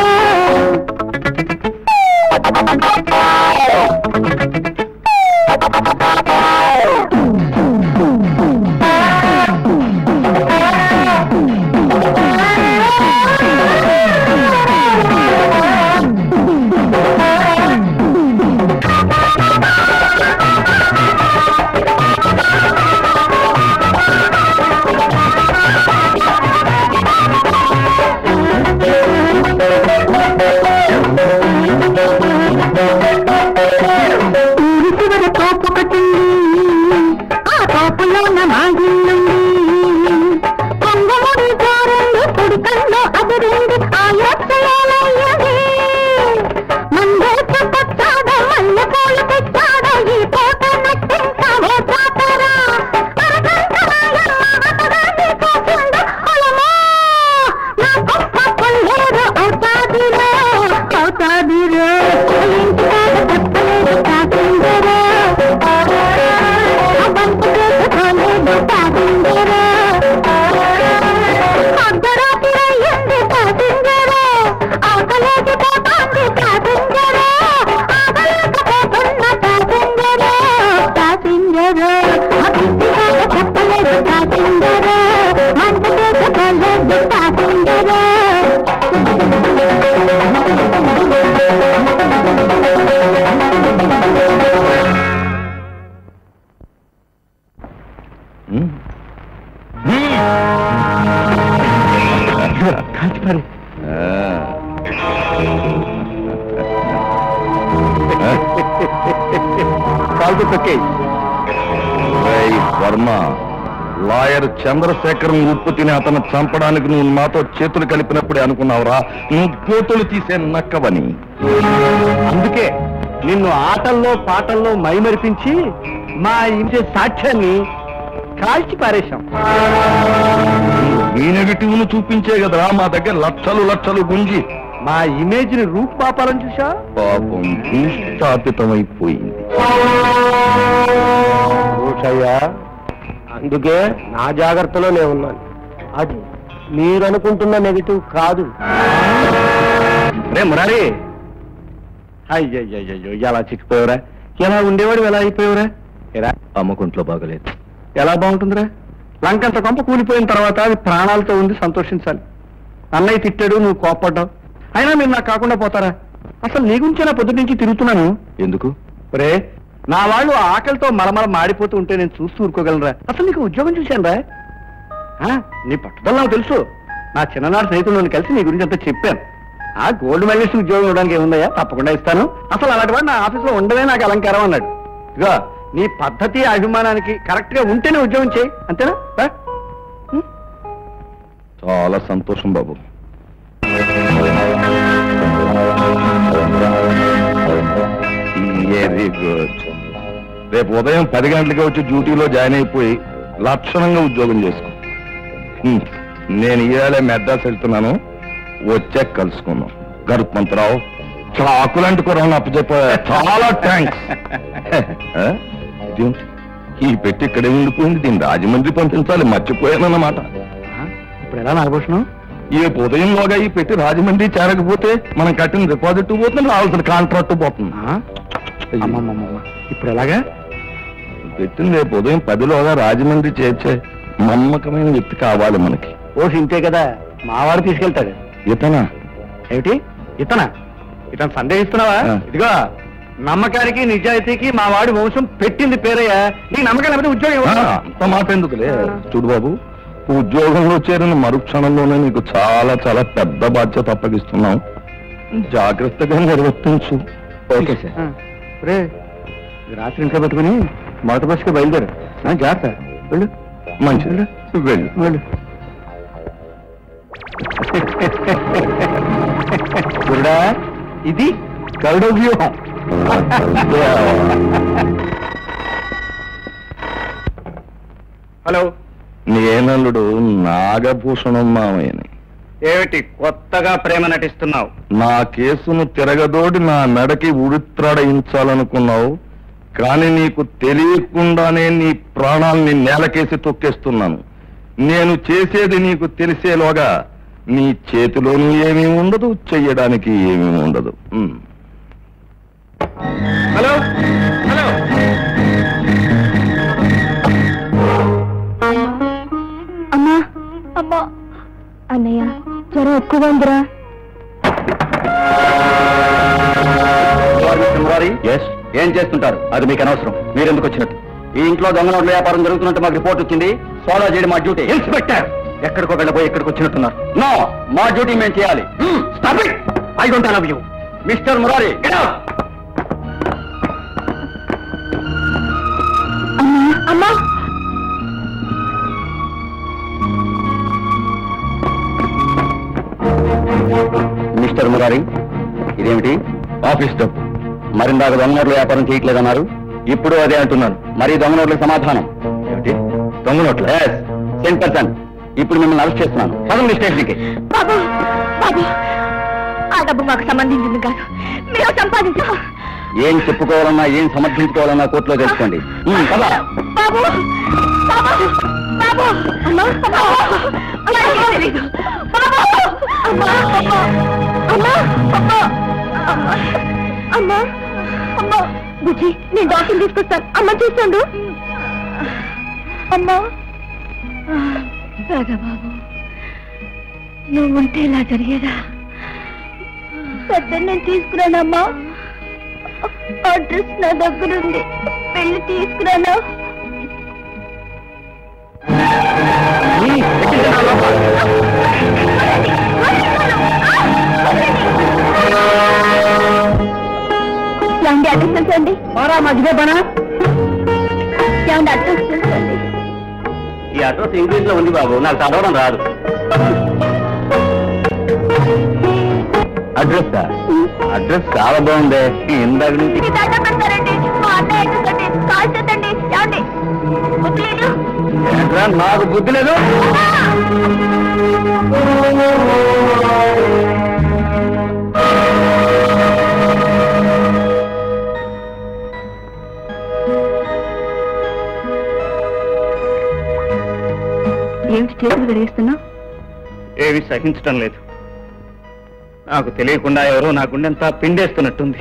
ఊరి చివర తోపొకటుంది ఆ తోపులోన మాగిల్లుంది కొంగముడి జోరండి కుడి కన్ను అదిరింది ఆ యొక్కలేలయ్యది మందేసి కొచ్చాడ మల్లె పూలు తెచ్చాడ ఈ తోట నట్టించావో జాతరా అరగంట మాయమ్మ అతగాన్ని చూసింది అలమో నా గొప్ప కొల్లేరు అవుతాదిరో అవుతాదిరో ఇంటి కాడ చెప్పలేదు కాకిందరో అబంత చేసుకోలేదు కాకిందరో అర్ధరాత్రి అయ్యింది కాకిందరో ఆకలేసి పోతాంది కాకిందరో ఆకలేకపోతున్న కాకిందరో కాకిందరో ఇంటి కాడ చెప్పలేదు కాకిందరో వంట చేసుకోలేదు కాకిందరో ఉమ్. ఉమ్. కాచిపారి ఆ. కాలుతో తొక్కేయి రేయ్ వర్మ లాయర్ చంద్రశేఖరం ఉప్పు తిని అతను చంపడానికి నువ్వు మాతో చేతులు కలిపినప్పుడే అనుకున్నావురా నువ్వు కోతులు తీసే నక్కవని అందుకే నిన్ను ఆటల్లో పాటల్లో మైమరిపించి మా ఇంటి సాక్ష్యాన్ని కాల్చి పారేశాం ఈ నెగటివ్ ను చూపించే కదరా మా దగ్గర లక్షలు లక్షలు గుంజి మా ఇమేజ్ ని రూపుమాపాలని చూసా పాపం భూస్థాపితమైపోయింది భూషయ్య అందుకే నా జాగ్రత్తలో నేను ఉన్నాను అది మీరు అనుకుంటున్న నెగిటివ్ కాదు రే మురారి అయ్యయ్యో ఎలా చిక్కిపోయావురా ఎలా ఉండేవాడు ఎలా అయిపోయావురా ఎరా అమ్మకుంట్లో బాగలేదు ఎలా బాగుంటుందిరా లంకంత కొంప కూలిపోయిన తర్వాత అది ప్రాణాలతో ఉంది సంతోషించాలి అన్నయ్య తిట్టాడు నువ్వు కోప్పడ్డావు అయినా మీరు నాకు కాకుండా పోతారా అసలు నీ గురించి నా పొద్దు నుంచి తిరుగుతున్నాను ఎందుకు రే నా వాళ్ళు ఆకలితో మలమల మాడిపోతూ ఉంటే నేను చూస్తూ ఊరుకోగలరా అసలు నీకు ఉద్యోగం చూశాను రా నీ పట్టుదల నాకు తెలుసు నా చిన్ననాడు స్నేహితులను కలిసి నీ గురించి అంతా చెప్పాను ఆ గోల్డ్ మెడలిస్ట్ ఉద్యోగం ఇవ్వడానికి ఏముందయ్యా తప్పకుండా ఇస్తాను అసలు అలాంటి వాడు నా ఆఫీస్లో ఉండదే నాకు అలంకారం అన్నాడు ఇదిగో నీ పద్ధతి అభిమానానికి కరెక్ట్ గా ఉంటేనే ఉద్యోగం చేయి అంతేనా రా. చాలా సంతోషం బాబు వెరీ గుడ్ రేపు ఉదయం పది గంటలకి వచ్చి డ్యూటీలో జాయిన్ అయిపోయి లక్షణంగా ఉద్యోగం చేసుకో హ్మ్. నేను ఇవాళ మెడ్రాస్ వెళ్తున్నాను వచ్చాక కలుసుకుందాం గరుత్మంతరావు చాకులాంటి కూర అప్పచెప్ప చాలా థ్యాంక్స్ ఇదేంటి ఈ పెట్టి ఇక్కడే ఉండిపోయింది దీన్ని రాజమండ్రి పంపించాలి మర్చిపోయానన్నమాట ఇప్పుడు ఎలా నాగభూషణం ఈ ఉదయంలోగా ఈ పెట్టి రాజమండ్రి చేరకపోతే మనం కట్టిన డిపాజిట్ పోతుంది రావాల్సిన కాంట్రాక్ట్ పోతుంది ఆ? అమ్మమ్మమ్మమ్మ. ఇప్పుడు ఎలాగా పెట్టింది రేపు ఉదయం పదిలోగా రాజమండ్రి చేర్చే నమ్మకమైన వ్యక్తి కావాలి మనకి ఓ ఇంతే కదా మావాడు తీసుకెళ్తాడు ఇతనా ఏమిటి ఇతనా ఇతను సందేహిస్తున్నావా ఆ. ఇదిగో నమ్మకానికి నిజాయితీకి మా వాడి వంశం పెట్టింది పేరయ్యా నీ నమ్మకం లేకపోతే ఉద్యోగం ఆ, ఇవ్వను. అంత మాట ఎందుకులే చూడు బాబు ఉద్యోగంలో చేరిన మరుక్షణంలోనే నీకు చాలా చాలా పెద్ద బాధ్యత అప్పగిస్తున్నాం జాగ్రత్తగా నిర్వర్తించు ఓకే సార్ ఆ, రే ఇది రాత్రి ఇంట్లో పెట్టుకుని మొదటి బస్సుకి బయలుదేరు ఆ, జాగ్రత్త వెళ్ళు మంచిది వెళ్ళు వెళ్ళు గురుడా ఇది గరుడ వ్యూహం హలో నేనల్లుడు నాగభూషణం మామయ్యని ఏమిటి కొత్తగా ప్రేమ నటిస్తున్నావు నా కేసును తిరగదోడి నా మెడకి ఉడిత్రాడయించాలనుకున్నావు కానీ నీకు తెలియకుండానే నీ ప్రాణాల్ని నేలకేసి తొక్కేస్తున్నాను నేను చేసేది నీకు తెలిసేలోగా నీ చేతిలోనూ ఏమీ ఉండదు చెయ్యడానికి ఏమీ ఉండదు ఉమ్. హలో హలో అమ్మా అమ్మా అన్నయ్య జ్వరం ఎక్కువ ఉందిరా ఎస్ ఏం చేస్తుంటారు అది మీకు అనవసరం మీరెందుకు వచ్చినట్టు ఈ ఇంట్లో దొంగ నోట్ల వ్యాపారం జరుగుతున్నట్టు మాకు రిపోర్ట్ వచ్చింది ఫాలో చేయడం మా డ్యూటీ ఇన్స్పెక్టర్ ఎక్కడికో వెళ్ళబోయి ఎక్కడికి వచ్చినట్టున్నారు నో మా డ్యూటీ మేము చేయాలి I don't love you mister Murari అమ్మా మిస్టర్ మురారి ఇదేమిటి ఆఫీస్ డబ్బు మరిందాక దొంగ నోట్ల వ్యాపారం చేయట్లేదన్నారు ఇప్పుడు అదే అంటున్నాను మరి దొంగ నోట్లకు సమాధానం ఏమిటి దొంగ నోట్ల సెంట్ పర్సన్ ఇప్పుడు మిమ్మల్ని అరెస్ట్ చేస్తున్నాను పదండి స్టేషన్కి బాబు బాబు ఆ డబ్బు మాకు సంబంధించింది కాదు మీరు సంపాదించా ఏం చెప్పుకోవాలన్నా ఏం సమర్థించుకోవాలన్నా కోర్టులో తెలుసుకోండి ఉమ్, పద. బాబు బాబు బాబు అమ్మా బాబు నాకేం తెలీదు. బాబు అమ్మా అమ్మా అమ్మా అమ్మా అమ్మా అమ్మా అమ్మా బుజ్జి నేను డాక్టర్ తీసుకొస్తాను అమ్మ చూస్తాడు అమ్మా రాగా బాబు నువ్వు ఉంటే ఇలా జరిగేదా పెద్ద నేను తీసుకురానమ్మా అడ్రస్ నా దగ్గరుంది వెళ్ళి తీసుకురానా ఏమండి అడ్రస్ తెలుసండి మధ్య పనా ఏమండి అడ్రస్ తెలుసండి ఈ అడ్రస్ ఇంగ్లీష్ లో ఉంది బాబు నాకు చదవడం రాదు అడ్రస్ అడ్రస్ చాలా బాగుంది ఇందాక నుంచి ఇది దండం పెడతారండి మా అన్నయ్య అడ్రస్ అండి కాల్ చేద్దండి ఏమండి వదిలేదు ఏంట్రా, నాకు బుద్ధి లేదు గడిస్తున్నావు ఏవి సహించడం లేదు నాకు తెలియకుండా ఎవరో నా గుండెంతా పిండేస్తున్నట్టుంది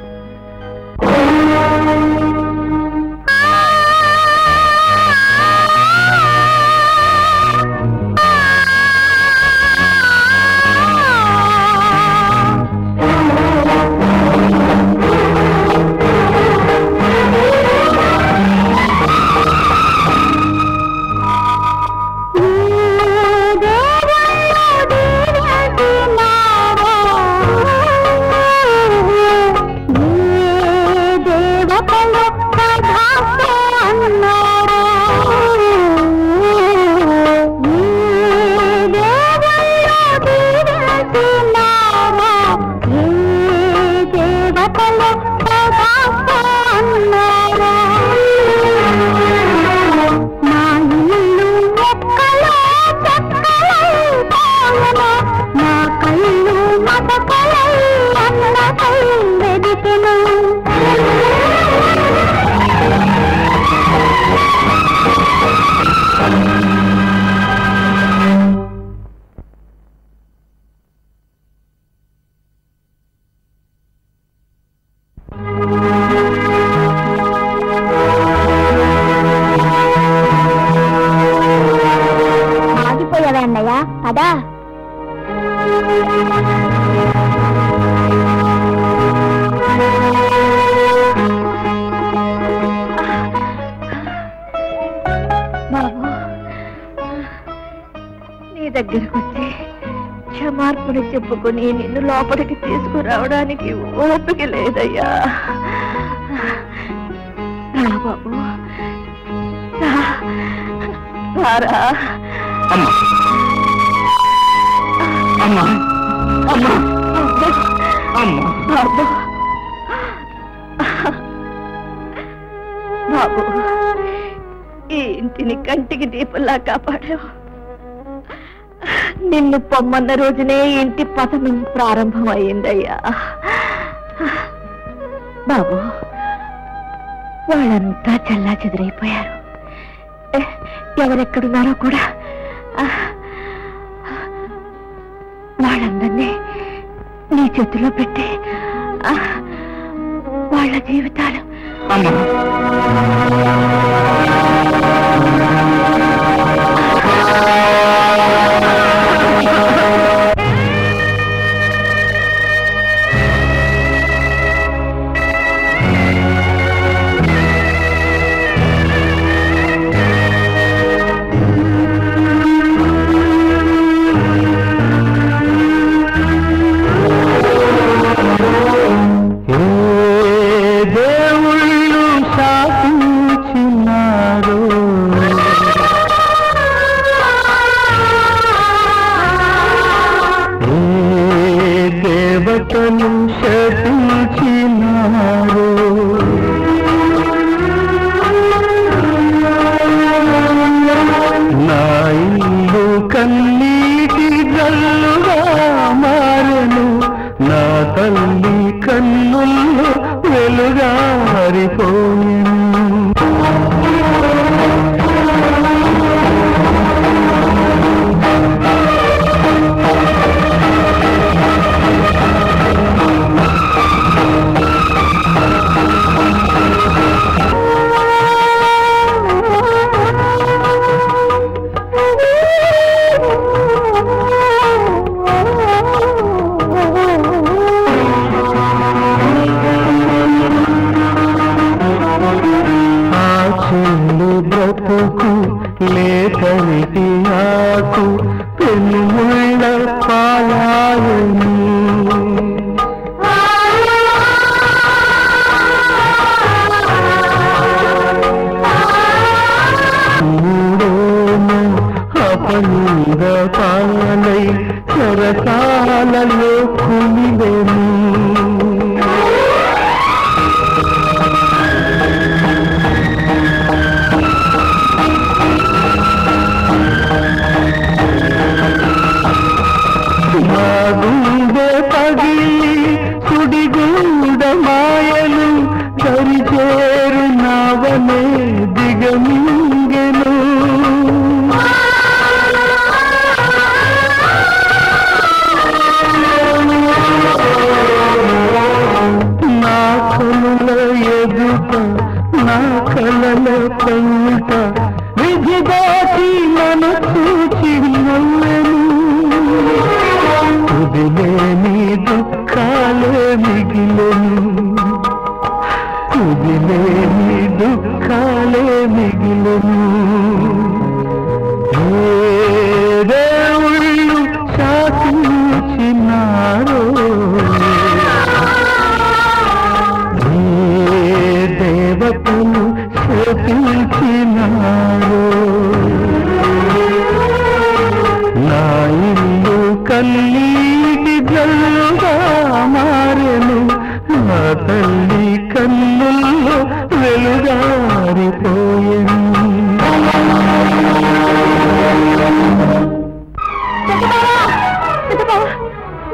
ఆగిపోయావా అన్నయ్య పదా బాబు నీ దగ్గరకు వచ్చి క్షమార్పణ చెప్పుకొని నిన్ను లోపలికి తీసుకురావడానికి ఓపిక లేదయ్యా రా బాబు రా. రారా అమ్మా అమ్మా అమ్మా అమ్మా బాబు బాబు ఈ ఇంటిని కంటికి దీపంలా కాపాడావు నిన్ను పొమ్మన్న రోజునే ఈ ఇంటి పతనం ప్రారంభమైందయ్యా బాబు వాళ్ళంతా చల్లా చెదిరైపోయారు ఎ- ఎవరెక్కడున్నారో కూడా ఆ, వాళ్ళందరినీ నీ చేతిలో పెట్టి ఆ, వాళ్ళ జీవితాలు అమ్మా దేవుళ్ళు శాసించినారు ఏ దేవతలు శపించినారు నా ఇల్లు కన్నీటి జల్లుగా మారెను నా తల్లి కన్నుల్లో వెలుగారిపోయెను ఆ చెల్లు బ్రతుకు లేతనికి ఆకు పెనుముళ్ళ పాలాయని మూడోను అపనింద పాలై సరసాలలో కుమిదెను మా గుండె పగిలి సుడిగుండ మాయలు దరిచేరు నావనే దిగమింగెను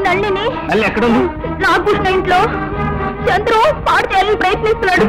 నల్లిని మళ్ళీ ఎక్కడుంది రామకృష్ణ ఇంట్లో చంద్రు పాడు చేయాలని ప్రయత్నిస్తున్నాడు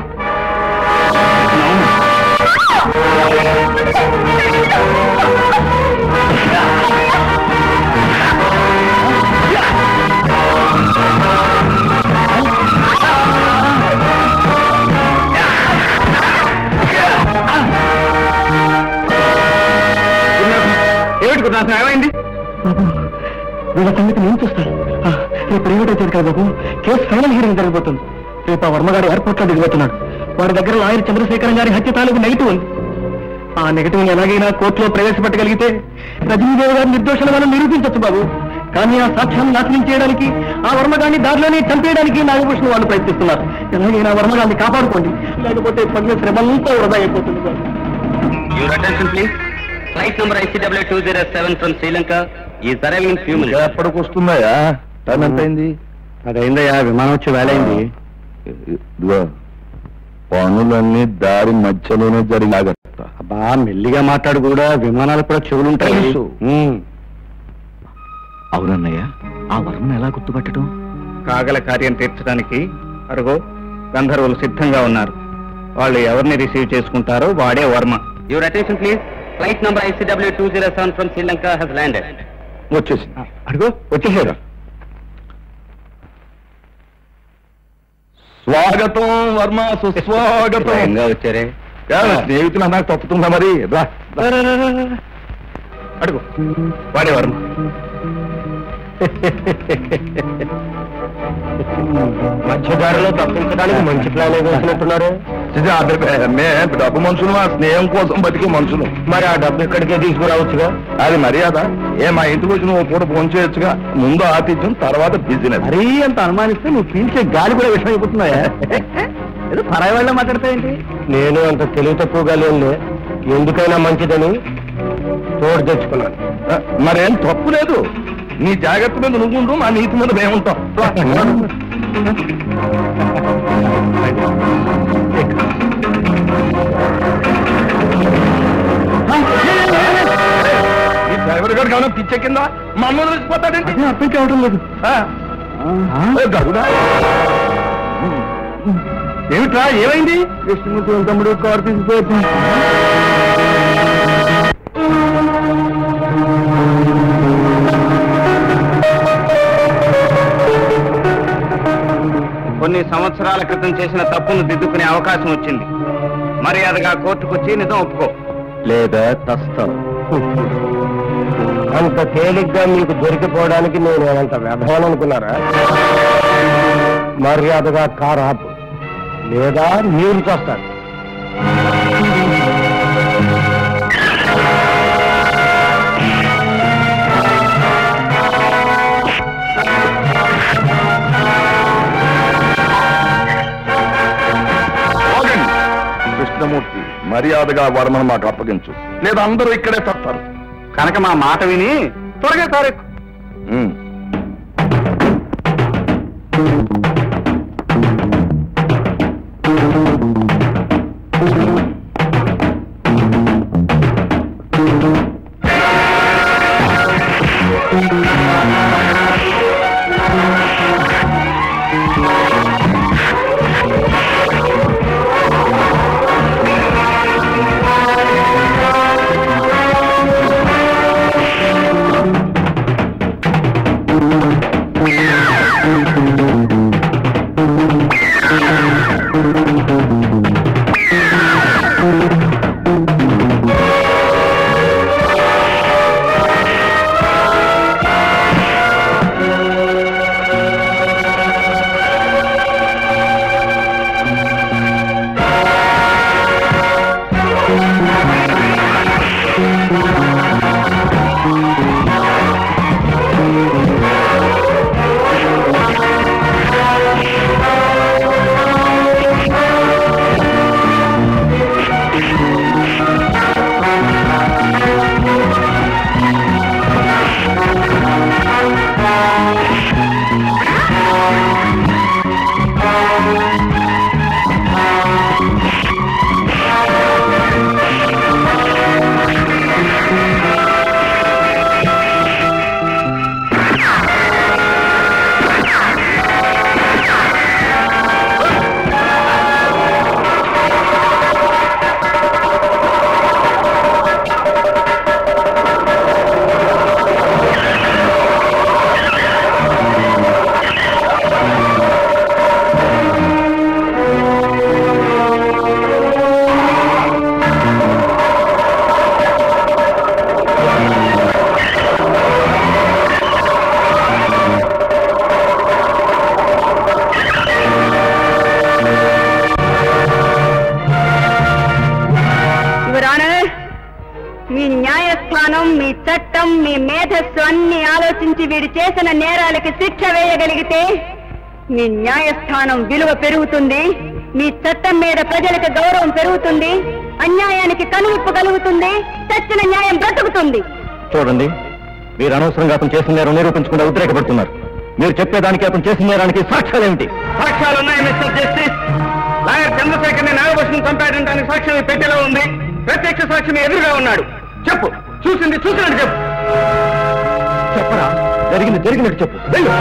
ఏమిటి గురునాథం ఏమైంది బాబు వీళ్ళ సంగతి నేను చూస్తాను ఆ, రేపు ఏమిటైతుంది కదా బాబు కేసు ఫైనల్ హీరింగ్ జరగబోతుంది రేపు ఆ వర్మగారు ఎయిర్పోర్ట్ లో దిగిపోతున్నాడు వాడి దగ్గర లాయర్ చంద్రశేఖరం గారి హత్య తాలూకు నెగిటివ్ ఉంది ఆ నెగిటివ్ ఎలాగైనా కోర్టులో ప్రవేశపెట్టగలిగితే రజనీదేవి గారి నిర్దోషణ మనం నిరూపించవచ్చు బాబు కానీ ఆ సాక్ష్యాన్ని నాశనం చేయడానికి ఆ వర్మగాన్ని దారిలోనే చంపేయడానికి నాగభూషణ్ వాళ్ళు ప్రయత్నిస్తున్నారు ఎలాగైనా వర్మగాన్ని కాపాడుకోండి లేకపోతే పడిన శ్రమంతా వృధా అయిపోతుంది బాబు your attention please flight number ICW two zero seven from Sri Lanka ఈ అరైవింగ్ ఫ్యూ మినిట్స్ ఎప్పటికి వస్తున్నాయా టైం ఎంత అయింది అదైందయ్యా విమానం వచ్చి వేలైంది ఇదిగో పనులన్నీ దారి మధ్యలోనే జరిగి జాగ్రత్త అబ్బా మెల్లిగా మాట్లాడు కూడా విమానాలు కూడా చెవులుంటాయి తెలుసు. ఉమ్. అవునన్నయ్య ఆ వర్మ ఎలా గుర్తుపట్టడం కాగల కార్యం తీర్చడానికి అరుగో గంధర్వులు సిద్ధంగా ఉన్నారు వాళ్ళు ఎవరిని రిసీవ్ చేసుకుంటారో వాడే Varma your attention please flight number ICW two zero seven from Sri Lanka has landed వచ్చేసి అడుగు వచ్చేసారా స్వాగతం వర్మ సుస్వాగతం వచ్చారే యా, స్నేహితులు నాకు తప్పుతుందా మరి రా రా. అడుగు వాడే వర్మ మధ్యదారిలో తప్పించడానికి మంచి ప్లాన్ వేసినట్టున్నారు ఇది అదే, మే డబ్బు మనుషులు ఆ స్నేహం కోసం బతికే మనుషులు మరి ఆ డబ్బు ఇక్కడికే తీసుకురావచ్చుగా అది మర్యాద ఏ మా ఇంటికి వచ్చి నువ్వు పూట ఫోన్ చేయొచ్చుగా ముందు ఆతిథ్యం తర్వాత బిజినెస్ మరీ అంత అనుమానిస్తే నువ్వు పీల్చే గాలి కూడా విషయం అయిపోతున్నాయా ఏదో పరాయి వాళ్ళ మాట్లాడతాయేంటి నేను అంత తెలివి తక్కువగా లేనులే ఎందుకైనా మంచిదని తోడు తెచ్చుకున్నాను ఆ, మరేం తప్పు లేదు నీ జాగ్రత్త మీద నువ్వు ఉండు మా నీతి మీద మేముంటాం రా. ఈ డ్రైవర్ గారు కావాలి పిచ్చెక్కిందా మా అమ్మ తెలిసిపోతాడేంటి అదే అర్థం కావడం లేదు ఆ. ఏ, గరుడా ఏమిట్రా ఏమైంది కృష్ణమూర్తి వాళ్ళ తమ్ముడు కారు తీసుకుపోయి కొన్ని సంవత్సరాల క్రితం చేసిన తప్పును దిద్దుకునే అవకాశం వచ్చింది మర్యాదగా కోర్టుకొచ్చి నిజం ఒప్పుకో లేదా తస్తాను అంత తేలిగ్గా మీకు దొరికిపోవడానికి నేను అంత వ్యర్థం అనుకున్నారా మర్యాదగా కారు ఆపు లేదా మీరు చూస్తారు ఆగండి. కృష్ణమూర్తి మర్యాదగా వర్మను మాకు అప్పగించు లేదా అందరూ ఇక్కడే తస్తారు కనుక మా మాట విని త్వరగా కారెక్కు ఉమ్. చట్టం మీ మేధస్సు అన్ని ఆలోచించి వీడు చేసిన నేరాలకి శిక్ష వేయగలిగితే మీ న్యాయస్థానం విలువ పెరుగుతుంది మీ చట్టం మీద ప్రజలకు గౌరవం పెరుగుతుంది అన్యాయానికి కనువిప్పు కలుగుతుంది చచ్చిన న్యాయం బ్రతుకుతుంది చూడండి మీరు అనవసరంగా అతను చేసిన నేరం నిరూపించకుండా ఉద్రేకపడుతున్నారు మీరు చెప్పేదానికి అతను చేసిన నేరానికి సాక్ష్యాలు ఏమిటి సాక్ష్యాలు ఉన్నాయి మిస్టర్ జస్టిస్ లాయర్ చంద్రశేఖర్ ని నాగభూషణ్ చంపాడడానికి సాక్ష్యం ఈ పెట్టెలో ఉంది ప్రత్యక్ష సాక్షి మీ ఎదురుగా ఉన్నాడు చెప్పు చూసింది చూసినట్టు చెప్పు చెప్పరా జరిగింది జరిగినట్టు చెప్పు వెళ్ళు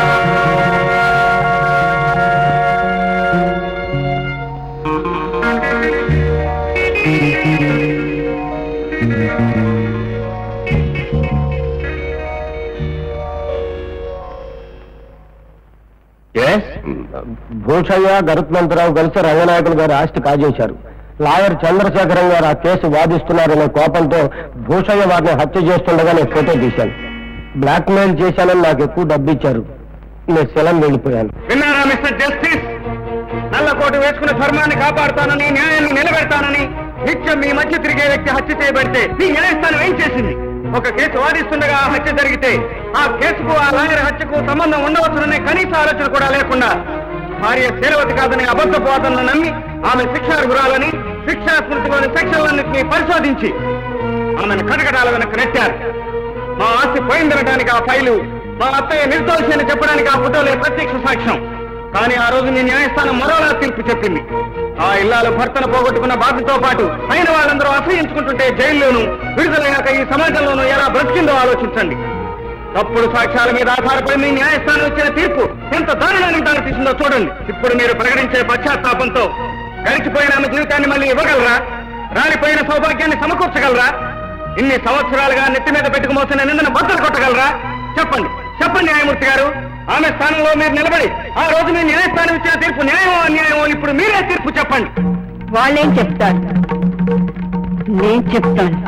భూషయ్య గరుత్మంతరావు కలిసి రంగనాయకులు గారి ఆస్తి కాజేశారు లాయర్ చంద్రశేఖరం గారు ఆ కేసు వాదిస్తున్నారనే కోపంతో భూషయ్య వారిని హత్య చేస్తుండగా నేను ఫోటో తీశాను బ్లాక్ మెయిల్ చేశానని నాకు ఎక్కువ డబ్బు ఇచ్చారు నేను శిలం వెళ్ళిపోయాను విన్నారా మిస్టర్ జస్టిస్ నల్లకోటు వేసుకున్న ధర్మాన్ని కాపాడుతానని న్యాయాన్ని నిలబెడతానని నిత్యం మీ మధ్య తిరిగే వ్యక్తి హత్య చేయబడితే మీ న్యాయస్థానం ఏం చేసింది ఒక కేసు వాదిస్తుండగా ఆ హత్య జరిగితే ఆ కేసుకు ఆ లాయర్ హత్యకు సంబంధం ఉండవచ్చుననే కనీస ఆలోచన కూడా లేకుండా భార్య శీలవతి కాదని అబద్ధపు వాదనలు నమ్మి ఆమె శిక్షార్హురాలని శిక్షా స్మృతిలోని సెక్షన్లన్నింటినీ పరిశోధించి ఆమెను కటకటాల వెనక్కి నెట్టారు మా ఆస్తి పోయిందనడానికి ఆ ఫైలు మా అత్తయ్య నిర్దోషి అని చెప్పడానికి ఆ ఫోటోలే ప్రత్యక్ష సాక్ష్యం కానీ ఆ రోజు మీ న్యాయస్థానం మరోలా తీర్పు చెప్పింది ఆ ఇల్లాలు భర్తను పోగొట్టుకున్న బాధతో పాటు అయిన వాళ్ళందరూ అసహించుకుంటుంటే జైల్లోనూ విడుదలయ్యాక ఈ సమాజంలోనూ ఎలా బ్రతికిందో ఆలోచించండి తప్పుడు సాక్ష్యాల మీద ఆధారపడి మీ న్యాయస్థానం ఇచ్చిన తీర్పు ఎంత దారుణానికి దారి తీసిందో చూడండి ఇప్పుడు మీరు ప్రకటించే పశ్చాత్తాపంతో గడిచిపోయిన ఆమె జీవితాన్ని మళ్ళీ ఇవ్వగలరా రాలిపోయిన సౌభాగ్యాన్ని సమకూర్చగలరా ఇన్ని సంవత్సరాలుగా నెత్తి మీద పెట్టుకు మోసిన నిందను బద్దలు కొట్టగలరా చెప్పండి చెప్పండి న్యాయమూర్తి గారు ఆమె స్థానంలో మీరు నిలబడి ఆ రోజు మీ న్యాయస్థానం ఇచ్చిన తీర్పు న్యాయమో అన్యాయమో ఇప్పుడు మీరే తీర్పు చెప్పండి వాళ్ళేం చెప్తారు నేను చెప్తాను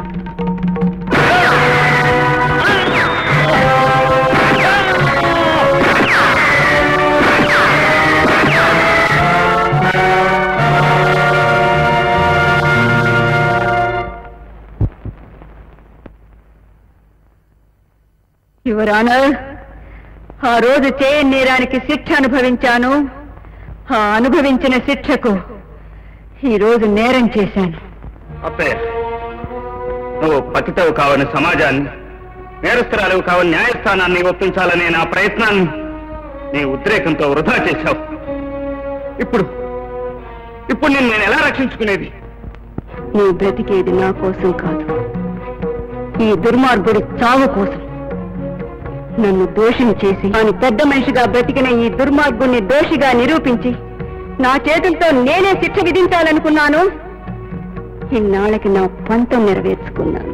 యువరానర్ ఆ రోజు చేయని నేరానికి శిక్ష అనుభవించాను ఆ అనుభవించిన శిక్షకు ఈ రోజు నేరం చేశాను అప్పయ్య నువ్వు పతితవు కావని సమాజాన్ని నేరస్తురాలు కావని న్యాయస్థానాన్ని ఒప్పించాలనే నా ప్రయత్నాన్ని నీ ఉద్రేకంతో వృధా చేశావు ఇప్పుడు ఇప్పుడు నేను నేను ఎలా రక్షించుకునేది నువ్వు బ్రతికేది నా కోసం కాదు ఈ దుర్మార్గుడి చావు కోసం నన్ను దోషిని చేసి తాను పెద్ద మనిషిగా బ్రతికిన ఈ దుర్మార్గుణ్ణి దోషిగా నిరూపించి నా చేతులతో నేనే శిక్ష విధించాలనుకున్నాను ఇన్నాళ్ళకి నా పంతం నెరవేర్చుకున్నాను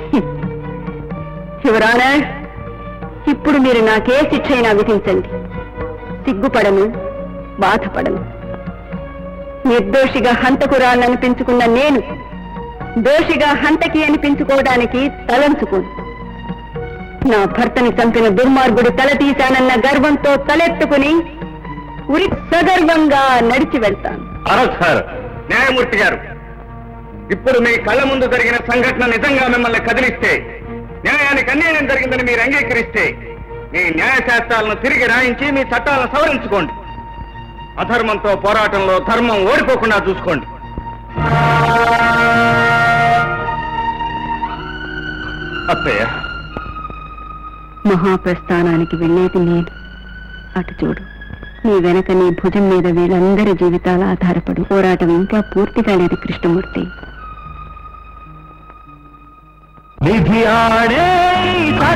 శివరానా ఇప్పుడు మీరు నాకే శిక్ష అయినా విధించండి సిగ్గుపడను బాధపడను నిర్దోషిగా హంతకురాలను అనిపించుకున్న నేను దోషిగా హంతకి అనిపించుకోవడానికి తలంచుకోను నా భర్తని చంపిన దుర్మార్గుడు తల తీశానన్న గర్వంతో తలెత్తుకుని ఉరి సగర్వంగా నడిచి వెళ్తాను అరస్ సార్ న్యాయమూర్తి గారు ఇప్పుడు మీ కళ్ళ ముందు జరిగిన సంఘటన నిజంగా మిమ్మల్ని కదిలిస్తే న్యాయానికి అన్యాయం జరిగిందని మీరు అంగీకరిస్తే మీ న్యాయశాస్త్రాలను తిరిగి రాయించి మీ చట్టాలను సవరించుకోండి అధర్మంతో పోరాటంలో ధర్మం ఓడిపోకుండా చూసుకోండి అత్తయ్య మహాప్రస్థానానికి వెళ్ళేది నేను అటు చూడు నీ వెనక నీ భుజం మీద వీళ్ళందరి జీవితాలు ఆధారపడి పోరాటం ఇంకా పూర్తి కాలేదు కృష్ణమూర్తి విధి ఆడే